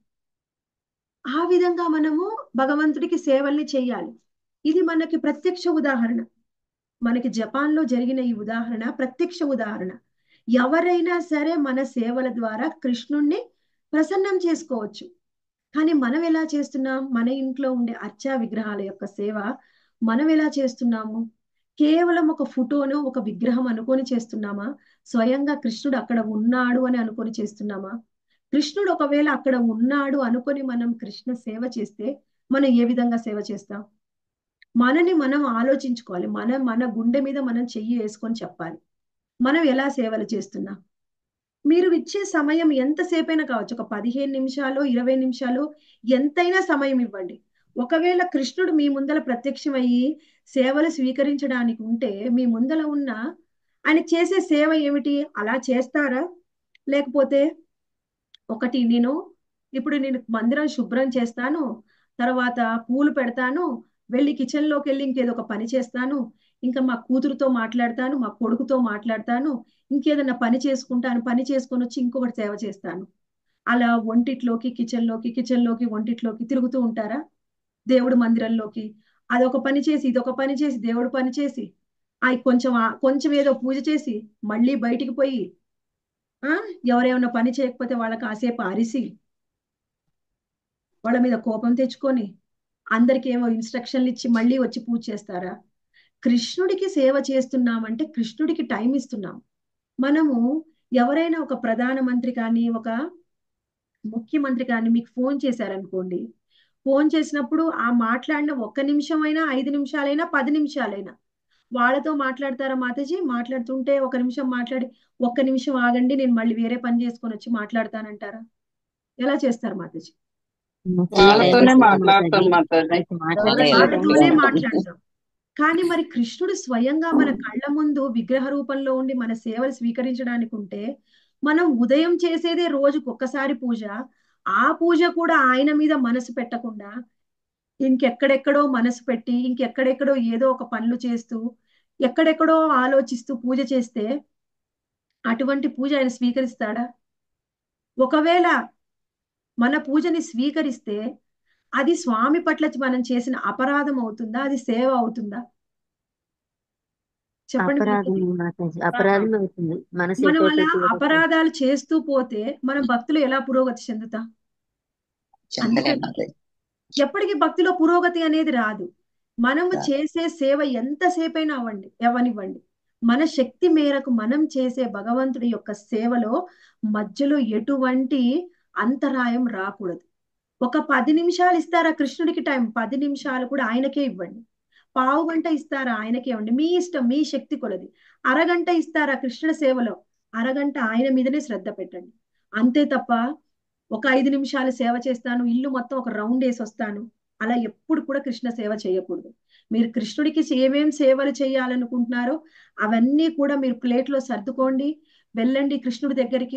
ఆ విధంగా మనము భగవంతుడికి సేవల్ని చేయాలి ఇది మనకి ప్రత్యక్ష ఉదాహరణ మనకి జపాన్ లో జరిగిన ఈ ఉదాహరణ ప్రత్యక్ష ఉదాహరణ ఎవరైనా సరే మన సేవల ద్వారా కృష్ణుణ్ణి ప్రసన్నం చేసుకోవచ్చు కానీ మనం ఎలా చేస్తున్నాం మన ఇంట్లో ఉండే అర్చా విగ్రహాల యొక్క సేవ మనం ఎలా చేస్తున్నాము కేవలం ఒక ఫోటోను ఒక విగ్రహం అనుకొని చేస్తున్నామా స్వయంగా కృష్ణుడు అక్కడ ఉన్నాడు అని అనుకొని చేస్తున్నామా కృష్ణుడు ఒకవేళ అక్కడ ఉన్నాడు అనుకొని మనం కృష్ణ సేవ చేస్తే మనం ఏ విధంగా సేవ చేస్తాం మనని మనం ఆలోచించుకోవాలి మన మన గుండె మీద మనం చెయ్యి వేసుకొని చెప్పాలి మనం ఎలా సేవలు చేస్తున్నాం మీరు ఇచ్చే సమయం ఎంతసేపైనా కావచ్చు ఒక పదిహేను నిమిషాలు ఇరవై నిమిషాలు ఎంతైనా సమయం ఇవ్వండి ఒకవేళ కృష్ణుడు మీ ముందల ప్రత్యక్షమయ్యి సేవలు స్వీకరించడానికి ఉంటే మీ ముందల ఉన్న ఆయన చేసే సేవ ఏమిటి అలా చేస్తారా లేకపోతే ఒకటి నేను ఇప్పుడు నేను మందిరం శుభ్రం చేస్తాను తర్వాత పూలు పెడతాను వెళ్ళి కిచెన్ లోకి వెళ్ళి ఇంకేదో ఒక పని చేస్తాను ఇంకా మా కూతురుతో మాట్లాడతాను మా కొడుకుతో మాట్లాడతాను ఇంకేదైనా పని చేసుకుంటాను పని చేసుకొని వచ్చి ఇంకొకటి సేవ చేస్తాను అలా ఒంటిట్లోకి కిచెన్ లోకి కిచెన్ లోకి ఒంటిట్లోకి తిరుగుతూ ఉంటారా దేవుడు మందిరంలోకి అదొక పని చేసి ఇదొక పని చేసి దేవుడు పని చేసి ఆ కొంచెం ఆ- కొంచెం ఏదో పూజ చేసి మళ్ళీ బయటికి పోయి ఆ ఎవరేమన్నా పని చేయకపోతే వాళ్ళకి కాసేపు అరిసి వాళ్ళ మీద కోపం తెచ్చుకొని అందరికి ఏమో ఇన్స్ట్రక్షన్లు ఇచ్చి మళ్ళీ వచ్చి పూజ చేస్తారా కృష్ణుడికి సేవ చేస్తున్నామంటే కృష్ణుడికి టైం ఇస్తున్నాం మనము ఎవరైనా ఒక ప్రధానమంత్రి కానీ ఒక ముఖ్యమంత్రి కానీ మీకు ఫోన్ చేశారనుకోండి ఫోన్ చేసినప్పుడు ఆ మాట్లాడిన ఒక్క నిమిషం అయినా ఐదు నిమిషాలైనా పది నిమిషాలైనా వాళ్ళతో మాట్లాడతారా మాతాజీ మాట్లాడుతుంటే ఒక నిమిషం మాట్లాడి ఒక్క నిమిషం ఆగండి నేను మళ్ళీ వేరే పని చేసుకొని వచ్చి మాట్లాడతానంటారా ఎలా చేస్తారు మాతాజీ వాళ్ళతోనే మాట్లాడతాం మాతాజీ వాళ్ళతోనే మాట్లాడతాం కానీ మరి కృష్ణుడు స్వయంగా మన కళ్ళ ముందు విగ్రహ రూపంలో ఉండి మన సేవలు స్వీకరించడానికి ఉంటే మనం ఉదయం చేసేదే రోజుకు ఒక్కసారి పూజ ఆ పూజ కూడా ఆయన మీద మనసు పెట్టకుండా ఇంకెక్కడెక్కడో మనసు పెట్టి ఇంకెక్కడెక్కడో ఏదో ఒక పనులు చేస్తూ ఎక్కడెక్కడో ఆలోచిస్తూ పూజ చేస్తే అటువంటి పూజ ఆయన స్వీకరిస్తాడా ఒకవేళ మన పూజని స్వీకరిస్తే అది స్వామి పట్ల మనం చేసిన అపరాధం అవుతుందా అది సేవ అవుతుందా చెప్పండి అపరాధం మాతాజీ. మాతాజీ అపరాధం అవుతుంది మనసు మనం ఎటో అలా తిరుగుతుంది. అపరాధాలు చేస్తూ పోతే మన భక్తులు ఎలా పురోగతి చెందుతాం చెందలే మాతాజీ ఎప్పటికీ భక్తిలో పురోగతి అనేది రాదు మనము రాదు. చేసే సేవ ఎంతసేపైనా అవ్వండి ఎవనివ్వండి మన శక్తి మేరకు మనం చేసే భగవంతుడి యొక్క సేవలో మధ్యలో ఎటువంటి అంతరాయం రాకూడదు ఒక పది నిమిషాలు ఇస్తారా కృష్ణుడికి టైం పది నిమిషాలు కూడా ఆయనకే ఇవ్వండి పావు గంట ఇస్తారా ఆయనకే ఇవ్వండి మీ ఇష్టం మీ శక్తి కొలది అరగంట ఇస్తారా కృష్ణుడి సేవలో అరగంట ఆయన మీదనే శ్రద్ధ పెట్టండి అంతే తప్ప ఒక ఐదు నిమిషాలు సేవ చేస్తాను ఇల్లు మొత్తం ఒక రౌండ్ వేసి వస్తాను అలా ఎప్పుడు కూడా కృష్ణ సేవ చేయకూడదు మీరు కృష్ణుడికి ఏమేం సేవలు చేయాలనుకుంటున్నారో అవన్నీ కూడా మీరు ప్లేట్లో సర్దుకోండి వెళ్ళండి కృష్ణుడి దగ్గరికి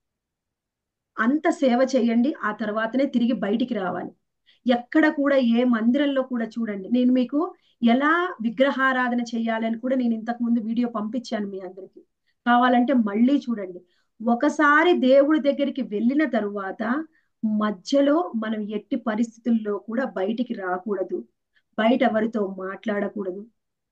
అంత సేవ చేయండి ఆ తర్వాతనే తిరిగి బయటికి రావాలి ఎక్కడ కూడా ఏ మందిరంలో కూడా చూడండి నేను మీకు ఎలా విగ్రహారాధన చేయాలని కూడా నేను ఇంతకు ముందు వీడియో పంపించాను మీ అందరికి కావాలంటే మళ్ళీ చూడండి ఒకసారి దేవుడి దగ్గరికి వెళ్ళిన తరువాత మధ్యలో మనం ఎట్టి పరిస్థితుల్లో కూడా బయటికి రాకూడదు బయట ఎవరితో మాట్లాడకూడదు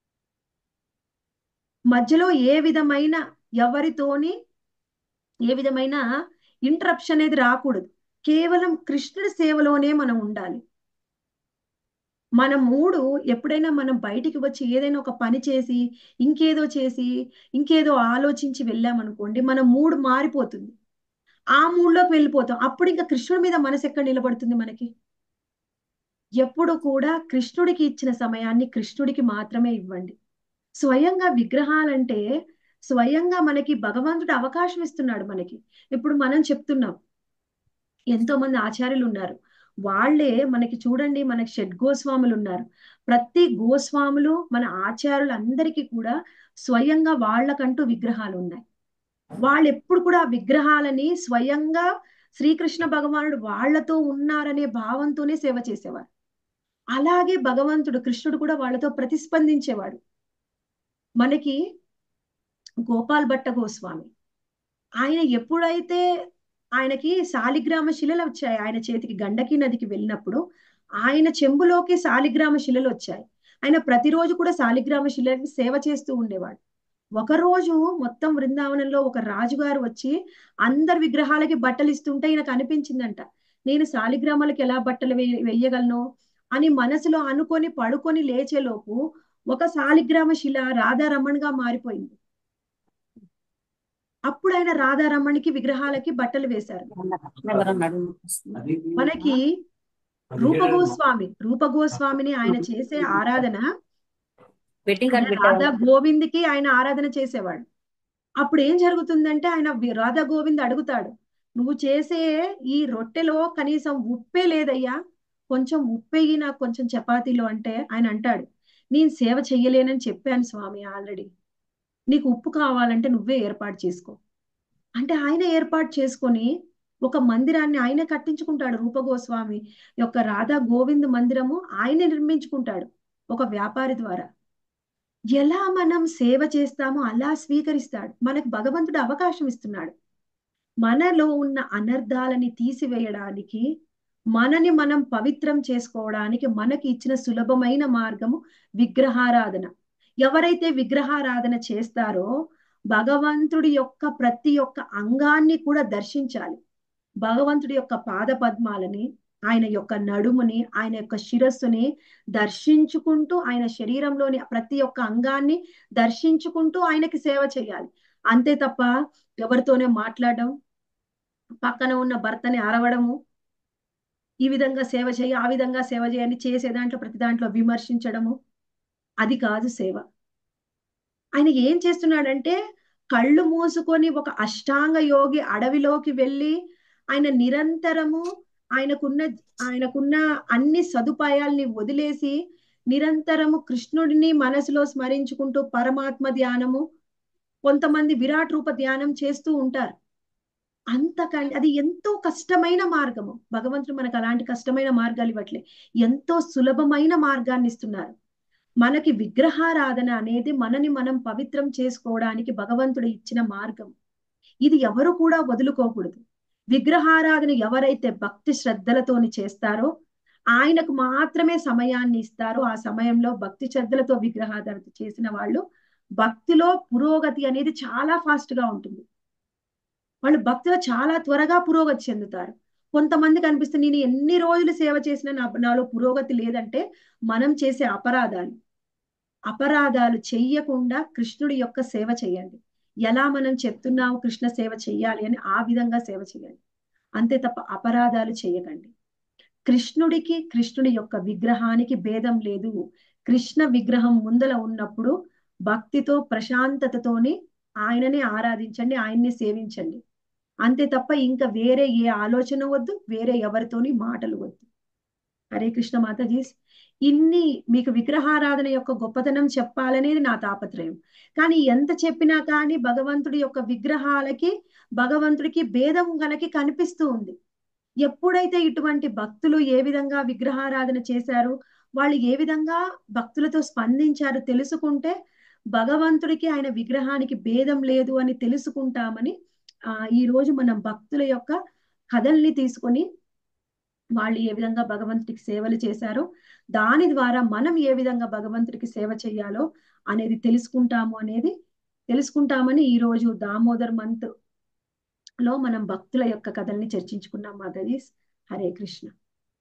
మధ్యలో ఏ విధమైన ఎవరితోని ఏ విధమైన ఇంటరప్షన్ అనేది రాకూడదు కేవలం కృష్ణుడి సేవలోనే మనం ఉండాలి మన మూడు ఎప్పుడైనా మనం బయటికి వచ్చి ఏదైనా ఒక పని చేసి ఇంకేదో చేసి ఇంకేదో ఆలోచించి వెళ్ళామనుకోండి మన మూడు మారిపోతుంది ఆ మూడ్లోకి వెళ్ళిపోతాం అప్పుడు ఇంకా కృష్ణుడి మీద మనసు ఎక్కడ నిలబడుతుంది మనకి ఎప్పుడు కూడా కృష్ణుడికి ఇచ్చిన సమయాన్ని కృష్ణుడికి మాత్రమే ఇవ్వండి స్వయంగా విగ్రహాలంటే స్వయంగా మనకి భగవంతుడు అవకాశం ఇస్తున్నాడు మనకి ఇప్పుడు మనం చెప్తున్నాం ఎంతో మంది ఆచార్యులు ఉన్నారు వాళ్ళే మనకి చూడండి మనకి షడ్ గోస్వాములు ఉన్నారు ప్రతి గోస్వాములు మన ఆచార్యులందరికీ కూడా స్వయంగా వాళ్ళకంటూ విగ్రహాలు ఉన్నాయి వాళ్ళు ఎప్పుడు కూడా ఆ విగ్రహాలని స్వయంగా శ్రీకృష్ణ భగవానుడు వాళ్ళతో ఉన్నారనే భావంతోనే సేవ చేసేవారు అలాగే భగవంతుడు కృష్ణుడు కూడా వాళ్ళతో ప్రతిస్పందించేవాడు మనకి గోపాల్ భట్ట గోస్వామి ఆయన ఎప్పుడైతే ఆయనకి శాలిగ్రామ శిలలు వచ్చాయి ఆయన చేతికి గండకి నదికి వెళ్ళినప్పుడు ఆయన చెంబులోకి శాలిగ్రామ శిలలు వచ్చాయి ఆయన ప్రతిరోజు కూడా శాలిగ్రామ శిలని సేవ చేస్తూ ఉండేవాడు ఒక రోజు మొత్తం బృందావనంలో ఒక రాజుగారు వచ్చి అందరి విగ్రహాలకి బట్టలు ఇస్తుంటే ఈయనకు అనిపించిందంట నేను శాలిగ్రామాలకి ఎలా బట్టలు వేయ వేయగలను అని మనసులో అనుకొని పడుకొని లేచేలోపు ఒక శాలిగ్రామ శిల రాధారమణ్గా మారిపోయింది అప్పుడు ఆయన రాధారమణికి విగ్రహాలకి బట్టలు వేశారు మనకి రూపగోస్వామి రూపగోస్వామిని ఆయన చేసే ఆరాధన వెడ్డింగ్ కార్డ్ రాధా గోవింద్కి ఆయన ఆరాధన చేసేవాడు అప్పుడు ఏం జరుగుతుందంటే ఆయన వి- రాధా గోవింద్ అడుగుతాడు నువ్వు చేసే ఈ రొట్టెలో కనీసం ఉప్పే లేదయ్యా కొంచెం ఉప్పేయి నాకు కొంచెం చపాతీలో అంటే ఆయన అంటాడు నేను సేవ చెయ్యలేనని చెప్పాను స్వామి ఆల్రెడీ నీకు ఉప్పు కావాలంటే నువ్వే ఏర్పాటు చేసుకో అంటే ఆయన ఏర్పాటు చేసుకొని ఒక మందిరాన్ని ఆయన కట్టించుకుంటాడు రూపగోస్వామి యొక్క రాధా గోవింద్ మందిరము ఆయన నిర్మించుకుంటాడు ఒక వ్యాపారి ద్వారా ఎలా మనం సేవ చేస్తామో అలా స్వీకరిస్తాడు మనకు భగవంతుడు అవకాశం ఇస్తున్నాడు మనలో ఉన్న అనర్థాలని తీసివేయడానికి మనని మనం పవిత్రం చేసుకోవడానికి మనకి ఇచ్చిన సులభమైన మార్గము విగ్రహారాధన ఎవరైతే విగ్రహారాధన చేస్తారో భగవంతుడి యొక్క ప్రతి ఒక్క అంగాన్ని కూడా దర్శించాలి భగవంతుడి యొక్క పాద పద్మాలని ఆయన యొక్క నడుముని ఆయన యొక్క శిరస్సుని దర్శించుకుంటూ ఆయన శరీరంలోని ప్రతి ఒక్క అంగాన్ని దర్శించుకుంటూ ఆయనకి సేవ చేయాలి అంతే తప్ప ఎవరితోనే మాట్లాడడం పక్కన ఉన్న భర్తని అరవడము ఈ విధంగా సేవ చేయి ఆ విధంగా సేవ చేయండి చేసే దాంట్లో ప్రతి దాంట్లో విమర్శించడము అది కాదు సేవ ఆయన ఏం చేస్తున్నాడంటే కళ్ళు మూసుకొని ఒక అష్టాంగ యోగి అడవిలోకి వెళ్ళి ఆయన నిరంతరము ఆయనకున్న ఆయనకున్న అన్ని సదుపాయాల్ని వదిలేసి నిరంతరము కృష్ణుడిని మనసులో స్మరించుకుంటూ పరమాత్మ ధ్యానము కొంతమంది విరాట్ రూప ధ్యానం చేస్తూ ఉంటారు అంతకంటే అది ఎంతో కష్టమైన మార్గము భగవంతుడు మనకు అలాంటి కష్టమైన మార్గాలు ఇవ్వట్లే ఎంతో సులభమైన మార్గాన్ని ఇస్తున్నారు మనకి విగ్రహారాధన అనేది మనని మనం పవిత్రం చేసుకోవడానికి భగవంతుడు ఇచ్చిన మార్గం ఇది ఎవరు కూడా వదులుకోకూడదు విగ్రహారాధన ఎవరైతే భక్తి శ్రద్ధలతోని చేస్తారో ఆయనకు మాత్రమే సమయాన్ని ఇస్తారో ఆ సమయంలో భక్తి శ్రద్ధలతో విగ్రహారాధన చేసిన వాళ్ళు భక్తిలో పురోగతి అనేది చాలా ఫాస్ట్ గా ఉంటుంది వాళ్ళు భక్తిలో చాలా త్వరగా పురోగతి చెందుతారు కొంతమందికి అనిపిస్తుంది నేను ఎన్ని రోజులు సేవ చేసినా నా నాలో పురోగతి లేదంటే మనం చేసే అపరాధాలు అపరాధాలు చెయ్యకుండా కృష్ణుడి యొక్క సేవ చేయండి ఎలా మనం చెప్తున్నాము కృష్ణ సేవ చెయ్యాలి అని ఆ విధంగా సేవ చేయండి అంతే తప్ప అపరాధాలు చేయకండి కృష్ణుడికి కృష్ణుడి యొక్క విగ్రహానికి భేదం లేదు కృష్ణ విగ్రహం ముందల ఉన్నప్పుడు భక్తితో ప్రశాంతతతోని ఆయననే ఆరాధించండి ఆయన్ని సేవించండి అంతే తప్ప ఇంకా వేరే ఏ ఆలోచన వద్దు వేరే ఎవరితోని మాటలు వద్దు హరే కృష్ణ మాతాజీ ఇన్ని మీకు విగ్రహారాధన యొక్క గొప్పతనం చెప్పాలనేది నా తాపత్రయం కానీ ఎంత చెప్పినా కానీ భగవంతుడి యొక్క విగ్రహాలకి భగవంతుడికి భేదం గనకి కనిపిస్తూ ఉంది ఎప్పుడైతే ఇటువంటి భక్తులు ఏ విధంగా విగ్రహారాధన చేశారు వాళ్ళు ఏ విధంగా భక్తులతో స్పందించారు తెలుసుకుంటే భగవంతుడికి ఆయన విగ్రహానికి భేదం లేదు అని తెలుసుకుంటామని ఆ ఈ రోజు మనం భక్తుల యొక్క కథల్ని తీసుకొని వాళ్ళు ఏ విధంగా భగవంతుడికి సేవలు చేశారో దాని ద్వారా మనం ఏ విధంగా భగవంతుడికి సేవ చేయాలో అనేది తెలుసుకుంటాము అనేది తెలుసుకుంటామని ఈ రోజు దామోదర్ మంత్ లో మనం భక్తుల యొక్క కథల్ని చర్చించుకున్నాం మాతాజీస్ హరే కృష్ణ